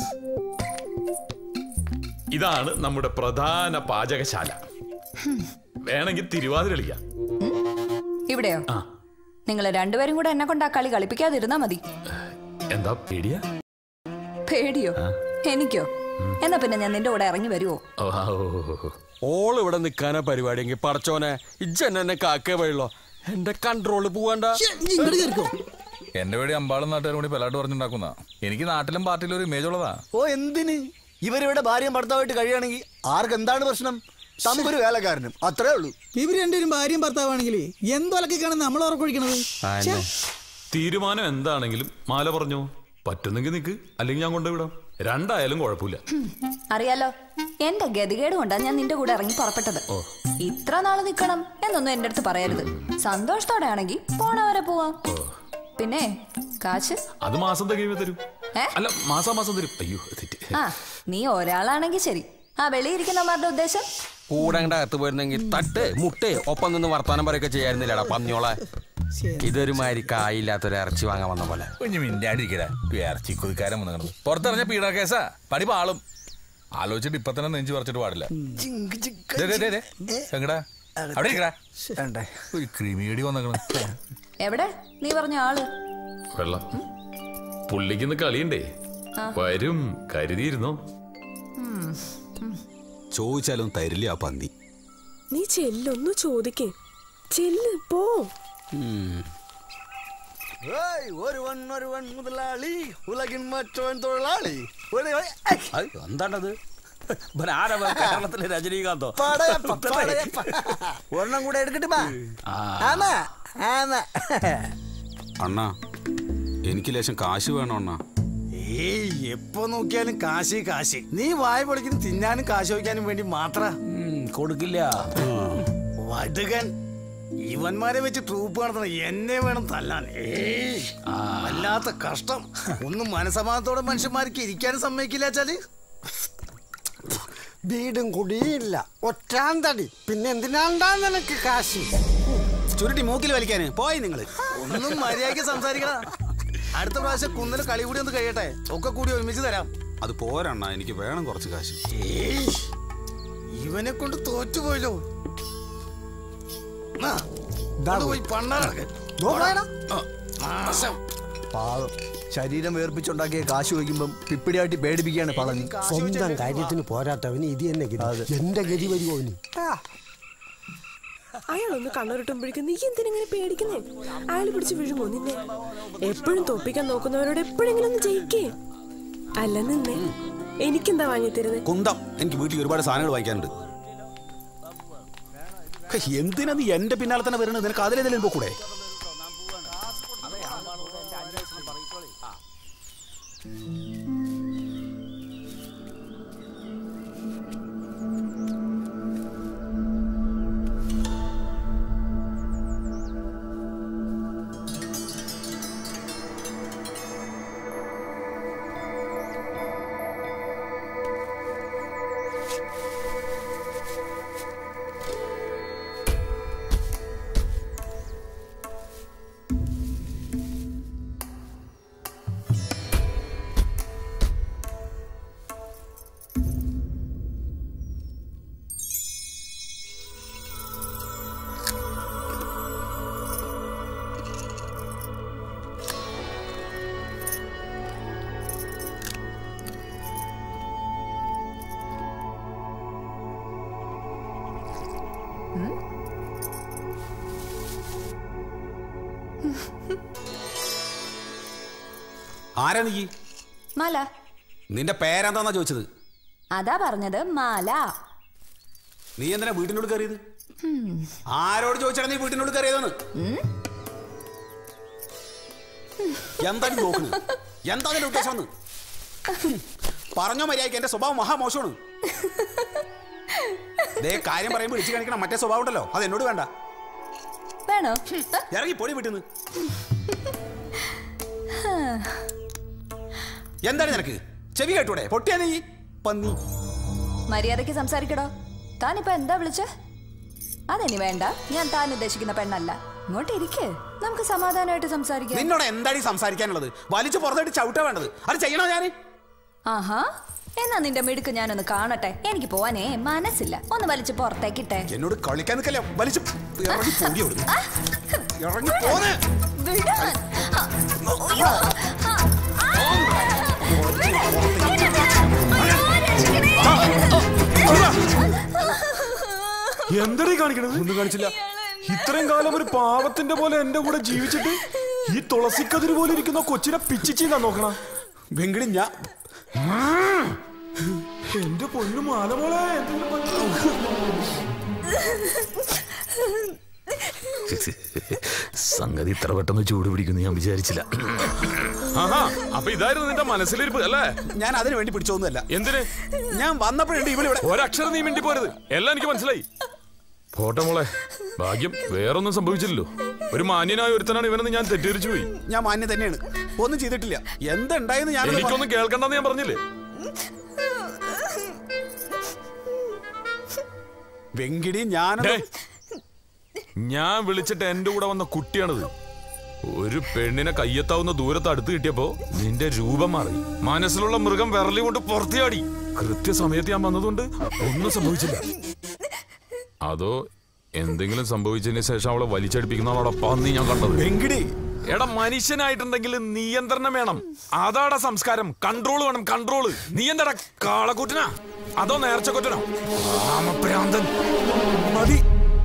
ഇതാണ് നമ്മുടെ പ്രധാന പാചകശാല വേണമെങ്കിൽ തിരുവാതിര കളിക്കാം ഇവിടെയോ ആ. നിങ്ങൾ രണ്ടുപേരും കൂടെ എന്നെ കൊണ്ട് ആ കളി കളിപ്പിക്കാതിരുന്നാ മതി എന്താ പേടിയാ പേടിയോ എനിക്കോ എന്നാ പിന്നെ ഞാൻ നിന്റെ കൂടെ ഇറങ്ങി വരുവോ ഓ, ആ, ഓ, ഓ, ഓ. ഓൾ ഇവിടെ നിൽക്കാനാ പരിപാടിയെങ്കിൽ പടച്ചോനെ ഇജ്ജെന്നെ എന്നെ കാക്കേ വഴിയുള്ളോ എന്റെ കൺട്രോള് പോവാണ്ട ഇങ്ങോട്ട് കയറിക്കോ എന്റെ പേടി അമ്പാളും നാട്ടുകാരും കൂടി പെലാട്ട് പറഞ്ഞുണ്ടാക്കുന്ന എനിക്ക് നാട്ടിലും പാർട്ടിയിലും ഒരു ഇമേജ് ഉള്ളതാ ഓ എന്തിന് ഇവരിവിടെ ഭാര്യയും ഭർത്താവായിട്ട് കഴിയുകയാണെങ്കിൽ ആർക്ക് എന്താണ് പ്രശ്നം തമ്പൊരു വേലക്കാരനും അത്രേ ഉള്ളൂ ഇവര് രണ്ടുപേരും ഭാര്യയും ഭർത്താവാണെങ്കിൽ എന്തൊലക്കാണ് നമ്മൾ ഉറക്കൊഴിക്കണത് ഛെ, തീരുമാനം എന്താണെങ്കിലും മാല പറഞ്ഞു പറ്റുന്നെങ്കിൽ നിക്ക് അല്ലെങ്കിൽ ഞാൻ കൊണ്ടുവിടാം രണ്ടായാലും കുഴപ്പമില്ല ഹും, അറിയാലോ എന്റെ ഗതികേട് കൊണ്ടാ ഞാൻ നിന്റെ കൂടെ ഇറങ്ങി പുറപ്പെട്ടത് ഓ ഇത്ര നാള് നിക്കണം എന്നൊന്നും എന്റെ അടുത്ത് പറയരുത് സന്തോഷത്തോടെ ആണെങ്കിൽ പോണ വരെ പോവാം പിന്നെ കാശ് അത് മാസം തികയുമ്പോ തരും ഏ? അല്ല മാസം മാസം തരും അയ്യോ തെറ്റ് ആ നീ ഒരാളാണെങ്കിൽ ശരി ആ വെളിയിരിക്കുന്നവരുടെ ഉദ്ദേശം കൂടെ അങ്ങോട്ട് അകത്ത് പോയിരുന്നെങ്കിൽ തട്ട് മുട്ട് ഒപ്പം നിന്ന് വർത്താനം പറയൊക്കെ ചെയ്യായിരുന്നില്ലടാ പന്നിയോളെ ഇതൊരു മാതിരി കായില്ലാത്തൊരു ഇറച്ചി വാങ്ങാൻ വന്ന പോലെ കുഞ്ഞു മിണ്ടാണ്ടിരിക്കടാ ഇറച്ചി കൊതിക്കാരൻ വന്നു പുറത്തിറങ്ങിയ പീഡ കേസാ പടി പാളും ആലോചിച്ചിട്ട് ഇപ്പൊ തന്നെ നെഞ്ചു പറിച്ചിട്ട് പാടില്ല ദേ, ദേ, ദേ, ദേ. എങ്ങടാ അവിടെ ഇരിക്കടാ ഒരു ക്രിമിയടി വന്നേക്കണ് എവിടെ നീ പറഞ്ഞ ആള് വെള്ളം പുള്ളിക്കിന്ന് കളിയുണ്ടേ ആ. നീ ചെല്ലൊന്നു ചോദിക്കേ ചെല്ല് പോ ഏയ്, ഒരുവൻ ഒരുവൻ മുതലാളി ഉലകിൻ മറ്റവൻ തൊഴിലാളി ഒരു- ഏയ്, എന്താണത് ആരവ കേരളത്തിലെ രജനീകാന്തോ പടയപ്പ, പടയപ്പ. ഒരെണ്ണം കൂടെ എടുക്കട്ടുമാ ആ. ആമാ ആമാ അണ്ണാ എനിക്ക് ലേശം കാശ് വേണം അണ്ണാ ഏയ് എപ്പോ നോക്കിയാലും കാശി കാശി നീ വായ പൊളിക്കുന്ന തിന്നാനും കാശ് വയ്ക്കാനും വേണ്ടി മാത്ര കൊടുക്കില്ല വടുകൻ ഇവന്മാരെ വെച്ച് ട്രൂപ്പ് നടത്തണം എന്നെ വേണം തല്ലാൻ ഏയ് വല്ലാത്ത കഷ്ടം ഒന്നും മനസമാനത്തോടെ മനുഷ്യന്മാർക്ക് ഇരിക്കാനും സമ്മതിക്കില്ല വെച്ചാല് വീടും കുടിയില്ല ഒറ്റാന്തടി പിന്നെ എന്തിനാണ്ടാ നിനക്ക് കാശി ചുരുട്ടി മൂക്കിൽ വലിക്കാന് പോയി നിങ്ങള് ഒന്നും മര്യാദയ്ക്ക് സംസാരിക്കണ അടുത്ത പ്രാവശ്യം കുന്നിന് കളി കൂടി ഒന്ന് കഴിയട്ടെ ഒക്കെ കൂടി ഒരുമിച്ച് തരാം അത് പോരണ്ണ എനിക്ക് വേണം കുറച്ച് കാശ് ഏയ്, ഇവനെ കൊണ്ട് തോറ്റുപോയല്ലോ നാ, ഇങ്ങോട്ട് പോയി പണ്ടാറക്ക് നാശം പാവം ശരീരം വേർപ്പിച്ചുണ്ടാക്കിയ കാശ് വയ്ക്കുമ്പം പിപ്പിടിയാട്ടി പേടിപ്പിക്കുകയാണ് പളനി സ്വന്തം കാര്യത്തിന് പോരാത്തവന് ഇത് തന്നെ ഗതി എന്റെ ഗതി വരുമോ ഇനി അയാളൊന്ന് കണ്ണുരുട്ടുമ്പോഴേക്കും നീ എന്തിനെങ്ങനെ പേടിക്കുന്നേ അയാൾ പിടിച്ച് വീഴുമോ നിന്നെ എപ്പോഴും തോപ്പിക്കാൻ നോക്കുന്നവരോട് എപ്പോഴെങ്കിലും ഒന്ന് ജയിക്കേ അല്ല നിന്നെ എനിക്കെന്താ വാങ്ങി തരുന്നത് കുന്തം എനിക്ക് വീട്ടിൽ ഒരുപാട് സാധനങ്ങൾ വാങ്ങിക്കാനുണ്ട് ഹേ, എന്തിനാ നീ എന്റെ പിന്നാലെ തന്നെ വരുന്നത് നിനക്ക് അതിലേതെങ്കിലും പോക്കൂടെ ആരാ നീ മാല നിന്റെ പേരെന്താന്നാ ചോദിച്ചത് അതാ പറഞ്ഞത് മാല നീ എന്തിനാ വീട്ടിനോട് കയറിയത് ആരോട് ചോദിച്ചാണ് നീ വീട്ടിനോട് കയറിയതെന്ന് എന്താണ് നോക്കുന്നത് എന്താ നിന്റെ ഉദ്ദേശം എന്ന് പറഞ്ഞോ മര്യാദയ്ക്ക് എന്റെ സ്വഭാവം മഹാമോശമാണ് ദേ കാര്യം പറയുമ്പോൾ ഇടിച്ചു കാണിക്കണം മറ്റേ സ്വഭാവം ഉണ്ടല്ലോ അത് എന്നോട് വേണ്ട വേണോ ഇറങ്ങി പൊടി വീട്ടിൽ നിന്ന് എന്താണ് നിനക്ക് ചെവി കേട്ടൂടെ പൊട്ടിയാ നീ പന്നി മര്യാദയ്ക്ക് സംസാരിക്കടോ താനിപ്പോ എന്താ വിളിച്ചേ അതെനി വേണ്ട ഞാൻ താൻ ഉദ്ദേശിക്കുന്ന പെണ്ണല്ല ഇങ്ങോട്ട് ഇരിക്കേ നമുക്ക് സമാധാനമായിട്ട് സംസാരിക്കാം നിന്നോട് എന്താടി സംസാരിക്കാനുള്ളത് വലിച്ചു പുറത്തായിട്ട് ചവിട്ടാ വേണ്ടത് അത് ചെയ്യണോ ഞാൻ ആഹാ എന്നാ നിന്റെ മിടുക്ക് ഞാനൊന്ന് കാണട്ടെ എനിക്ക് പോവാനേ മനസ്സില്ല ഒന്ന് വലിച്ചു പുറത്തേക്കിട്ടെ എന്നോട് കളിക്കാൻ നിൽക്കല്ലേ വലിച്ചു ഇറങ്ങി പോടി അവിടുന്ന് ഇറങ്ങി പോന്ന് വിടാൻ. എന്തടേ കാണിക്കണത് ഒന്നും കാണിച്ചില്ല ഇത്രയും കാലം ഒരു പാവത്തിന്റെ പോലെ എന്റെ കൂടെ ജീവിച്ചിട്ട് ഈ തുളസിക്കതിര് പോലെ ഇരിക്കുന്ന കൊച്ചിനെ പിച്ചിച്ചാ നോക്കണ വെങ്കിടി ഞാൻ എന്റെ പൊന്നു മാലമോളെ എന്തെങ്കിലും സംഗതി ഇത്ര പെട്ടെന്ന് ചൂട് പിടിക്കുന്നു ഞാൻ വിചാരിച്ചില്ല ആഹാ അപ്പൊ ഇതായിരുന്നു നിന്റെ മനസ്സിലിരിപ്പ് അല്ലേ ഞാൻ അതിനു വേണ്ടി പിടിച്ചോന്നല്ല എന്തിന് ഞാൻ വന്നപ്പോഴുണ്ട് ഇവിടെ ഒരക്ഷരം നീ മിണ്ടി പോരുത് എല്ലാം എനിക്ക് മനസ്സിലായി പോട്ടെ മോളെ ഭാഗ്യം വേറൊന്നും സംഭവിച്ചില്ലല്ലോ ഒരു മാന്യനായ ഒരുത്തനാണ് ഇവനെന്ന് ഞാൻ തെറ്റിദ്ധരിച്ചു പോയി ഞാൻ മാന്യം തന്നെയാണ് ഒന്നും ചെയ്തിട്ടില്ല എന്തുണ്ടായെന്ന് ഞാൻ എനിക്കൊന്നും കേൾക്കണ്ടെന്ന് ഞാൻ പറഞ്ഞില്ലേ വെങ്കിടി ഞാൻ ഡേ, ഞാൻ വിളിച്ചിട്ട് എന്റെ കൂടെ വന്ന കുട്ടിയാണിത് ഒരു പെണ്ണിനെ കയ്യെത്താവുന്ന ദൂരത്ത് അടുത്ത് കിട്ടിയപ്പോ നിന്റെ രൂപം മാറി മനസ്സിലുള്ള മൃഗം വിരലി കൊണ്ട് പുറത്തിയാടി കൃത്യസമയത്ത് ഞാൻ വന്നതുകൊണ്ട് ഒന്നും സംഭവിച്ചില്ല അതോ എന്തെങ്കിലും സംഭവിച്ചതിന് ശേഷം അവളെ വലിച്ചടിപ്പിക്കുന്നവളോടെ പന്നി ഞാൻ കണ്ടത് വെങ്കിടി എടാ മനുഷ്യനായിട്ടുണ്ടെങ്കിൽ നിയന്ത്രണം വേണം അതാടാ സംസ്കാരം കൺട്രോൾ വേണം കൺട്രോൾ നീ എന്താടാ കാളക്കൂട്ടിനാ അതോ നേർച്ചക്കൊറ്റനോ രാമഭ്രാന്തൻ മതി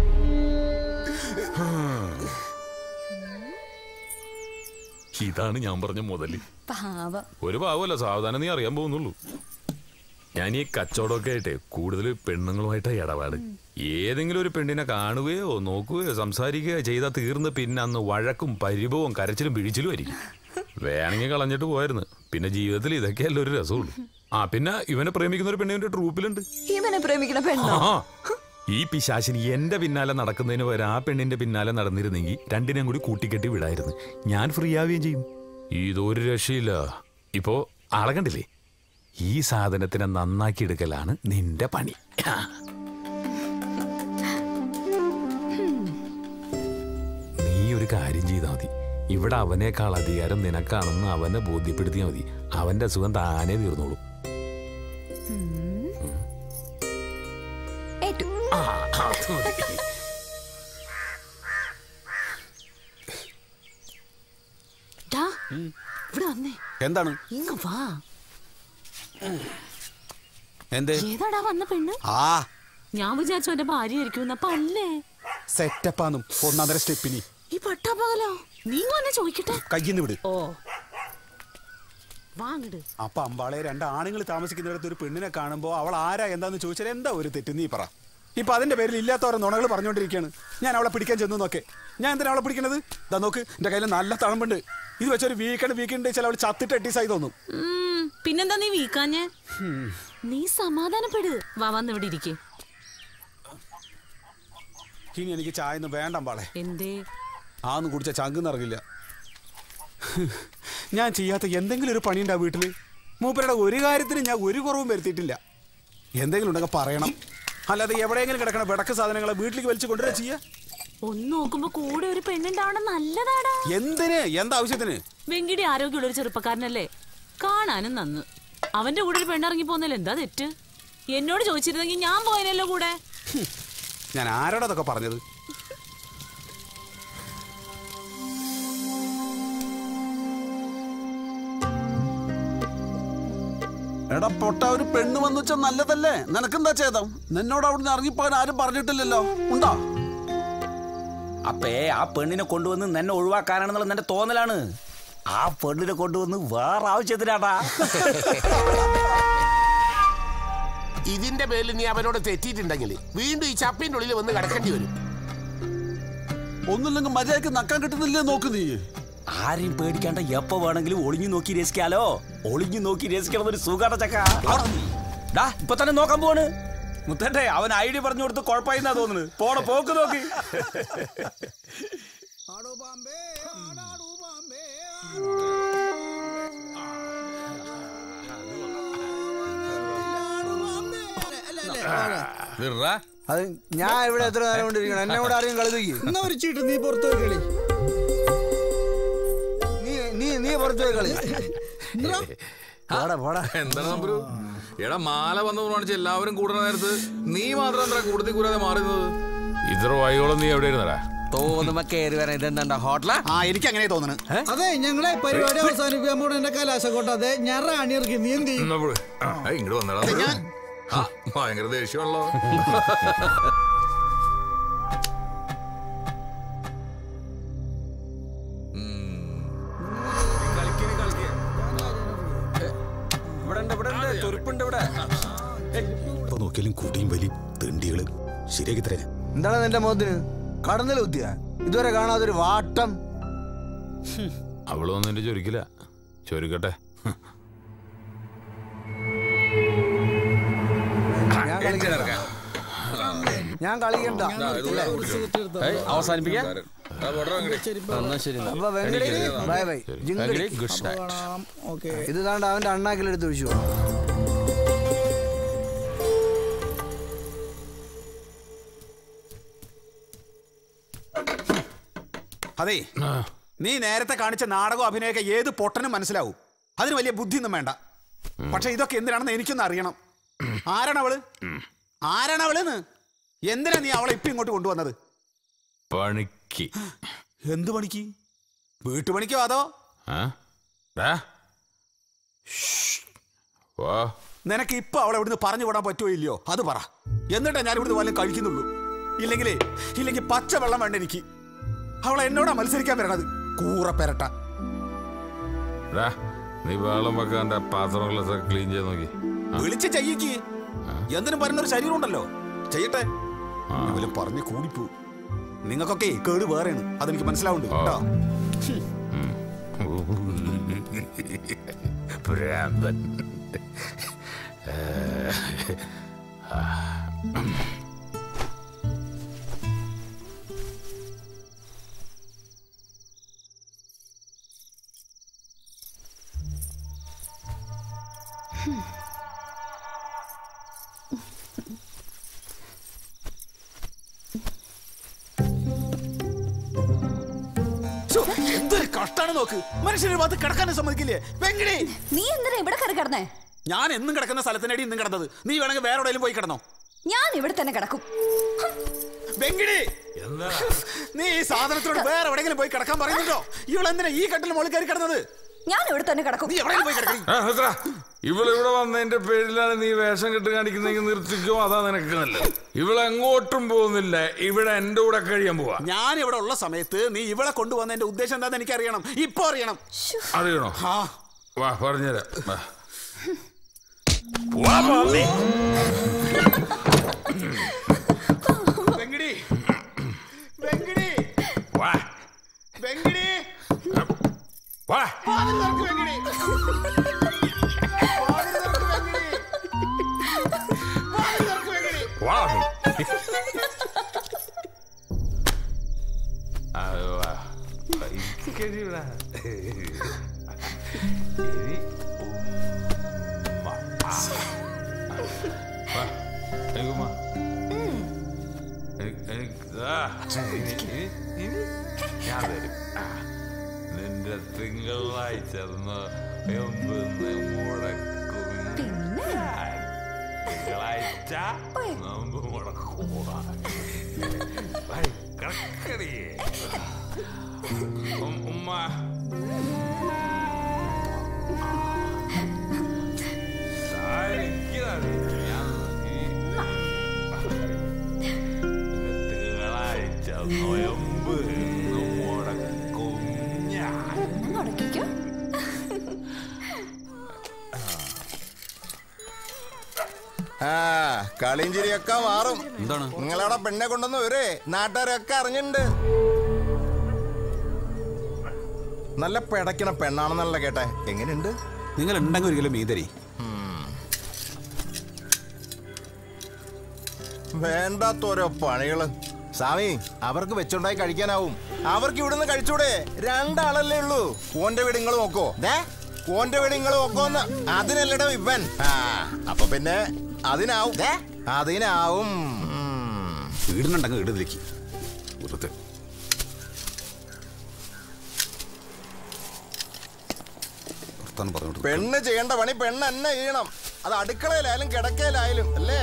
ഇതാണ് ഞാൻ പറഞ്ഞ മുതല് പാവം ഒരു പാവമല്ല സാവധാനം നീ അറിയാൻ പോകുന്നുള്ളൂ ഞാൻ ഈ കച്ചവടമൊക്കെ ആയിട്ടെ കൂടുതൽ പെണ്ണുങ്ങളുമായിട്ടാ ഇടപാട് ഏതെങ്കിലും ഒരു പെണ്ണിനെ കാണുകയോ നോക്കുകയോ സംസാരിക്കുകയോ ചെയ്താൽ തീർന്ന് പിന്നെ അന്ന് വഴക്കും പരിഭവവും കരച്ചിലും പിഴിച്ചിലും ആയിരിക്കും വേണമെങ്കിൽ കളഞ്ഞിട്ട് പോയായിരുന്നു പിന്നെ ജീവിതത്തിൽ ഇതൊക്കെയല്ല ഒരു രസമുള്ളൂ ആ പിന്നെ ഇവനെ പ്രേമിക്കുന്ന ഒരു പെണ്ണിന്റെ ട്രൂപ്പിലുണ്ട് ഇവനെ പ്രേമിക്കണ പെണ്ണോ ആ. ഈ പിശാശിനി എന്റെ പിന്നാലെ നടക്കുന്നതിന് പകരം ആ പെണ്ണിന്റെ പിന്നാലെ നടന്നിരുന്നെങ്കിൽ രണ്ടിനെയും കൂടി കൂട്ടിക്കെട്ടി വിടായിരുന്നു ഞാൻ ഫ്രീ ആവുകയും ചെയ്യും ഇതൊരു രക്ഷയില്ല ഇപ്പോ ആളെ കണ്ടില്ലേ ഈ സാധനത്തിനെ നന്നാക്കി എടുക്കലാണ് നിന്റെ പണി നീ ഒരു കാര്യം ചെയ്താൽ മതി ഇവിടെ അവനേക്കാൾ അധികാരം നിനക്കാണെന്ന് അവനെ ബോധ്യപ്പെടുത്തിയാൽ മതി അവന്റെ അസുഖം താനേ തീർന്നോളൂ ഏറ്റു ആ, അത് മതി. ഡാ, ഇവിടെ വന്നേ എന്താണ് ഇങ്ങ് വാ എന്തേ ഏതാടാ വന്ന പെണ്ണ് ആ ഞാൻ വിചാരിച്ചു എന്റെ ഭാര്യ ആയിരിക്കും അപ്പൊ അല്ലേ സെറ്റപ്പാന്നും ഒന്നാന്തര സ്റ്റെപ്പിനി ഈ പട്ടാപ്പകലോ നീ വന്നെ ചോദിക്കട്ടെ കയ്യിന്ന് വിട് ഓ വാങ്ങിട് അപ്പൊ അമ്പാളെ രണ്ട് ആണുങ്ങൾ താമസിക്കുന്നിടത്ത് ഒരു പെണ്ണിനെ കാണുമ്പോ അവൾ ആരാ എന്താന്ന് ചോദിച്ചാൽ എന്താ ഒരു തെറ്റ് നീ പറ ഇപ്പൊ അതിന്റെ പേരിൽ ഇല്ലാത്തവരെ നുണകൾ പറഞ്ഞുകൊണ്ടിരിക്കുകയാണ് ഞാൻ അവളെ പിടിക്കാൻ ചെന്നു നോക്കെ ഞാൻ എന്തിനാ അവളെ പിടിക്കണത് ഇതാ നോക്ക് എന്റെ കയ്യിൽ നല്ല തളമ്പുണ്ട് ഇത് വെച്ചൊരു വീക്കെൻഡ് വീക്കെൻഡ് ചില അവൾ ചത്തിട്ട് എട്ടീസായി തോന്നും ഉം, പിന്നെന്താ നീ വീക്കാഞ്ഞേ ഹും. നീ സമാധാനപ്പെട് വാ വന്ന് ഇവിടെ ഇരിക്കേ ഇനി എനിക്ക് ചായ ഒന്നും വേണ്ട അമ്പാളെ എന്തേ ആന്ന് കുടിച്ച ചങ്ക് നിറങ്ങില്ല ഞാൻ ചെയ്യാത്ത എന്തെങ്കിലും ഒരു പണിയുണ്ടാ വീട്ടില് മൂപ്പരുടെ ഒരു കാര്യത്തിന് ഞാൻ ഒരു കുറവും വരുത്തിയിട്ടില്ല എന്തെങ്കിലും ഉണ്ടെങ്കിൽ പറയണം അല്ലാതെ എവിടെയെങ്കിലും കിടക്കണ വിടക്ക് സാധനങ്ങളെ വീട്ടിലേക്ക് വലിച്ചു കൊണ്ടുവരാ ചെയ്യാ ഒന്ന് നോക്കുമ്പോ കൂടെ ഒരു പെണ്ണുണ്ടാവണം നല്ലതാടാ എന്തിന് എന്താവശ്യത്തിന് വെങ്കിടി ആരോഗ്യമുള്ള ഒരു ചെറുപ്പക്കാരനല്ലേ കാണാനും നന്ന് അവന്റെ കൂടെ ഒരു പെണ്ണിറങ്ങി പോന്നല്ലോ എന്താ തെറ്റ് എന്നോട് ചോദിച്ചിരുന്നെങ്കിൽ ഞാൻ പോയനല്ലോ കൂടെ ഞാൻ ആരോടാ അതൊക്കെ പറഞ്ഞത് എടാ പൊട്ട ഒരു പെണ്ണ് വന്നു വെച്ചാൽ നല്ലതല്ലേ നിനക്കെന്താ ചേതം നിന്നോട് അവിടുന്ന് ഇറങ്ങിപ്പോകാൻ ആരും പറഞ്ഞിട്ടില്ലല്ലോ ഉണ്ടോ അപ്പേ ആ പെണ്ണിനെ കൊണ്ടുവന്ന് നിന്നെ ഒഴിവാക്കാനാണെന്നുള്ള നിന്റെ തോന്നലാണ് ആ പെണ്ണിനെ കൊണ്ടുവന്ന് വേറെ ആവശ്യത്തിനാടാ ഇതിന്റെ പേരിൽ നീ അവനോട് തെറ്റിയിട്ടുണ്ടെങ്കിൽ വീണ്ടും ഈ ചപ്പിന്റെ ഉള്ളിൽ വന്ന് കിടക്കേണ്ടി വരും ഒന്നുമില്ലെങ്കിൽ മര്യാദക്ക് നക്കാൻ കിട്ടുന്നില്ലേ നോക്ക് നീ ആരെയും പേടിക്കാണ്ട എപ്പോ വേണമെങ്കിലും ഒളിഞ്ഞു നോക്കി രസിക്കാലോ ഒളിഞ്ഞു നോക്കി രസിക്കണത് ഒരു സുഖാട ചക്ക ഡാ ഇപ്പൊ തന്നെ നോക്കാൻ പോവാണ് മുത്തട്ടെ അവൻ ഐഡിയ പറഞ്ഞു കൊടുത്ത് കുഴപ്പമായിന്നാ തോന്നുന്നത് പോണ പോക്ക് നോക്കി അത് ഞാൻ ഇവിടെ എത്ര നേരം കൊണ്ടിരിക്കണം എന്നെ കൂടെ ആരെയും കളി തൂക്കി എന്നാ ഒരു ചീട്ട് നീ പുറത്തു പോയി കളി നീ നീ നീ പുറത്തു പോയി കളി പോടാ പോടാ എന്താണ് നമ്പരു എടാ മാല വന്നു കാണിച്ച് എല്ലാവരും കൂടുന്ന നേരത്ത് നീ മാത്രം എന്താ കൂടുതൽ കൂടാതെ മാറുന്നത് ഇത്ര വൈകോളം നീ എവിടെ ഇരുന്നടാ തോന്നുമ്പോ കയറി വരാൻ ഇതെന്താ ഹോട്ടലാ ആ എനിക്ക് അങ്ങനെ തോന്നുന്നു അതെ ഞങ്ങളെ പരിപാടി അവസാനിപ്പിക്കാൻ പോണ എന്റെ കലാശക്കോട്ട അതെ ഞാൻ റാണി ഇറക്കി നീ എന്ത് ചെയ്യും? ഇങ്ങോട്ട് വന്നടാ ആ, ഭയങ്കര ദേഷ്യമാണല്ലോ ഇവിടെ ഉണ്ട് ഇവിടെ ഉണ്ട് തുരുപ്പുണ്ട് ഇവിടെ ഇപ്പൊ നോക്കിയാലും കുടിയും വലി തെണ്ടികള് ശരിയാക്കി തരാം എന്താണ് നിന്റെ മുഖത്തിന് കടന്നിൽ കുത്തിയ ഇതുവരെ കാണാതൊരു വാട്ടം അവള് വന്ന് എന്റെ ചൊരിക്കില്ല ചൊരുക്കട്ടെ ഞാൻ കളിക്കണ്ട ഞാൻ കളിക്കണ്ട ഏയ്, അവസാനിപ്പിക്കാം എന്നാ ശരി എന്നാ. അപ്പൊ വെങ്കടി ബൈ ബൈ ജിങ്കടി വെങ്കടി, ഗുഡ് നൈറ്റ് ഓക്കെ ഇത് താണ്ട് അവന്റെ അണ്ണാക്കിലെടുത്ത് ഒഴിച്ചു അതെ നീ നേരത്തെ കാണിച്ച നാടകം അഭിനയൊക്കെ ഏത് പൊട്ടനും മനസ്സിലാവും അതിന് വലിയ ബുദ്ധിയൊന്നും വേണ്ട പക്ഷെ ഇതൊക്കെ എന്തിനാണെന്ന് എനിക്കൊന്ന് അറിയണം ആരാണ് അവള് ആരാണ് അവളെന്ന് എന്തിനാ നീ അവളെ ഇപ്പൊ ഇങ്ങോട്ട് കൊണ്ടുവന്നത് പണിക്ക് എന്ത് പണിക്ക് വീട്ടുപണിക്കോ അതോ ആ? ദാ. ഷ്ഷ്. വാ നിനക്ക് ഇപ്പൊ അവളെ ഇവിടുന്ന് പറഞ്ഞു വിടാൻ പറ്റുമോ ഇല്ലയോ അത് പറ എന്നിട്ടാ ഞാൻ ഇവിടുന്ന് വല്ലതും കഴിക്കുന്നുള്ളൂ ഇല്ലെങ്കിലേ ഇല്ലെങ്കിൽ പച്ച വെള്ളം വേണ്ട എനിക്ക് അവളെ എന്നോടാ മത്സരിക്കാൻ വരണത് കൂറ പെരട്ട ഡാ, നീ വെള്ളം വെക്കാൻ്റെ പാത്രങ്ങളൊക്കെ ക്ലീൻ ചെയ്ത് നോക്കി വിളിച്ച് ചെയ്യിക്ക് എന്തിനും പറയുന്ന ഒരു ശരീരം ഉണ്ടല്ലോ ചെയ്യട്ടെ ഇവലും പറഞ്ഞ് കൂടിപ്പോ നിങ്ങൾക്കൊക്കെ കേട് വേറെയാണ് അതെനിക്ക് മനസ്സിലാവുന്നുണ്ട് കേട്ടോ ഭ്രാന്തൻ ശ്ശോ, എന്തൊരു കഷ്ടാണ് നോക്ക് മനുഷ്യന് ഭാഗത്ത് കിടക്കാനും സമ്മതിക്കില്ലേ വെങ്കിടി നീ എന്തിനാ ഇവിടെ കയറി കിടന്നേ ഞാൻ എന്നും കിടക്കുന്ന സ്ഥലത്തിനടി ഇന്നും കിടന്നത് നീ വേണമെങ്കിൽ വേറെ എവിടെയെങ്കിലും പോയി കിടന്നോ ഞാൻ ഇവിടെ തന്നെ കിടക്കും വെങ്കിടി നീ ഈ സാധനത്തോട് വേറെ എവിടെയെങ്കിലും പോയി കിടക്കാൻ പറയുന്നുണ്ടോ ഇവളെന്തിനാ ഈ കട്ടിൽ മുകളിൽ കയറി കിടന്നത് ഞാൻ ഇവിടെ തന്നെ കിടക്കും നീ എവിടെയെങ്കിലും പോയി കിടക്കടി ആ, നിർത്തടാ. ഇവളിവിടെ വന്നതിന്റെ പേരിലാണ് നീ വേഷം കെട്ട് കാണിക്കുന്നെങ്കിൽ നിർത്തിക്കോ അതാ നിനക്ക് നല്ലത് ഇവളെങ്ങോട്ടും പോകുന്നില്ല ഇവിടെ എന്റെ കൂടെ കഴിയാൻ പോവാ ഞാൻ ഇവിടെ ഉള്ള സമയത്ത് നീ ഇവിടെ കൊണ്ടുവന്ന എന്റെ ഉദ്ദേശം എന്താന്ന് എനിക്ക് അറിയണം ഇപ്പൊ അറിയണം അറിയണോ ആ വാ പറഞ്ഞുതരാം വാ. വാ, പന്നി. വെങ്കിടി വെങ്കിടി വാ വെങ്കിടി വാ വാതിൽ തുറക്ക് വെങ്കിടി വാതിൽ തുറക്ക് വെങ്കിടി വാതിൽ തുറക്ക് വെങ്കിടി വാ ആ, വാ. ഇരിക്കടി ഇവിടെ. ഇനി ഉമ്മ. ആ. വാ. എനിക്ക് ഉമ്മ. എനിക്ക്- എനിക്ക്- ആ. ഇനി- ഇനി- ഇനി ഞാൻ തരും ആ. നിന്റെ തിങ്കളാഴ്ച എമ്പെന്ന് മുടക്കും തിങ്കളാഴ്ച നോമ്പ് മുടക്കൂടാ കിടക്കടി ഉം- ഉമ്മ സാരിക്കാതെ ഞാൻ ഈ തിങ്കളാഴ്ച നോയമ്പ് മുടക്കും ഞാൻ മുടക്കിക്കോ ആ കളിയും ചിരിയൊക്കെ മാറും എന്താണ് നിങ്ങളവിടെ പെണ്ണെ കൊണ്ടുവന്ന് വരെ നാട്ടുകാരൊക്കെ അറിഞ്ഞിട്ടുണ്ട് നല്ല പിടയ്ക്കണ പെണ്ണാണെന്നല്ല കേട്ടെ എങ്ങനെയുണ്ട് നിങ്ങൾ ഉണ്ടെങ്കിൽ ഒരിക്കലും മീതരി വേണ്ടാത്തോരോ പണികള് സ്വാമി അവർക്ക് വെച്ചുണ്ടായി കഴിക്കാനാവും അവർക്ക് ഇവിടുന്ന് കഴിച്ചൂടെ രണ്ടാളല്ലേ ഉള്ളൂ ഓന്റെ വീട് നിങ്ങൾ നോക്കോ ദേ ഓന്റെ വീട് നിങ്ങൾ നോക്കോന്ന് അതിനല്ലടോ ഇവൻ ആ അപ്പൊ പിന്നെ അതിനാവും ദേ അതിനാവും വീടിനുണ്ടെങ്കിൽ വീടിലേക്ക് വെറുതെ വർത്താനം പറഞ്ഞോട്ട് പെണ്ണ് ചെയ്യേണ്ട പണി പെണ്ണ് തന്നെ ചെയ്യണം അത് അടുക്കളയിലായാലും കിടക്കയിലായാലും അല്ലേ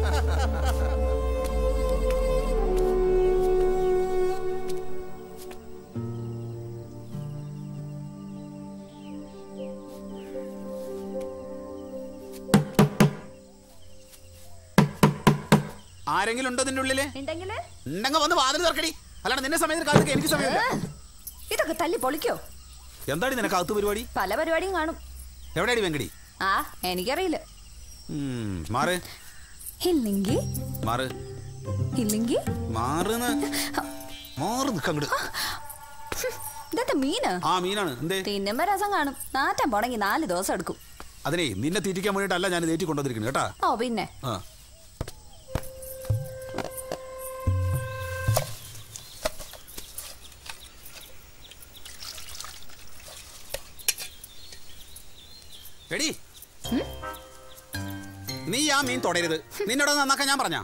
ആരെങ്കിലും ഉണ്ടോ നിന്റെ ഉള്ളില് ഉണ്ടെങ്കില് ഉണ്ടെങ്കിൽ വന്ന് വാതിൽ തുറക്കടി അല്ലാണ്ട് നിന്നെ സമയത്തിന് കാലത്തേക്ക് എനിക്ക് സമയമില്ല ഇതൊക്കെ തല്ലി പൊളിക്കോ എന്താണ് നിനക്ക് അകത്ത് പരിപാടി പല പരിപാടിയും കാണും എവിടെയാടി വെങ്കടി ആ എനിക്കറിയില്ല ഉം, മാറ് ഇല്ലെങ്കിൽ മാറ് ഇല്ലെങ്കിൽ മാറുന്ന് മാറ് നിക്കങ്ങട് ഇതൊക്കെ മീന് ആ മീനാണ് എന്തേ തിന്നുമ്പോ രസം കാണും നാറ്റം പോണെങ്കി നാല് ദിവസം എടുക്കും അതിനെ നിന്നെ തീറ്റിക്കാൻ വേണ്ടിയിട്ടല്ല ഞാൻ തേറ്റി കൊണ്ടുവന്നിരിക്കുന്നത് കേട്ടാ ഓ പിന്നെ ആ എടി നീ ആ മീൻ തൊടരുത് നിന്നോട് നന്നാക്കാൻ ഞാൻ പറഞ്ഞ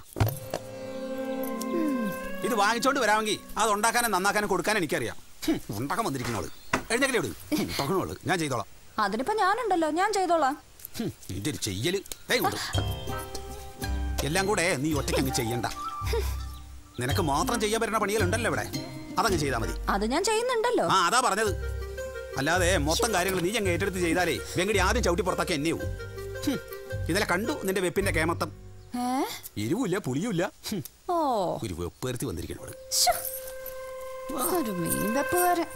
ഇത് വാങ്ങിച്ചോണ്ട് വരാമെങ്കിൽ അത് ഉണ്ടാക്കാനും നന്നാക്കാനും കൊടുക്കാനും എനിക്കറിയാം ഹും, ഉണ്ടാക്കാൻ വന്നിരിക്കുന്നവള് എഴുന്നേക്കലേ വിട് ഉണ്ടാക്കണവള് ഞാൻ ചെയ്തോളാം അതിനിപ്പോ ഞാനുണ്ടല്ലോ ഞാൻ ചെയ്തോളാം ഹും, ഇതിന്റെ ഒരു ചെയ്യല് ദേ ഇങ്ങോട്ട്. എല്ലാം കൂടെ നീ ഒറ്റയ്ക്ക് അങ്ങ് ചെയ്യണ്ട നിനക്ക് മാത്രം ചെയ്യാൻ പറ്റുന്ന പണികളുണ്ടല്ലോ ഇവിടെ അതങ്ങ് ചെയ്താൽ മതി അത് ഞാൻ ചെയ്യുന്നുണ്ടല്ലോ ആ അതാ പറഞ്ഞത് അല്ലാതെ മൊത്തം കാര്യങ്ങൾ നീ അങ്ങ് ഏറ്റെടുത്ത് ചെയ്താലേ വെങ്കടി ആദ്യം ചവിട്ടി പുറത്താക്കി എന്നെയോ ഇന്നലെ കണ്ടു നിന്റെ വെപ്പിന്റെ കേമത്തം ഏ എരിവുമില്ല പുളിയുമില്ല ഹും, ഓ ഒരു വെപ്പ് വരുത്തി വന്നിരിക്കണം ഇവിടെ ശ്ശോ. ഒരു മീൻ വെപ്പുകാരൻ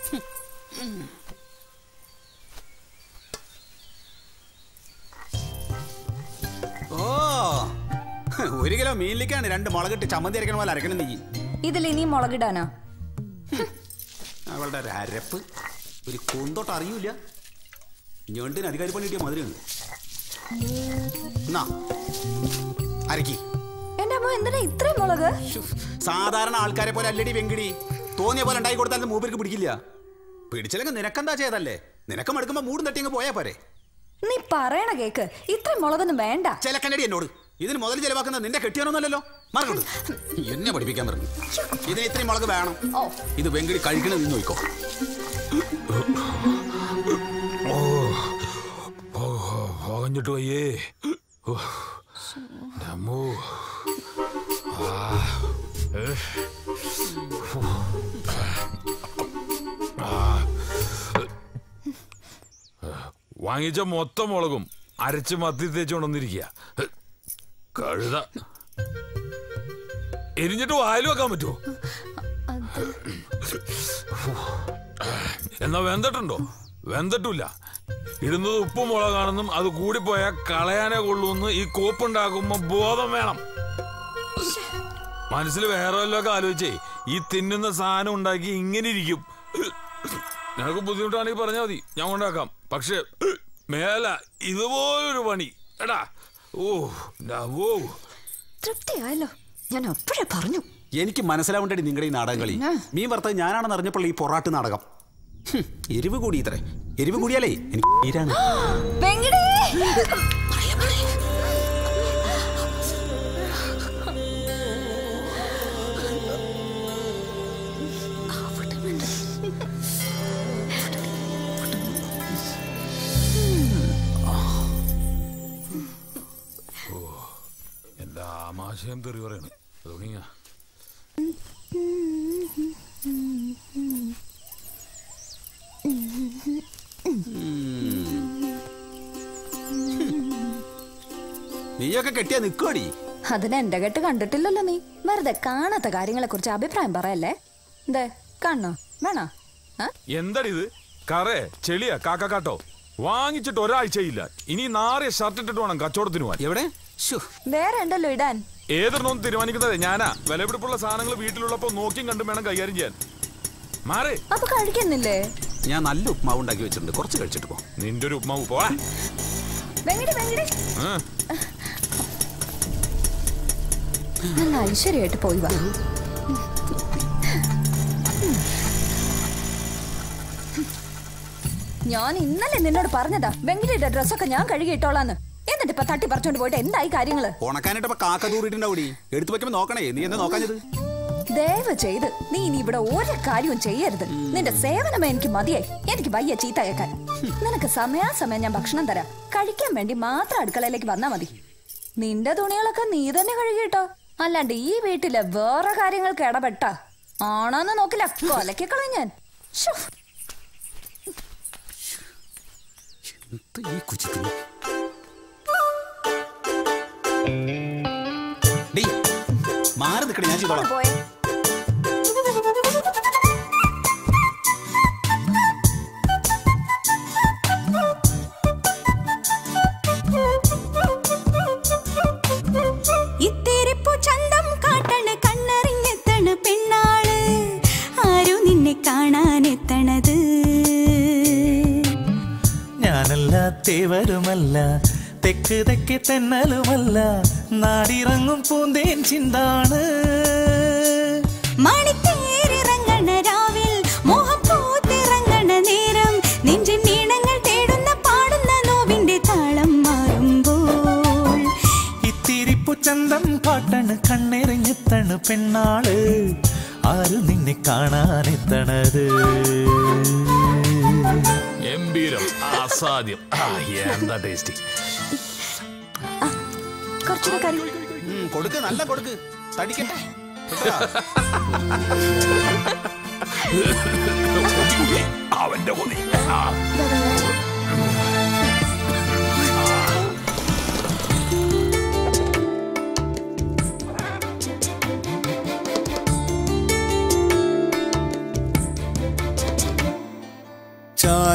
ഓ ഒരു കിലോ മീനിലേക്കാണ് രണ്ട് മുളകിട്ട് ചമ്മന്തി അരക്കണ പോലെ അരക്കണം നീ ഇതിൽ ഇനി മുളകിടാനാ അവളുടെ ഒരു അരപ്പ് ഒരു കുന്തോട്ട് അറിയൂല ഞണ്ടിന് അധികാരി പണി കിട്ടിയ മധുരമാണ് എന്നാ അരക്കി എന്റെ അമ്മ എന്തിനാ ഇത്രയും മുളക് സാധാരണ ആൾക്കാരെ പോലെ അല്ലടി വെങ്കിടി തോന്നിയ പോലെ ഉണ്ടായി കൊടുത്താൽ മൂപ്പർക്ക് പിടിക്കില്ല പിടിച്ചില്ലെങ്കിൽ നിനക്കെന്താ ചെയ്തല്ലേ നിനക്കും എടുക്കുമ്പോ മൂടും തട്ടി അങ്ങ് പോയാ പോരെ നീ പറയണ കേക്ക് ഇത്രയും മുളകൊന്നും വേണ്ട ചിലക്കണ്ടടി എന്നോട് ഇതിന് മുതൽ ചെലവാക്കുന്നത് നിന്റെ കെട്ടിയാനൊന്നുമല്ലല്ലോ മറക്കണ്ടു എന്നെ പഠിപ്പിക്കാൻ പറഞ്ഞു ഇതിന് ഇത്രയും മുളക് വേണം ഇത് വെങ്കിടി കഴിക്കണത് നീ നോക്കോ പോകഞ്ഞിട്ട് വയ്യേ ഓ, ദമ്മോ. ആ, ഏ. ഫു. ആ. വാങ്ങിച്ച മൊത്തം മുളകും അരച്ച് മത്തി തേച്ചുകൊണ്ടൊന്നിരിക്കുക കഴുത എരിഞ്ഞിട്ട് വായിൽ വെക്കാൻ പറ്റുമോ എന്നാ വെന്തട്ടുണ്ടോ വെന്തട്ടില്ല ഇടുന്നത് ഉപ്പും മുളകാണെന്നും അത് കൂടിപ്പോയാൽ കളയാനേ കൊള്ളൂന്ന് ഈ കോപ്പുണ്ടാക്കുമ്പോ ബോധം വേണം മനസ്സിൽ വേറെ വല്ലതൊക്കെ ആലോചിച്ചേ ഈ തിന്നുന്ന സാധനം ഉണ്ടാക്കി ഇങ്ങനെ ഇരിക്കും നിനക്ക് ബുദ്ധിമുട്ടാണെങ്കിൽ പറഞ്ഞാൽ മതി ഞാൻ കൊണ്ടാക്കാം പക്ഷെ മേല ഇതുപോലൊരു പണി എടാ ഓ ഡാ, ഓ തൃപ്തിയായല്ലോ ഞാൻ അപ്പോഴേ പറഞ്ഞു എനിക്ക് മനസ്സിലാവേണ്ടടി നിങ്ങളുടെ ഈ നാടകം കളി പിന്നെ? മീൻ വറുത്തത് ഞാനാണെന്ന് അറിഞ്ഞപ്പോൾ ഈ പൊറാട്ട് നാടകം ഹും, എരിവ് കൂടി ഇത്രേ എരിവ് കൂടിയാലേ എനിക്ക് തീരാണ് വെങ്കിടേ എന്റെ ആമാശയം തെറി പറയണ് തുടങ്ങിയ നീയൊക്കെ കെട്ടിയാ നിക്കോടി അതിന് എന്റെ കെട്ട് കണ്ടിട്ടില്ലല്ലോ നീ വെറുതെ കാണാത്ത കാര്യങ്ങളെ കുറിച്ച് അഭിപ്രായം പറയല്ലേ ദേ കാണണോ വേണോ ആ? എന്താടി ഇത് കറേ ചെളിയ കാക്കക്കാട്ടോ വാങ്ങിച്ചിട്ട് ഒരാഴ്ചയില്ല ഇനി നാറിയ ഷർട്ട് ഇട്ടിട്ട് വേണം കച്ചവടത്തിന് പോവാൻ എവിടെ വേറെ ഉണ്ടല്ലോ ഇടാൻ ഏതൊരെണ്ണം തീരുമാനിക്കുന്നത് ഞാനാ വിലപിടിപ്പുള്ള സാധനങ്ങൾ വീട്ടിലുള്ളപ്പോ നോക്കിയും കണ്ടും വേണം കൈകാര്യം ചെയ്യാൻ മാറേ അപ്പൊ കഴിക്കുന്നില്ലേ ഞാൻ നല്ല ഉപ്മാവ് ഉണ്ടാക്കി വെച്ചിട്ടുണ്ട് കുറച്ച് കഴിച്ചിട്ട് പോ നിന്റെ ഒരു ഉപ്മാവ് പോവാ വെങ്കിടി വെങ്കിടി നല്ല ഐശ്വര്യമായിട്ട് പോയി വാ ഞാൻ ഇന്നലെ നിന്നോട് പറഞ്ഞതാ വെങ്കിടിയുടെ ഡ്രസ്സൊക്കെ ഞാൻ കഴുകിയിട്ടോളാന്ന് എന്നിട്ട് ഇപ്പൊ തട്ടി പറിച്ചോണ്ട് പോയിട്ട് എന്തായി കാര്യങ്ങള് ഉണക്കാനായിട്ട് ഇപ്പൊ കാക്ക തൂറിയിട്ടുണ്ടാവൂടി എടുത്തു വെക്കുമ്പോ നോക്കണേ നീ എന്താ നോക്കാഞ്ഞത് ദയവ് ചെയ്ത് നീ ഇനി ഇവിടെ ഒരു കാര്യവും ചെയ്യരുത് നിന്റെ സേവനമേ എനിക്ക് മതിയായി എനിക്ക് വയ്യ ചീത്ത കേൾക്കാൻ നിനക്ക് സമയാസമയം ഞാൻ ഭക്ഷണം തരാം കഴിക്കാൻ വേണ്ടി മാത്രം അടുക്കളയിലേക്ക് വന്നാ മതി നിന്റെ തുണികളൊക്കെ നീ തന്നെ കഴുകിട്ടോ അല്ലാണ്ട് ഈ വീട്ടിലെ വേറെ കാര്യങ്ങൾക്ക് ഇടപെട്ട ആണോന്ന് നോക്കില്ല കൊലക്കി കളയും ഞാൻ ശ്ശോ. എന്ത് ഈ കുച്ചിക്കുന്നു ഡീ മാറി നിൽക്കണേ ഞാൻ ചെയ്തോളാം പോയെ ഇത്തിരിപ്പു ചന്തം കാട്ടണ് കണ്ണറിഞ്ഞെത്തണ് പെണ്ണാള് ആരു നിന്നെ കാണാനെത്തണത് ഞാനല്ല തേവരുമല്ല തെക്ക് തെക്ക് തെന്നലുമല്ല നാടിറങ്ങും പൂന്തേൻ ചിന്താണ് മണിത്തേരിറങ്ങണ രാവിൽ മോഹം പൂത്തിറങ്ങണ നേരം നെഞ്ചിൻ നീണങ്ങൾ തേടുന്ന പാടുന്ന നോവിന്റെ താളം മാറുമ്പോൾ ഇത്തിരിപ്പു ചന്തം കാട്ടണ് കണ്ണെറിഞ്ഞെത്തണ് പെണ്ണാള് ആരു നിന്നെ കാണാനെത്തണത് ഗംഭീരം അസാധ്യം ആ, എന്താ ടേസ്റ്റി കുറച്ചുകൂടെ കറി ഉം, കൊടുക്ക് നല്ല കൊടുക്ക് തടിക്കട്ടെ കേട്ടാ? അവന്റെ കൊതി ആ.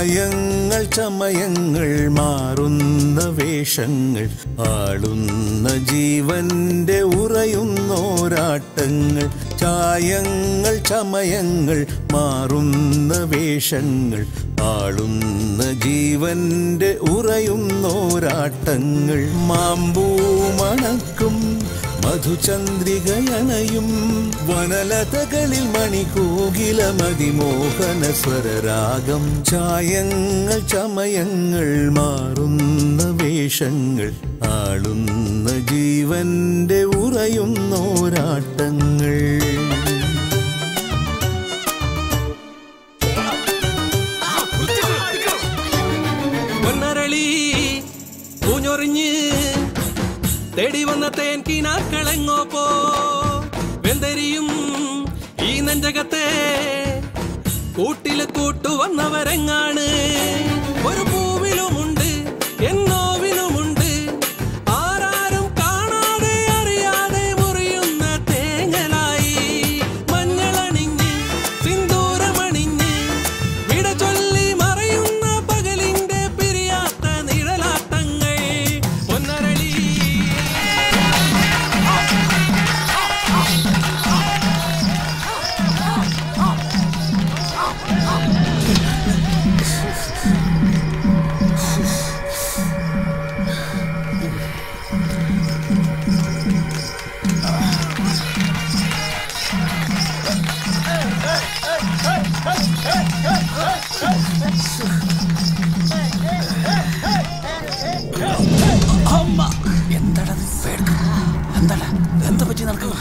ചായങ്ങൾ ചമയങ്ങൾ മാറുന്ന വേഷങ്ങൾ ആളുന്ന ജീവന്റെ ഉറയുന്നോരാട്ടങ്ങൾ ചായങ്ങൾ ചമയങ്ങൾ മാറുന്ന വേഷങ്ങൾ ആളുന്ന ജീവന്റെ ഉറയുന്നോരാട്ടങ്ങൾ മാമ്പൂ മണക്കും മധുചന്ദ്രികയണയും വനലതകളിൽ മണികോകിലമതിമോഹന സ്വരരാഗം ചായങ്ങൾ ചമയങ്ങൾ മാറുന്ന വേഷങ്ങൾ ആളുന്ന ജീവന്റെ ഉറയുന്നോരാട്ടങ്ങൾ പൊന്നരളി പൂഞ്ഞൊറിഞ്ഞ് തേടി വന്ന തേൻ കിനാക്കളെങ്ങോ പോ വെന്തരിയും ഈ നെഞ്ചകത്തെ കൂട്ടില് കൂട്ടുവന്നവരെങ്ങാണ് ഒരു പൂവിലുമുണ്ട് എന്നോവിലുമുണ്ട് ആരാരും കാണാതെ അറിയാതെ മുറിയുന്ന തേങ്ങലായി മഞ്ഞളണിഞ്ഞ് സിന്ദൂരമണിഞ്ഞ് വിട ചൊല്ലി മറയുന്ന പകലിന്റെ പിരിയാത്ത നിഴലാട്ടങ്ങൾ പൊന്നരളി അമ്മ എന്താടാ ഇത്? പേടിക്ക്. എന്താടാ എന്താ പറ്റി നടക്കുക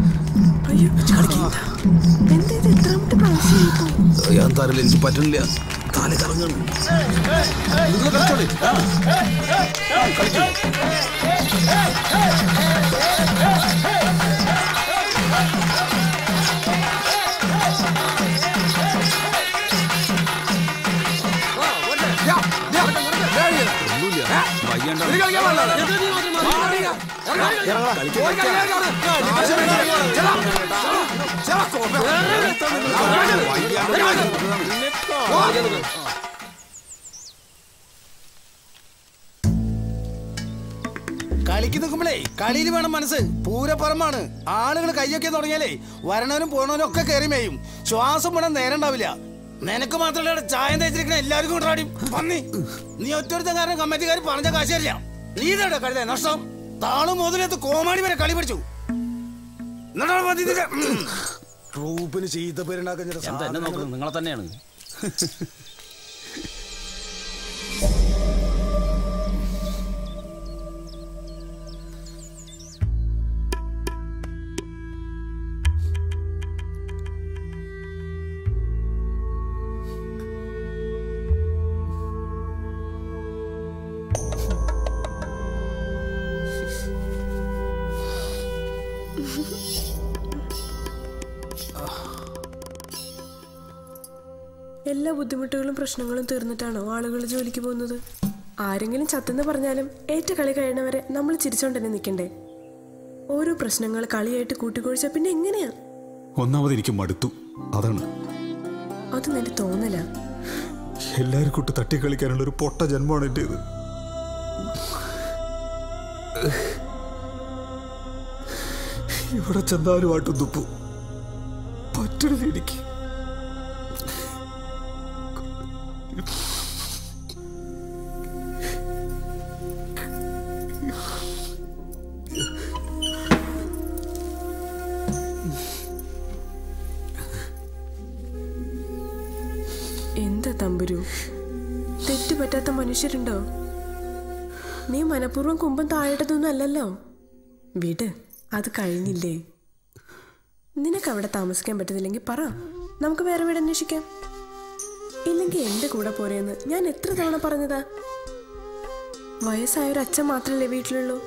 ഞാൻ തരല എനിക്ക് പറ്റുന്നില്ല തല കറങ്ങണം നിങ്ങൾ കളിച്ചോളി ആ. ആ, കളിച്ചോ. കളിക്ക് നിൽക്കുമ്പോഴേ കളിയിൽ വേണം മനസ്സ് പൂരപ്പറമ്പാണ് ആളുകൾ കയ്യൊക്കെ തുടങ്ങിയാലേ വരണവനും പോണവനും ഒക്കെ കയറി മേയും ശ്വാസം വേണം നേരം ഉണ്ടാവില്ല നിനക്ക് മാത്രമല്ല ചായ തേച്ചിരിക്കണ എല്ലാവർക്കും കൊണ്ടാടി പന്നി നീ ഒറ്റൊരുത്തൻ കാരണം കമ്മിറ്റിക്കാർ പറഞ്ഞ കാശ് തരില്ല നീ ഇതവിടെ കഴുത നഷ്ടം താളും മുതലെത്ത് കോമാളി വരെ കളി പഠിച്ചു എന്നിട്ടാണ് മതി ഇതിന്റെ, ഉം. ട്രൂപ്പിന് ചീത്ത പേരുണ്ടാക്കാൻ ചില എന്താ എന്നെ നോക്കുന്നത് നിങ്ങളെ തന്നെയാണ് എല്ലാ ബുദ്ധിമുട്ടുകളും പ്രശ്നങ്ങളും തീർന്നിട്ടാണോ ആളുകൾ ജോലിക്ക് പോകുന്നത് ആരെങ്കിലും ചത്തെന്ന് പറഞ്ഞാലും ഏറ്റ കളി കഴിയണവരെ നമ്മൾ ചിരിച്ചോണ്ട് തന്നെ നിൽക്കണ്ടേ ഓരോ പ്രശ്നങ്ങൾ കളിയായിട്ട് കൂട്ടിക്കൊഴിച്ചാൽ പിന്നെ എങ്ങനെയാ ഒന്നാമത് എനിക്ക് മടുത്തു അതാണ് അത് നിന്റെ തോന്നലാ എല്ലാരും കൂട്ട് തട്ടിക്കളിക്കാനുള്ള ഒരു പൊട്ട ജന്മമാണ് എന്റേത് ഇവിടെ ചെന്നാലും ആട്ടും തുപ്പു പറ്റരുത് എനിക്ക് എന്താ തമ്പുരു തെറ്റ് പറ്റാത്ത മനുഷ്യരുണ്ടോ നീ മനഃപൂർവ്വം കുമ്പം താഴേട്ടതൊന്നും അല്ലല്ലോ വിട് അത് കഴിഞ്ഞില്ലേ നിനക്ക് അവിടെ താമസിക്കാൻ പറ്റുന്നില്ലെങ്കിൽ പറ നമുക്ക് വേറെ വീട് അന്വേഷിക്കാം ഇല്ലെങ്കിൽ എന്റെ കൂടെ പോരെന്ന് ഞാൻ എത്ര തവണ പറഞ്ഞതാ വയസ്സായ ഒരു അച്ഛൻ മാത്രമല്ലേ വീട്ടിലുള്ളൂ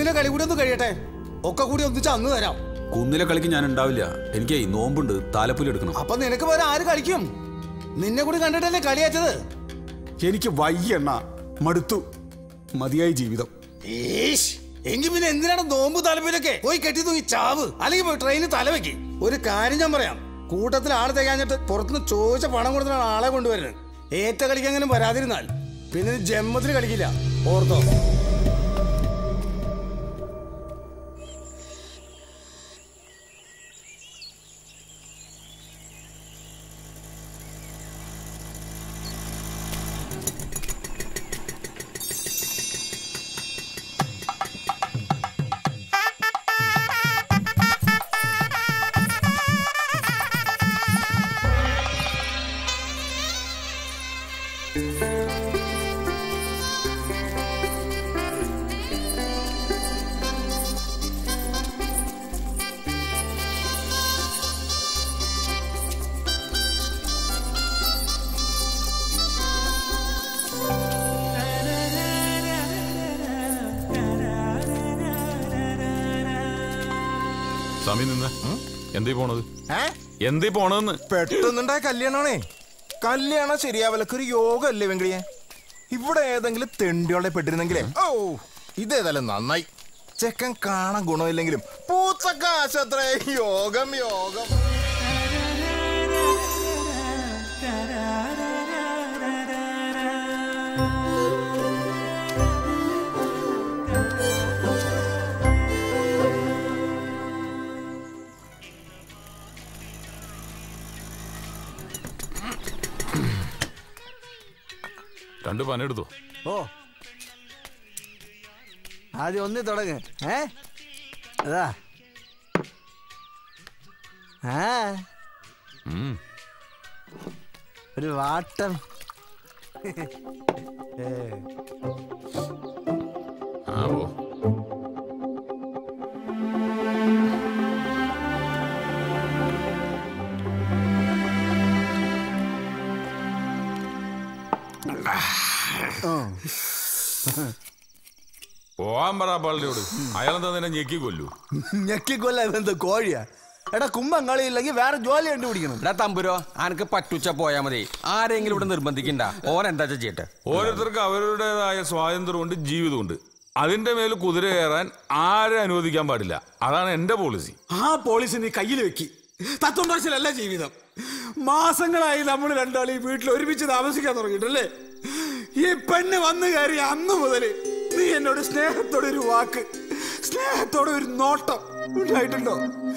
കുന്നിലെ കളി കൂടി ഒന്ന് കഴിയട്ടെ ഒക്കെ കൂടി ഒന്നിച്ച് അന്ന് തരാം കുന്നിലെ കളിക്ക് ഞാൻ ഉണ്ടാവില്ല എനിക്ക് നോമ്പുണ്ട് താലപ്പൊലി എടുക്കണം അപ്പൊ നിനക്ക് പോലെ ആര് കളിക്കും നിന്നെ കൂടി കണ്ടിട്ടല്ലേ കളിയാറ്റത് എനിക്ക് വയ്യണ്ണ മടുത്തു മതിയായി ജീവിതം ഈശ് എങ്കിൽ പിന്നെ എന്തിനാണ് നോമ്പ് തലപ്പിലൊക്കെ പോയി കെട്ടി തൂങ്ങി ചാവ് അല്ലെങ്കിൽ പോയി ട്രെയിനിൽ തലവെക്ക് ഒരു കാര്യം ഞാൻ പറയാം കൂട്ടത്തിൽ ആള് തികഞ്ഞിട്ട് പുറത്തുനിന്ന് ചോദിച്ച പണം കൊടുത്തിട്ടാണ് ആളെ കൊണ്ടുവരുന്നത് ഏറ്റ കളിക്കെങ്കിലും വരാതിരുന്നാൽ പിന്നെ നീ ജന്മത്തിൽ കളിക്കില്ല ഓർത്തോ സ്വാമി നിന്ന് എന്തീ പോണത് എന്തീ പോണതെന്ന് പെട്ടെന്നുണ്ടായ കല്യാണമാണേ കല്യാണം ശരിയാവലൊക്കെ ഒരു യോഗം അല്ലേ വെങ്കിളിയെ ഇവിടെ ഏതെങ്കിലും തെണ്ടിയോളെ പെട്ടിരുന്നെങ്കിലേ ഓ ഇതേതായാലും നന്നായി ചെക്കൻ കാണാൻ ഗുണമില്ലെങ്കിലും പൂച്ചക്കാശത്രേ യോഗം യോഗം രണ്ട് പനെടുത്തു ഓ ആദ്യം ഒന്നി തുടങ്ങ് ഏ അതാ ആ ഒരു വാട്ടം ഏ ആവോ പോവാൻ പറ പള്ളിയോട് അയാളെന്താ നിന്നെ ഞെക്കി കൊല്ലു ഞെക്കിക്കൊല്ല ഇതെന്ത് കോഴിയാ എടാ കുമ്പം കളിയില്ലെങ്കിൽ വേറെ ജോലി കണ്ടുപിടിക്കണം എടാ തമ്പുരോ അനക്ക് പറ്റുച്ച പോയാ മതി ആരെങ്കിലും ഇവിടെ നിർബന്ധിക്കണ്ട ഓൻ എന്താ ചെയ്യട്ടെ ഓരോരുത്തർക്ക് അവരുടേതായ സ്വാതന്ത്ര്യമുണ്ട് ജീവിതമുണ്ട് അതിന്റെ മേൽ കുതിര കയറാൻ ആരെ അനുവദിക്കാൻ പാടില്ല അതാണ് എന്റെ പോളിസി ആ പോളിസി നീ കയ്യിൽ വെക്കി തത്വം പറച്ചിലല്ല ജീവിതം മാസങ്ങളായി നമ്മൾ രണ്ടാളും ഈ വീട്ടിൽ ഒരുമിച്ച് താമസിക്കാൻ തുടങ്ങിയിട്ടല്ലേ ഈ പെണ്ണ് വന്നു കയറി അന്ന് മുതല് നീ എന്നോട് സ്നേഹത്തോടെ ഒരു വാക്ക് സ്നേഹത്തോടെ ഒരു നോട്ടം ഉണ്ടായിട്ടുണ്ടോ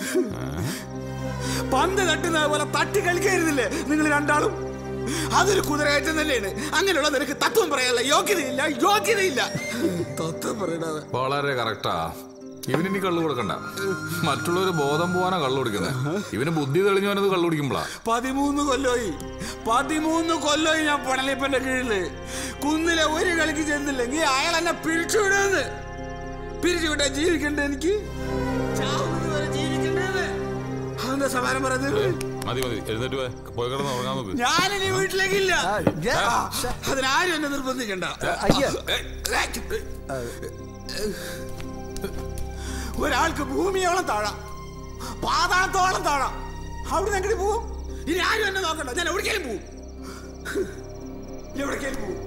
പന്ത് തട്ടുന്നത് പോലെ തട്ടി കളിക്കായിരുന്നില്ലേ നിങ്ങൾ രണ്ടാളും അതൊരു കുതിരകയറ്റം തന്നെയാണ് അങ്ങനെയുള്ള നിനക്ക് തത്വം പറയാനുള്ള യോഗ്യതയില്ല യോഗ്യതയില്ല തത്വം പറയണത് വളരെ കറക്റ്റാ ഇവന് ഇനി കള്ളു കൊടുക്കണ്ട മറ്റുള്ളവര് ബോധം പോവാനാ കള്ളു കുടിക്കുന്നത് ഇവന് ബുദ്ധി തെളിഞ്ഞു വന്നത് കള്ളു കുടിക്കുമ്പോളാ പതിമൂന്ന് കൊല്ലോയി പതിമൂന്ന് കൊല്ലോയി ഞാൻ പണലിപ്പന്റെ കീഴില് കുന്നിലെ ഒരു കളിക്ക് ചെന്നില്ലെങ്കിൽ അയാൾ എന്നെ പിരിച്ചുവിടുന്ന് പിരിച്ചുവിട്ടാ ജീവിക്കണ്ടേ എനിക്ക് ചാവുന്നത് വരെ ജീവിക്കണ്ടേന്ന് അതെന്താ സമാനം പറയുന്നത് മതി മതി എഴുന്നേറ്റ് പോയി. പോയി കിടന്ന് ഉറങ്ങാൻ നോക്ക് ഞാനിനി വീട്ടിലേക്കില്ല ആ, അതിനാരും എന്നെ നിർബന്ധിക്കണ്ട ഒരാൾക്ക് ഭൂമിയോളം താഴാം പാതാളത്തോളം താഴാം അവിടെ എങ്ങനെ പോവും ഇനി ആരും എന്നെ നോക്കണ്ട ഞാൻ എവിടേക്കാലും പോവും എവിടേക്കാലും പോവും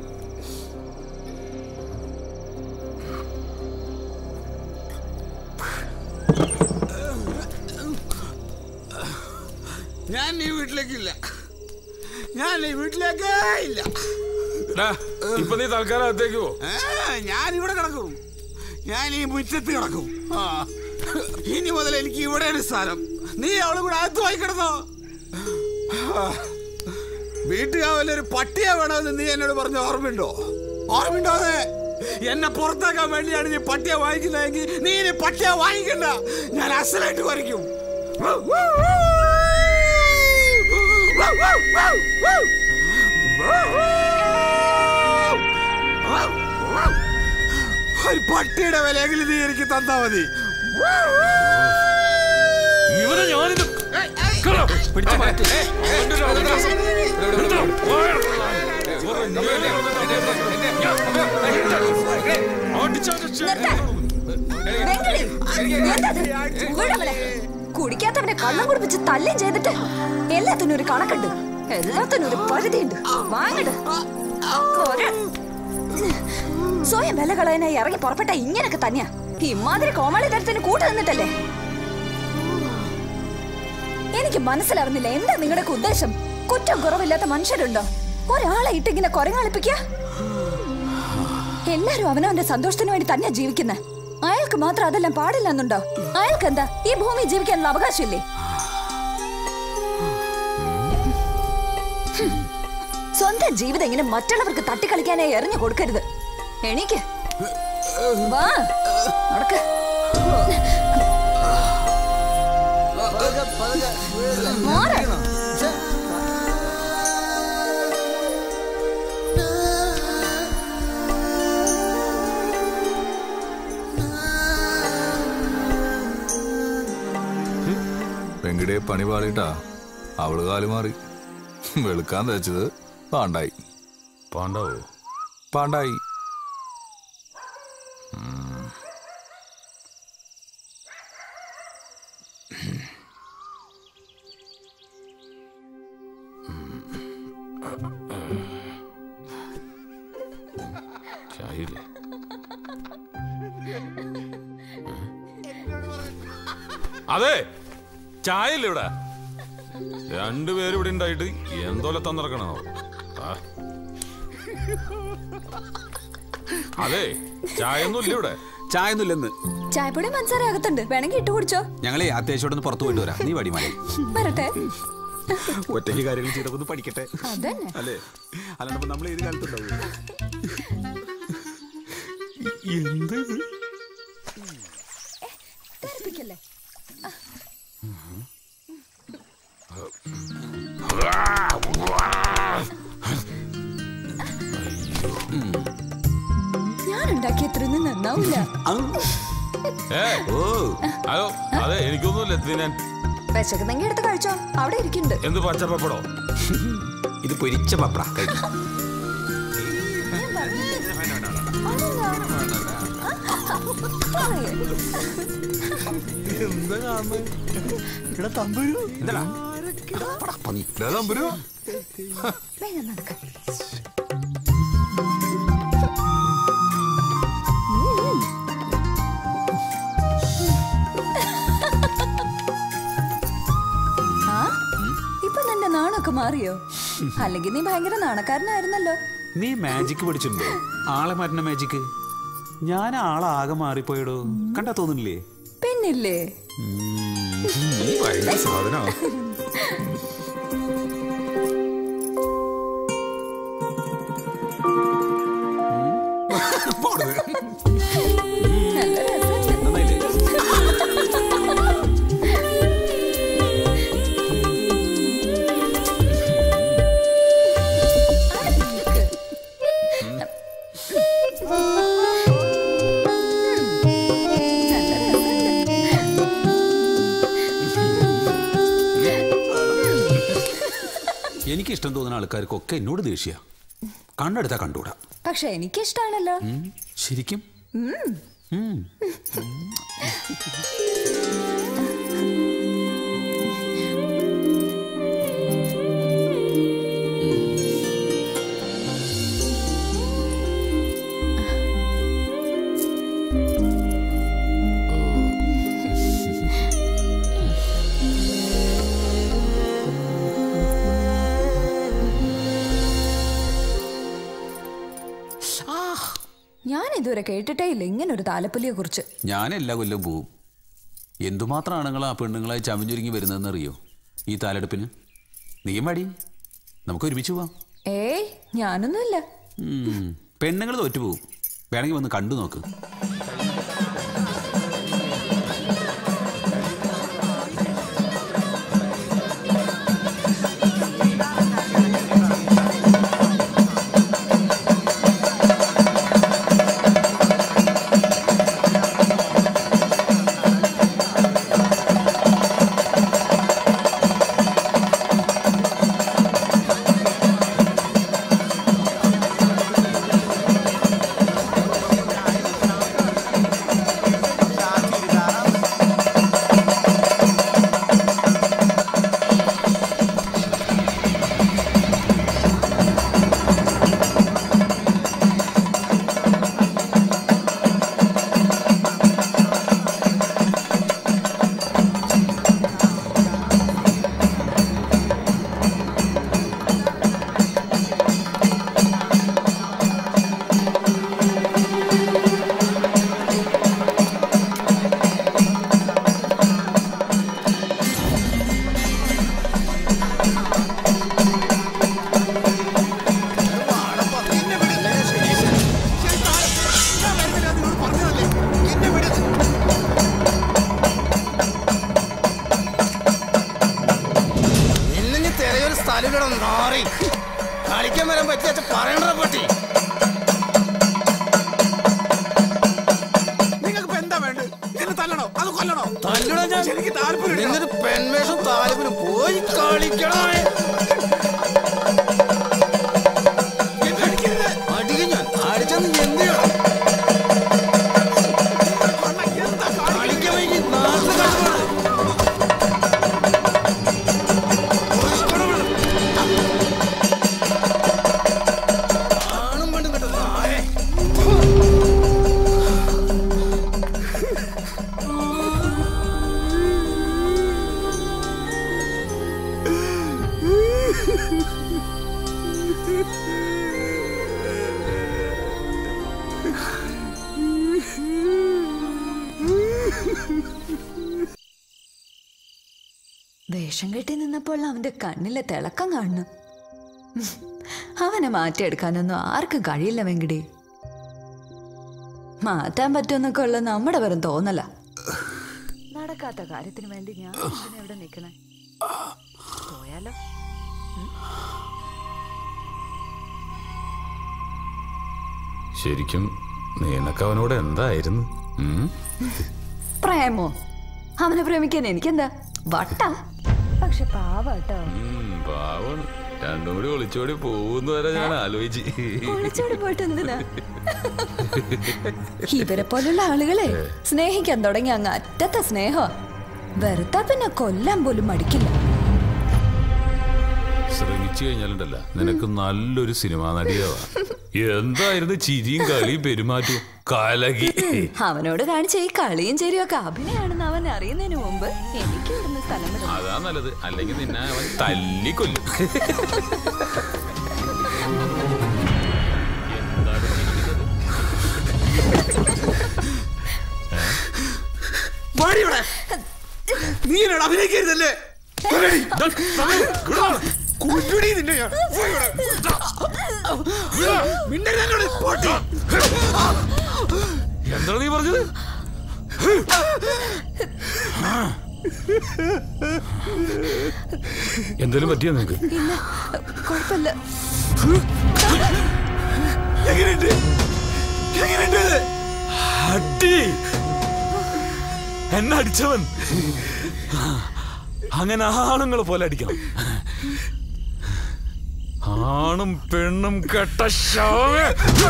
ഞാൻ ഈ വീട്ടിലേക്കില്ല ഞാൻ ഈ വീട്ടിലേക്കേ ഇല്ല ഡാ, ഇപ്പൊ നീ തൽക്കാലം അകത്തേക്ക് പോ ഞാൻ ഇവിടെ കിടക്കും ഞാൻ ഈ മുറ്റത്ത് കിടക്കും ആ. ഇനി മുതൽ എനിക്ക് ഇവിടെയാണ് സ്ഥാനം നീ അവളും കൂടെ അകത്ത് പോയി കിടന്നോ ആ. വീട്ടുകാവലിൽ ഒരു പട്ടിയെ വേണമെന്ന് നീ എന്നോട് പറഞ്ഞ ഓർമ്മയുണ്ടോ ഓർമ്മയുണ്ടോ അത് എന്നെ പുറത്താക്കാൻ വേണ്ടിയാണ് നീ പട്ടിയെ വാങ്ങിക്കുന്നതെങ്കിൽ നീ ഇനി പട്ടിയെ വാങ്ങിക്കണ്ട ഞാൻ അസലായിട്ട് വരയ്ക്കും ഒരു പട്ടിയുടെ വിലയെങ്കിലും നീ എനിക്ക് തന്നാ മതി ഇവനെ ഞാനിത് പിടിച്ചു മാറ്റി കുടിക്കാത്തവനെ കള്ളം കുടിപ്പിച്ച് തല്ലും ചെയ്തിട്ട് എല്ലാത്തിനും ഒരു കണക്കുണ്ട് എല്ലാത്തിനും ഒരു പരിധിയുണ്ട് വാങ്ങട് ഒരു സ്വയം വില കളയാനായി ഇറങ്ങി പുറപ്പെട്ട ഇങ്ങനൊക്കെ തന്നെയാ ഇമാതിരി കോമാളി തരത്തിന് കൂട്ടു നിന്നിട്ടല്ലേ എനിക്ക് മനസ്സിലാവുന്നില്ല എന്താ നിങ്ങളുടെ ഉദ്ദേശം കുറ്റം കുറവില്ലാത്ത മനുഷ്യരുണ്ടോ ഒരാളെ ഇട്ടിങ്ങനെ കൊരങ്ങളിപ്പിക്ക എല്ലാരും അവനവന്റെ സന്തോഷത്തിന് വേണ്ടി തന്നെ ജീവിക്കുന്ന അയാൾക്ക് മാത്രം അതെല്ലാം പാടില്ല എന്നുണ്ടോ അയാൾക്ക് എന്താ ഈ ഭൂമി ജീവിക്കാനുള്ള അവകാശമില്ലേ ഹും. സ്വന്തം ജീവിതം ഇങ്ങനെ മറ്റുള്ളവർക്ക് തട്ടിക്കളിക്കാനായി എറിഞ്ഞു കൊടുക്കരുത് എണീക്ക് വാ നടക്ക് മാറ് വെങ്കിടയെ പണി പാളിട്ടാ അവള് കാല് മാറി വെളുക്കാൻ തേച്ചത് പാണ്ടായി പാണ്ടാവോ പാണ്ടായി ചായയില്ലേ അതെ ചായയില്ല ഇവിടെ രണ്ടുപേരും ഇവിടെ ഉണ്ടായിട്ട് എന്തോലെ തന്നിറക്കണോ ആ. അതെ ചായ ഒന്നും ഇല്ല ഇവിടെ ചായ ഒന്നുമില്ലെന്ന് ചായപ്പൊടി മനസ്സാര അകത്തുണ്ട് വേണമെങ്കിൽ ഇട്ട് കുടിച്ചോ ഞങ്ങളെ അത്യാവശ്യം പുറത്തു പോയിട്ട് വരാം നീ വടി മല വരട്ടെ ഒറ്റയ്ക്ക് കാര്യങ്ങൾ ചെയ്തൊക്കെ ഒന്ന് പഠിക്കട്ടെ അതന്നെ അല്ലേ അല്ലാണ്ട് നമ്മൾ ഏത് കാലത്തുണ്ടാവും എന്ത് തെറിപ്പിക്കല്ലേ ഞാൻ ഉണ്ടാക്കിയ അത്രയൊന്നും നന്നാവില്ല ഏ ഓ അയ്യോ അതെ എനിക്കൊന്നുമില്ല തിന്നാൻ വിശക്കുന്നെങ്കിൽ എടുത്ത് കഴിച്ചോ അവിടെ ഇരിക്കുന്നുണ്ട് എന്ത് പച്ചപ്പപ്പടോ ഇത് പൊരിച്ച പപ്പട കഴിക്കും എന്താ കാണുന്നത് ഇവിടെ തമ്പുരു തമ്പുരു വേഗം നടക്ക ആ ഇപ്പൊ നിന്റെ നാണൊക്കെ മാറിയോ അല്ലെങ്കിൽ നീ ഭയങ്കര നാണക്കാരനായിരുന്നല്ലോ നീ മാജിക് പഠിച്ചിട്ടുണ്ടോ ആളെ മാറ്റുന്ന മാജിക് ഞാൻ ആളാകെ മാറിപ്പോയടോ കണ്ടാ തോന്നുന്നില്ലേ പിന്നില്ലേ നീ ഭയങ്കര സാധനോ നല്ല രസമുണ്ട്. എനിക്ക് ഇഷ്ടം തോന്നുന്ന ആൾക്കാർക്കൊക്കെ എന്നോട് ദേഷ്യ കണ്ടെടുത്താ കണ്ടുകൂടാ പക്ഷെ എനിക്കിഷ്ടാണല്ലോ ഉം, ശരിക്കും ഉം. ഉം. ഞാൻ ഇതുവരെ കേട്ടിട്ടേ ഇല്ല ഇങ്ങനെ ഒരു താലപ്പൊലിയെ കുറിച്ച് ഞാൻ എല്ലാ കൊല്ലം പോവും എന്തുമാത്രം ആണുങ്ങൾ ആ പെണ്ണുങ്ങളായി ചമഞ്ഞൊരുങ്ങി വരുന്നതെന്ന് അറിയോ ഈ താലെടുപ്പിന് നീയും മടി നമുക്ക് ഒരുമിച്ച് പോവാം ഏയ് ഞാനൊന്നുമില്ല ഉം. പെണ്ണുങ്ങൾ തോറ്റുപോകും വേണമെങ്കിൽ വന്ന് കണ്ടു നോക്ക് ആ മാറി കളിക്കാൻ വരാൻ പറ്റിയ പറയണ്ട പറ്റി നിങ്ങൾക്ക് ഇപ്പൊ എന്താ വേണ്ടത് എന്നെ തല്ലണോ അത് കൊല്ലണോ തല്ലണോ ഞാൻ എനിക്ക് താല്പര്യം നിന്നൊരു പെൺവേഷം താലിബിന് പോയി കളിക്കണേ അടിക്കും ഞാൻ അടിച്ചെന്ന് എന്ത് ചെയ്യണം കളിക്കാൻ വൈകി നാട്ടിൽ കളിക്കണം ആണും പെണ്ണും കെട്ട നായേ വേഷം കെട്ടി നിന്നപ്പോൾ അവന്റെ കണ്ണിലെ തിളക്കം കാണുന്നു ഉം. അവനെ മാറ്റിയെടുക്കാനൊന്നും ആർക്കും കഴിയില്ല വെങ്കിടി മാറ്റാൻ പറ്റുമെന്നൊക്കെ ഉള്ള നമ്മുടെ വെറും തോന്നല നടക്കാത്ത കാര്യത്തിന് വേണ്ടി ഞാൻ എന്തിനാ ഇവിടെ നിൽക്കണേ പോയാലോ ശരിക്കും നിനക്ക് അവനോട് എന്തായിരുന്നു ഉം? പ്രേമോ അവനെ പ്രേമിക്കാൻ എനിക്കെന്താ വട്ട പക്ഷെ പാവാട്ടോ ഉം, പാവാണ് രണ്ടും കൂടി ഒളിച്ചോടി പോകുന്ന വരെ ഞാൻ ആലോചിച്ച് ഒളിച്ചോടി പോയിട്ട് എന്തിനാ ഇവരെ പോലുള്ള ആളുകളെ സ്നേഹിക്കാൻ തുടങ്ങി അങ്ങ് അറ്റത്തെ സ്നേഹം വെറുതെ പിന്നെ കൊല്ലാൻ പോലും മടിക്കില്ല ശ്രമിച്ചു കഴിഞ്ഞാലുണ്ടല്ല നിനക്ക് നല്ലൊരു സിനിമാ നടിയാവാ എന്തായിരുന്നു ചിരിയും കളിയും പെരുമാറ്റവും കലകി അവനോട് കാണിച്ച ഈ കളിയും ചെരിയും ഒക്കെ അഭിനയാണെന്ന് അവൻ അറിയുന്നതിന് മുമ്പ് എനിക്ക് ഇവിടുന്ന് സ്ഥലം വിടണം. അതാ നല്ലത് അല്ലെങ്കിൽ നിന്നെ അവൻ തല്ലിക്കൊല്ലും വാടി ഇവിടെ. നീ എന്നോട് അഭിനയിക്കരുതല്ലേ കൊല്ലടി. കൊല്ലടി നിന്നെ ഞാൻ. പോയി ഇവിടെ. മിണ്ടരുത് എന്നോട്. പോട്ടി. എന്താണ് നീ പറഞ്ഞത് എന്തേലും പറ്റിയോ നിനക്ക് ഇല്ല കുഴപ്പമില്ല എങ്ങനെയുണ്ട് എങ്ങനെയുണ്ട് ഇത്? അടി എന്നെ അടിച്ചവൻ അങ്ങനെ ആണുങ്ങൾ പോലെ അടിക്കണം ആണും പെണ്ണും കെട്ട ശവമേ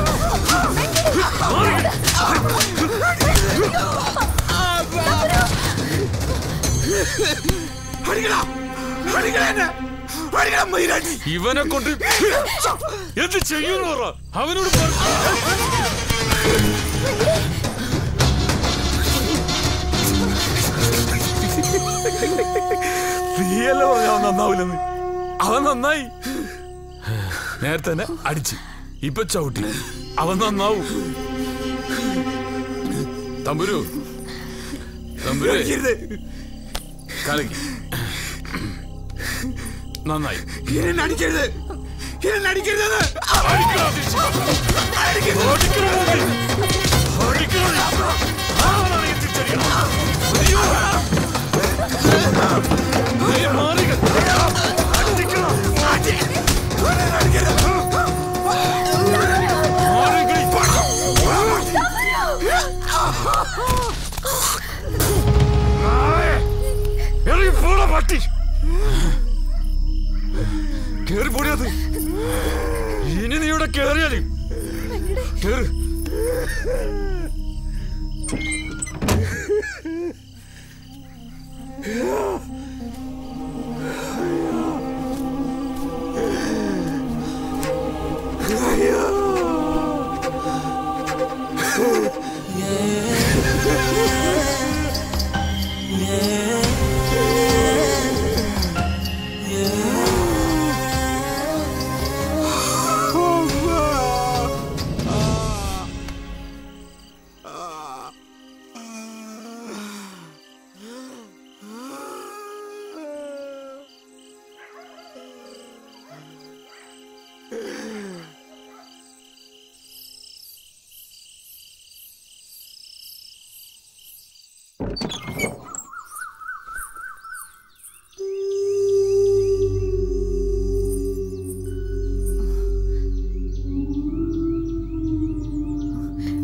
അടിക്കടാ. അടിക്കടാ എന്നെ. അടിക്കടാ മയിലാട്ടി. ഇവനെ കൊണ്ട് എന്ത് ചെയ്യുന്നു പറ അവനോട് പറ. നീയല്ലേ പറഞ്ഞ അവൻ നന്നാവില്ലെന്ന് അവൻ നന്നായി നേരത്തെ തന്നെ അടിച്ച് ഇപ്പൊ ചവിട്ടി അവൻ നന്നാവും തമ്പുരു തമ്പുരു കലക്കി നന്നായി എന്നെ അടിക്കരുത് എന്നെ അടിക്കരുത് ഇറങ്ങി പോടാ പട്ടി കേറി പോടിയത് ഇനി നീ ഇവിടെ കേറിയാല് കേറ്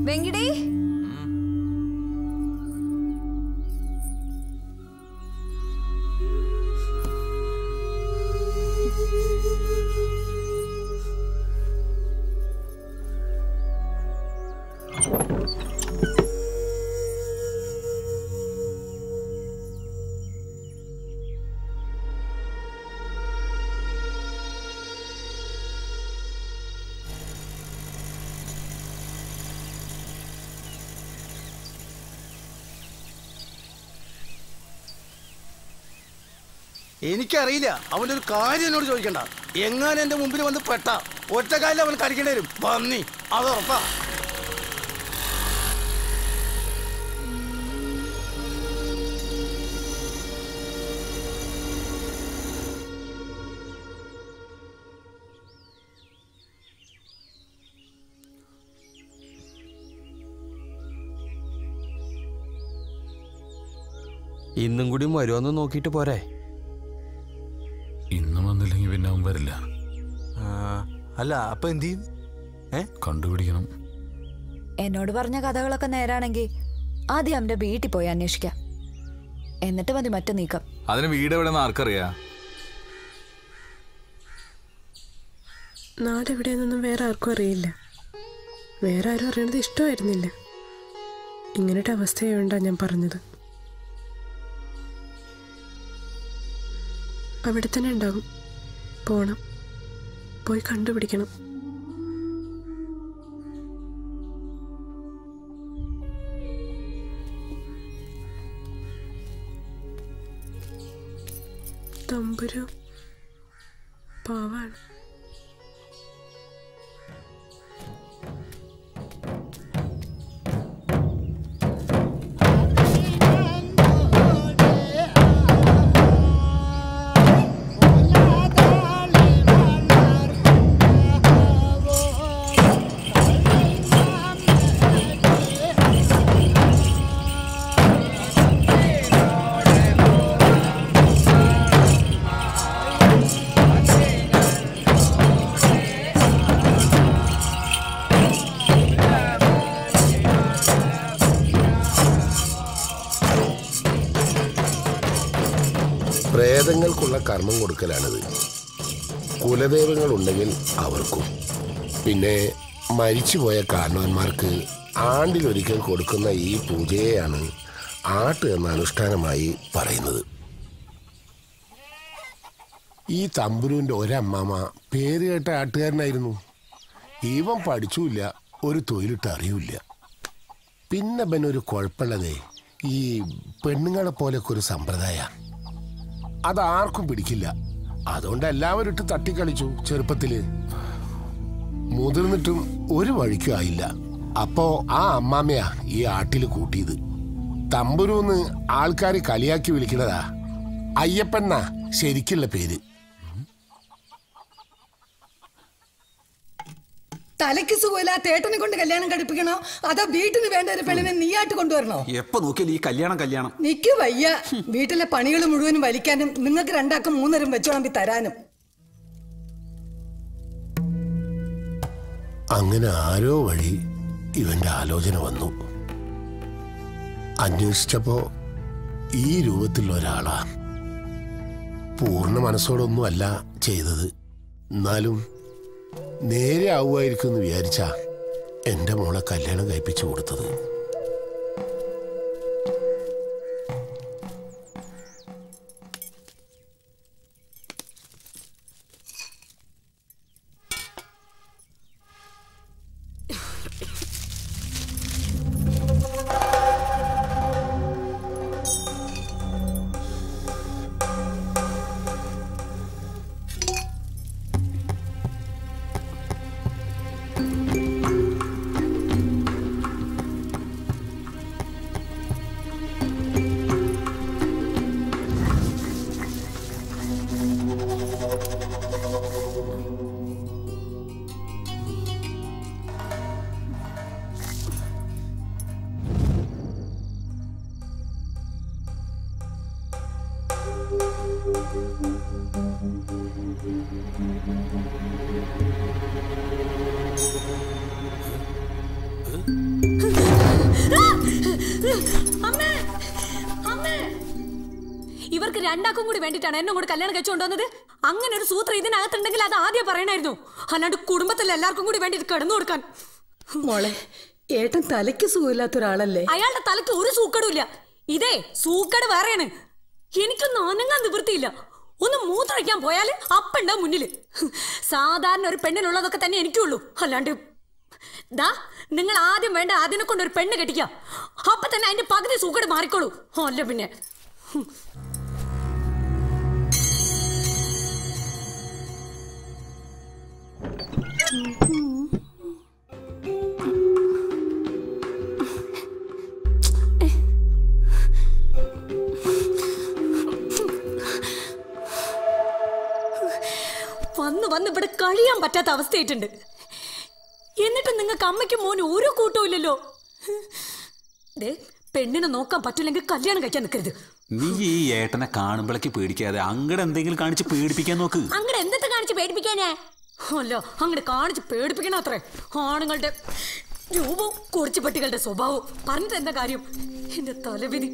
വെങ്കിടി എനിക്കറിയില്ല അവന്റെ ഒരു കാര്യം എന്നോട് ചോദിക്കണ്ട എങ്ങാനും എന്റെ മുമ്പിൽ വന്ന് പെട്ട ഒറ്റക്കാലിൽ അവൻ കടിക്കേണ്ടി വരും പന്നി അത് ഉറപ്പാ ഇന്നും കൂടി വരുമെന്ന് നോക്കിയിട്ട് പോരെ ഇന്നും വന്നില്ലെങ്കിൽ പിന്നെ അവൻ വരില്ല അല്ല അപ്പൊ എന്ത് ചെയ്യും കണ്ടുപിടിക്കണം എന്നോട് പറഞ്ഞ കഥകളൊക്കെ നേരാണെങ്കിൽ ആദ്യം അവന്റെ വീട്ടിൽ പോയി അന്വേഷിക്കാം എന്നിട്ട് മതി മറ്റു നീക്കം അതിന് വീട് എവിടെ ആർക്കറിയാ നാട് എവിടെയെന്നൊന്നും വേറെ ആർക്കും അറിയില്ല വേറെ ആരും അറിയണത് ഇഷ്ടമായിരുന്നില്ല ഇങ്ങനത്തെ അവസ്ഥയായോണ്ടാ ഞാൻ പറഞ്ഞത് അവിടെ തന്നെ ഉണ്ടാകും പോണം പോയി കണ്ടുപിടിക്കണം തമ്പുരു പാവാണ് പ്രേതങ്ങൾക്കുള്ള കർമ്മം കൊടുക്കലാണിത് കുലദൈവങ്ങൾ ഉണ്ടെങ്കിൽ അവർക്കും പിന്നെ മരിച്ചുപോയ കാരണവന്മാർക്ക് ആണ്ടിലൊരിക്കൽ കൊടുക്കുന്ന ഈ പൂജയെയാണ് ആട്ട് എന്ന അനുഷ്ഠാനമായി പറയുന്നത് ഈ തമ്പുരുവിന്റെ ഒരമ്മാമ പേര് കേട്ട ആട്ടുകാരനായിരുന്നു ഇവൻ പഠിച്ചുമില്ല ഒരു തൊഴിലിട്ട് അറിയില്ല പിന്നെ പിന്നെ ഒരു കുഴപ്പമുള്ളതേ ഈ പെണ്ണുങ്ങളെ പോലൊക്കെ ഒരു സമ്പ്രദായ അതാർക്കും പിടിക്കില്ല അതുകൊണ്ട് എല്ലാവരും ഇട്ട് തട്ടിക്കളിച്ചു ചെറുപ്പത്തില് മുതിർന്നിട്ടും ഒരു വഴിക്കും ആയില്ല അപ്പോ ആ അമ്മാമ്മയാ ഈ ആട്ടില് കൂട്ടിയത് തമ്പുരൂന്ന് ആൾക്കാർ കളിയാക്കി വിളിക്കണതാ അയ്യപ്പന്നാ ശരിക്കുള്ള പേര് തലയ്ക്ക് സുഖമില്ലാത്ത ഏട്ടനെ കൊണ്ട് കല്യാണം കഴിപ്പിക്കണോ അതോ വീട്ടിന് വേണ്ട ഒരു പെണ്ണിനെ നീയായിട്ട് കൊണ്ടുവരണോ എപ്പോ നോക്കിയാലും ഈ കല്യാണം കല്യാണം നിക്ക് വയ്യ വീട്ടിലെ പണികൾ മുഴുവനും വലിക്കാനും നിങ്ങൾക്ക് രണ്ടാക്കും മൂന്നരം വെച്ചോളമ്പി തരാനും അങ്ങനെ ആരോ വഴി ഇവന്റെ ആലോചന വന്നു അന്വേഷിച്ചപ്പോ ഈ രൂപത്തിലുള്ള ഒരാളാ പൂർണ്ണ മനസ്സോടൊന്നും അല്ല ചെയ്തത് എന്നാലും നേരെ ആവുമായിരിക്കും എന്ന് വിചാരിച്ചാ എന്റെ മോളെ കല്യാണം കഴിപ്പിച്ചു കൊടുത്തത് അമ്മേ അമ്മേ ഇവർക്ക് രണ്ടാക്കും കൂടി വേണ്ടിയിട്ടാണ് എന്നെ കൂടി കല്യാണം കഴിച്ചു കൊണ്ടുവന്നത് അങ്ങനെ ഒരു സൂത്രം ഇതിനകത്തുണ്ടെങ്കിൽ അത് ആദ്യം പറയണായിരുന്നു അല്ലാണ്ട് കുടുംബത്തിൽ എല്ലാവർക്കും കൂടി വേണ്ടി കിടന്നു കൊടുക്കാൻ മോളെ ഏട്ടൻ തലയ്ക്ക് സുഖമില്ലാത്ത ഒരാളല്ലേ അയാളുടെ തലയ്ക്ക് ഒരു സൂക്കടും ഇല്ല ഇതേ സൂക്കട് വേറെയാണ് എനിക്കൊന്നും അനങ്ങാൻ നിവൃത്തിയില്ല ഒന്ന് മൂത്രഴിക്കാൻ പോയാൽ അപ്പുണ്ടാവും മുന്നിൽ സാധാരണ ഒരു പെണ്ണിനുള്ളതൊക്കെ തന്നെ എനിക്കുള്ളൂ അല്ലാണ്ട് ദാ നിങ്ങൾ ആദ്യം വേണ്ട അതിനെ കൊണ്ട് ഒരു പെണ്ണ് കെട്ടിക്കാം അപ്പൊ തന്നെ അതിന്റെ പകുതി സൂക്കട് മാറിക്കോളൂ അല്ല പിന്നെ വന്ന് വന്ന് ഇവിടെ കഴിയാൻ പറ്റാത്ത അവസ്ഥയായിട്ടുണ്ട് എന്നിട്ട് നിങ്ങൾക്ക് അമ്മയ്ക്കും മോനും ഒരു കൂട്ടവും ഇല്ലല്ലോ ദേ പെണ്ണിനെ നോക്കാൻ പറ്റില്ലെങ്കിൽ കല്യാണം കഴിക്കാൻ നിൽക്കരുത് നീ ഈ ഏട്ടനെ കാണുമ്പോഴേക്ക് പേടിക്കാതെ അങ്ങടെ എന്തെങ്കിലും കാണിച്ച് പേടിപ്പിക്കാൻ നോക്ക് അങ്ങടെ എന്തൊക്കെ കാണിച്ച് പേടിപ്പിക്കാനേ അല്ല അങ്ങോട്ട് കാണിച്ച് പേടിപ്പിക്കണം അത്രേ ആണുങ്ങളുടെ രൂപവും കുറിച്ചുപട്ടികളുടെ സ്വഭാവവും പറഞ്ഞിട്ട് എന്താ കാര്യം എന്റെ തലവിധി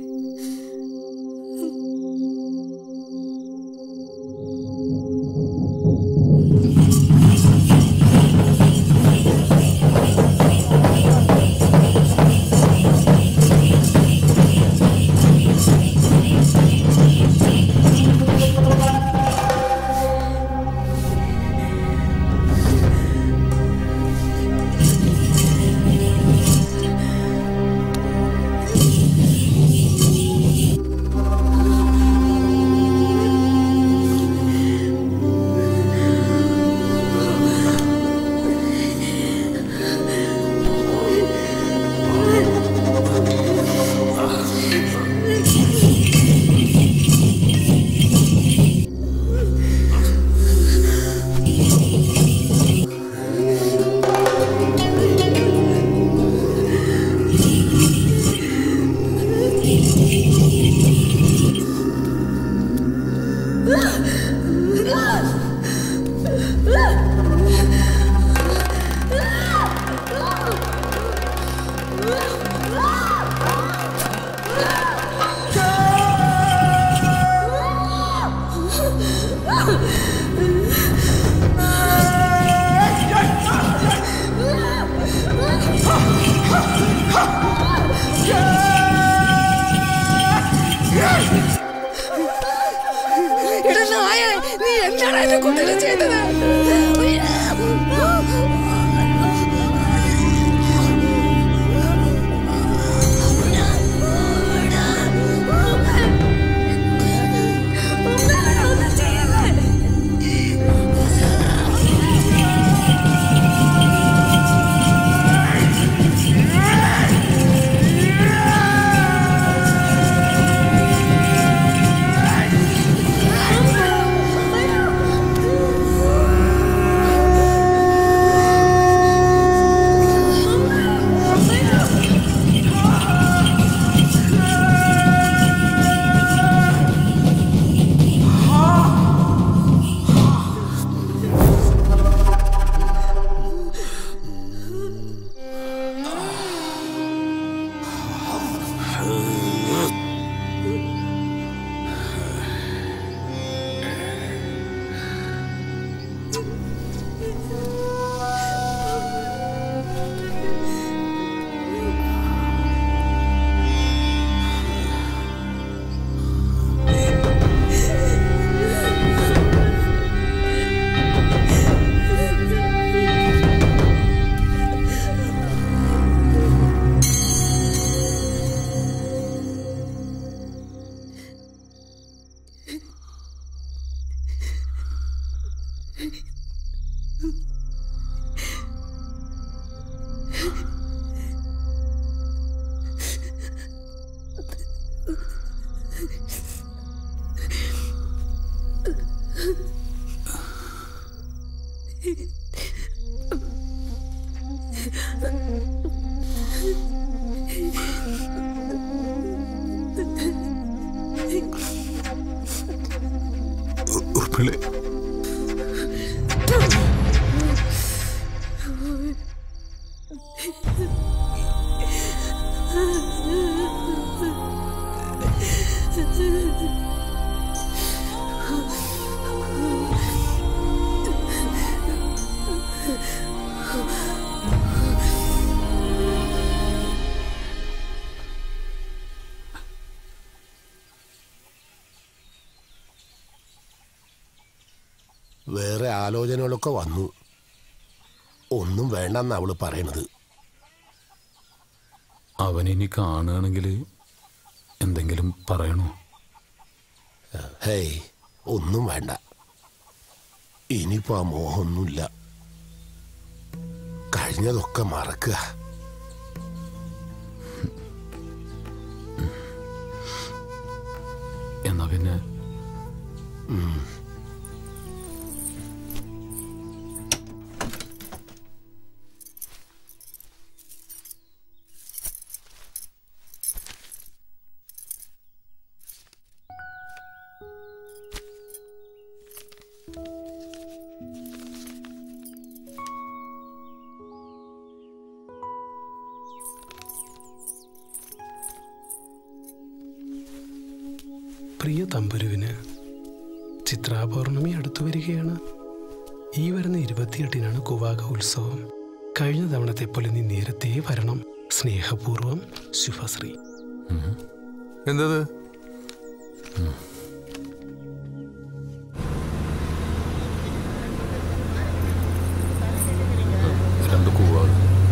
എടാ നായ നീ എന്താണ് എന്റെ കുട്ടികളെ ചെയ്തത് ഉർപ്പിളെ ആ വേറെ ആലോചനകളൊക്കെ വന്നു ഒന്നും വേണ്ടെന്ന് അവള് പറയണത് അവനിനി കാണുകയാണെങ്കിൽ എന്തെങ്കിലും പറയണോ ഹേയ് ഒന്നും വേണ്ട ഇനിയിപ്പോ ആ മോഹമൊന്നുമില്ല കഴിഞ്ഞതൊക്കെ മറക്കുക എന്നാ പിന്നെ ഉം. പ്രിയ തമ്പുരുവിന് ചിത്രാപൗർണമി അടുത്തു വരികയാണ് ഈ വരുന്ന ഇരുപത്തിയെട്ടിനാണ് കുവാക ഉത്സവം കഴിഞ്ഞ തവണത്തെ പോലെ നീ നേരത്തെ വരണം സ്നേഹപൂർവം ശുഭശ്രീ എന്തത് രണ്ട് കൂവാണ്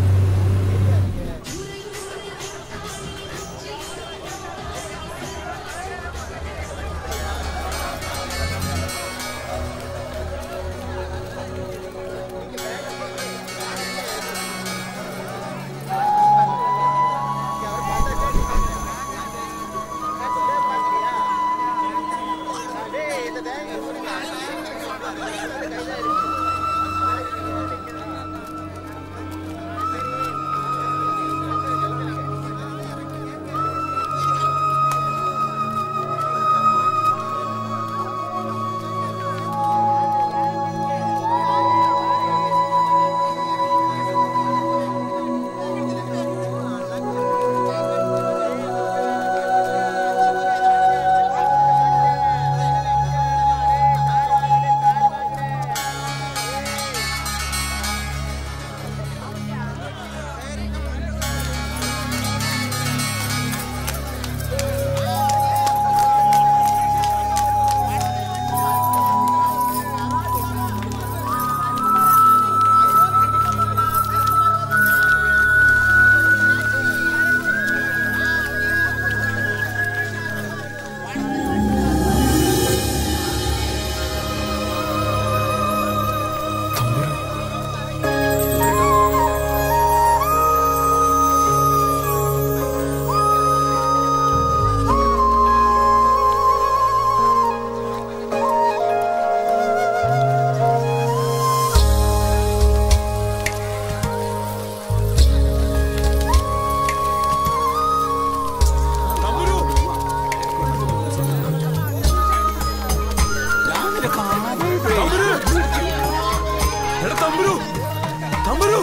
തമ്പുരു തമ്പുരു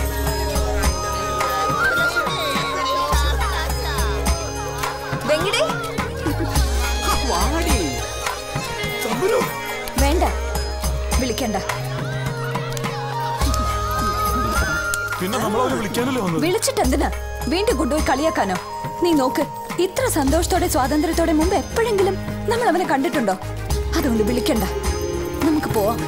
വെങ്കിടേ വേണ്ട വിളിക്കണ്ട പിന്നെ നമ്മളവരെ വിളിക്കാനല്ലേ വന്നത് വിളിച്ചിട്ട് എന്തിനാ വീണ്ടും കൊണ്ടുപോയി കളിയാക്കാനോ നീ നോക്ക് ഇത്ര സന്തോഷത്തോടെ സ്വാതന്ത്ര്യത്തോടെ മുമ്പ് എപ്പോഴെങ്കിലും നമ്മൾ അവനെ കണ്ടിട്ടുണ്ടോ അതുകൊണ്ട് വിളിക്കണ്ട നമുക്ക് പോവാം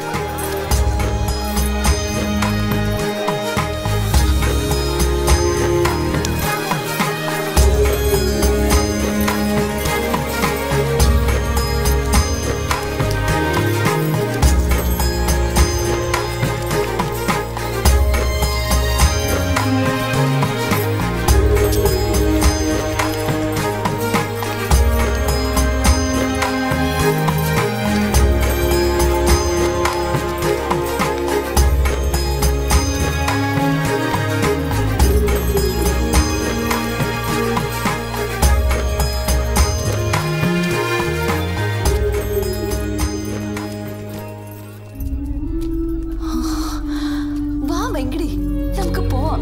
വാ വെങ്കിടി നമുക്ക് പോവാം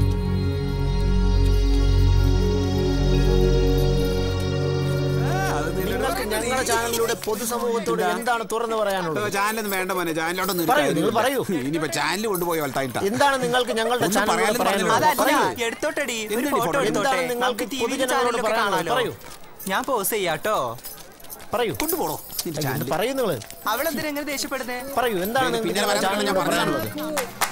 നിങ്ങൾക്ക് ഞങ്ങളുടെ ചാനലിലൂടെ പൊതുസമൂഹത്തോട് എന്താണ് തുറന്നു പറയാനുള്ളത് ചാനലൊന്നും വേണ്ട മോനെ ചാനലോട്ടൊന്നും പറയൂ, നിങ്ങൾ പറയൂ. ഇനിയിപ്പോ ചാനൽ കൊണ്ടുപോയി വളർത്തായിട്ടാ എന്താണ് നിങ്ങൾക്ക് ഞങ്ങളുടെ ഒന്നും ചാനലിലൂടെ പറയാനും പറയാനുള്ളത് പറഞ്ഞില്ല. പറയൂ എടുത്തോട്ടെടി ഒരു എന്തിനീ ഫോട്ടോ photo? എടുത്തോട്ടെ എന്താണ് നിങ്ങൾക്ക് നമുക്ക് ടി വി പൊതുജനങ്ങളോട് ചാനലിലൊക്കെ പറയാനുള്ളത് കാണാലോ പറയൂ ഞാൻ പോസ് ചെയ്യാട്ടോ പറയൂ കൊണ്ടുപോടോ പറയുന്നത് അവളെന്തിനാ എങ്ങനെ ദേഷ്യപ്പെടുന്നേ പറയൂ എന്താണ് പിന്നെ നിങ്ങൾക്ക് വരാൻ ചാനലിനോട് ഞാൻ പറയാനുള്ളത്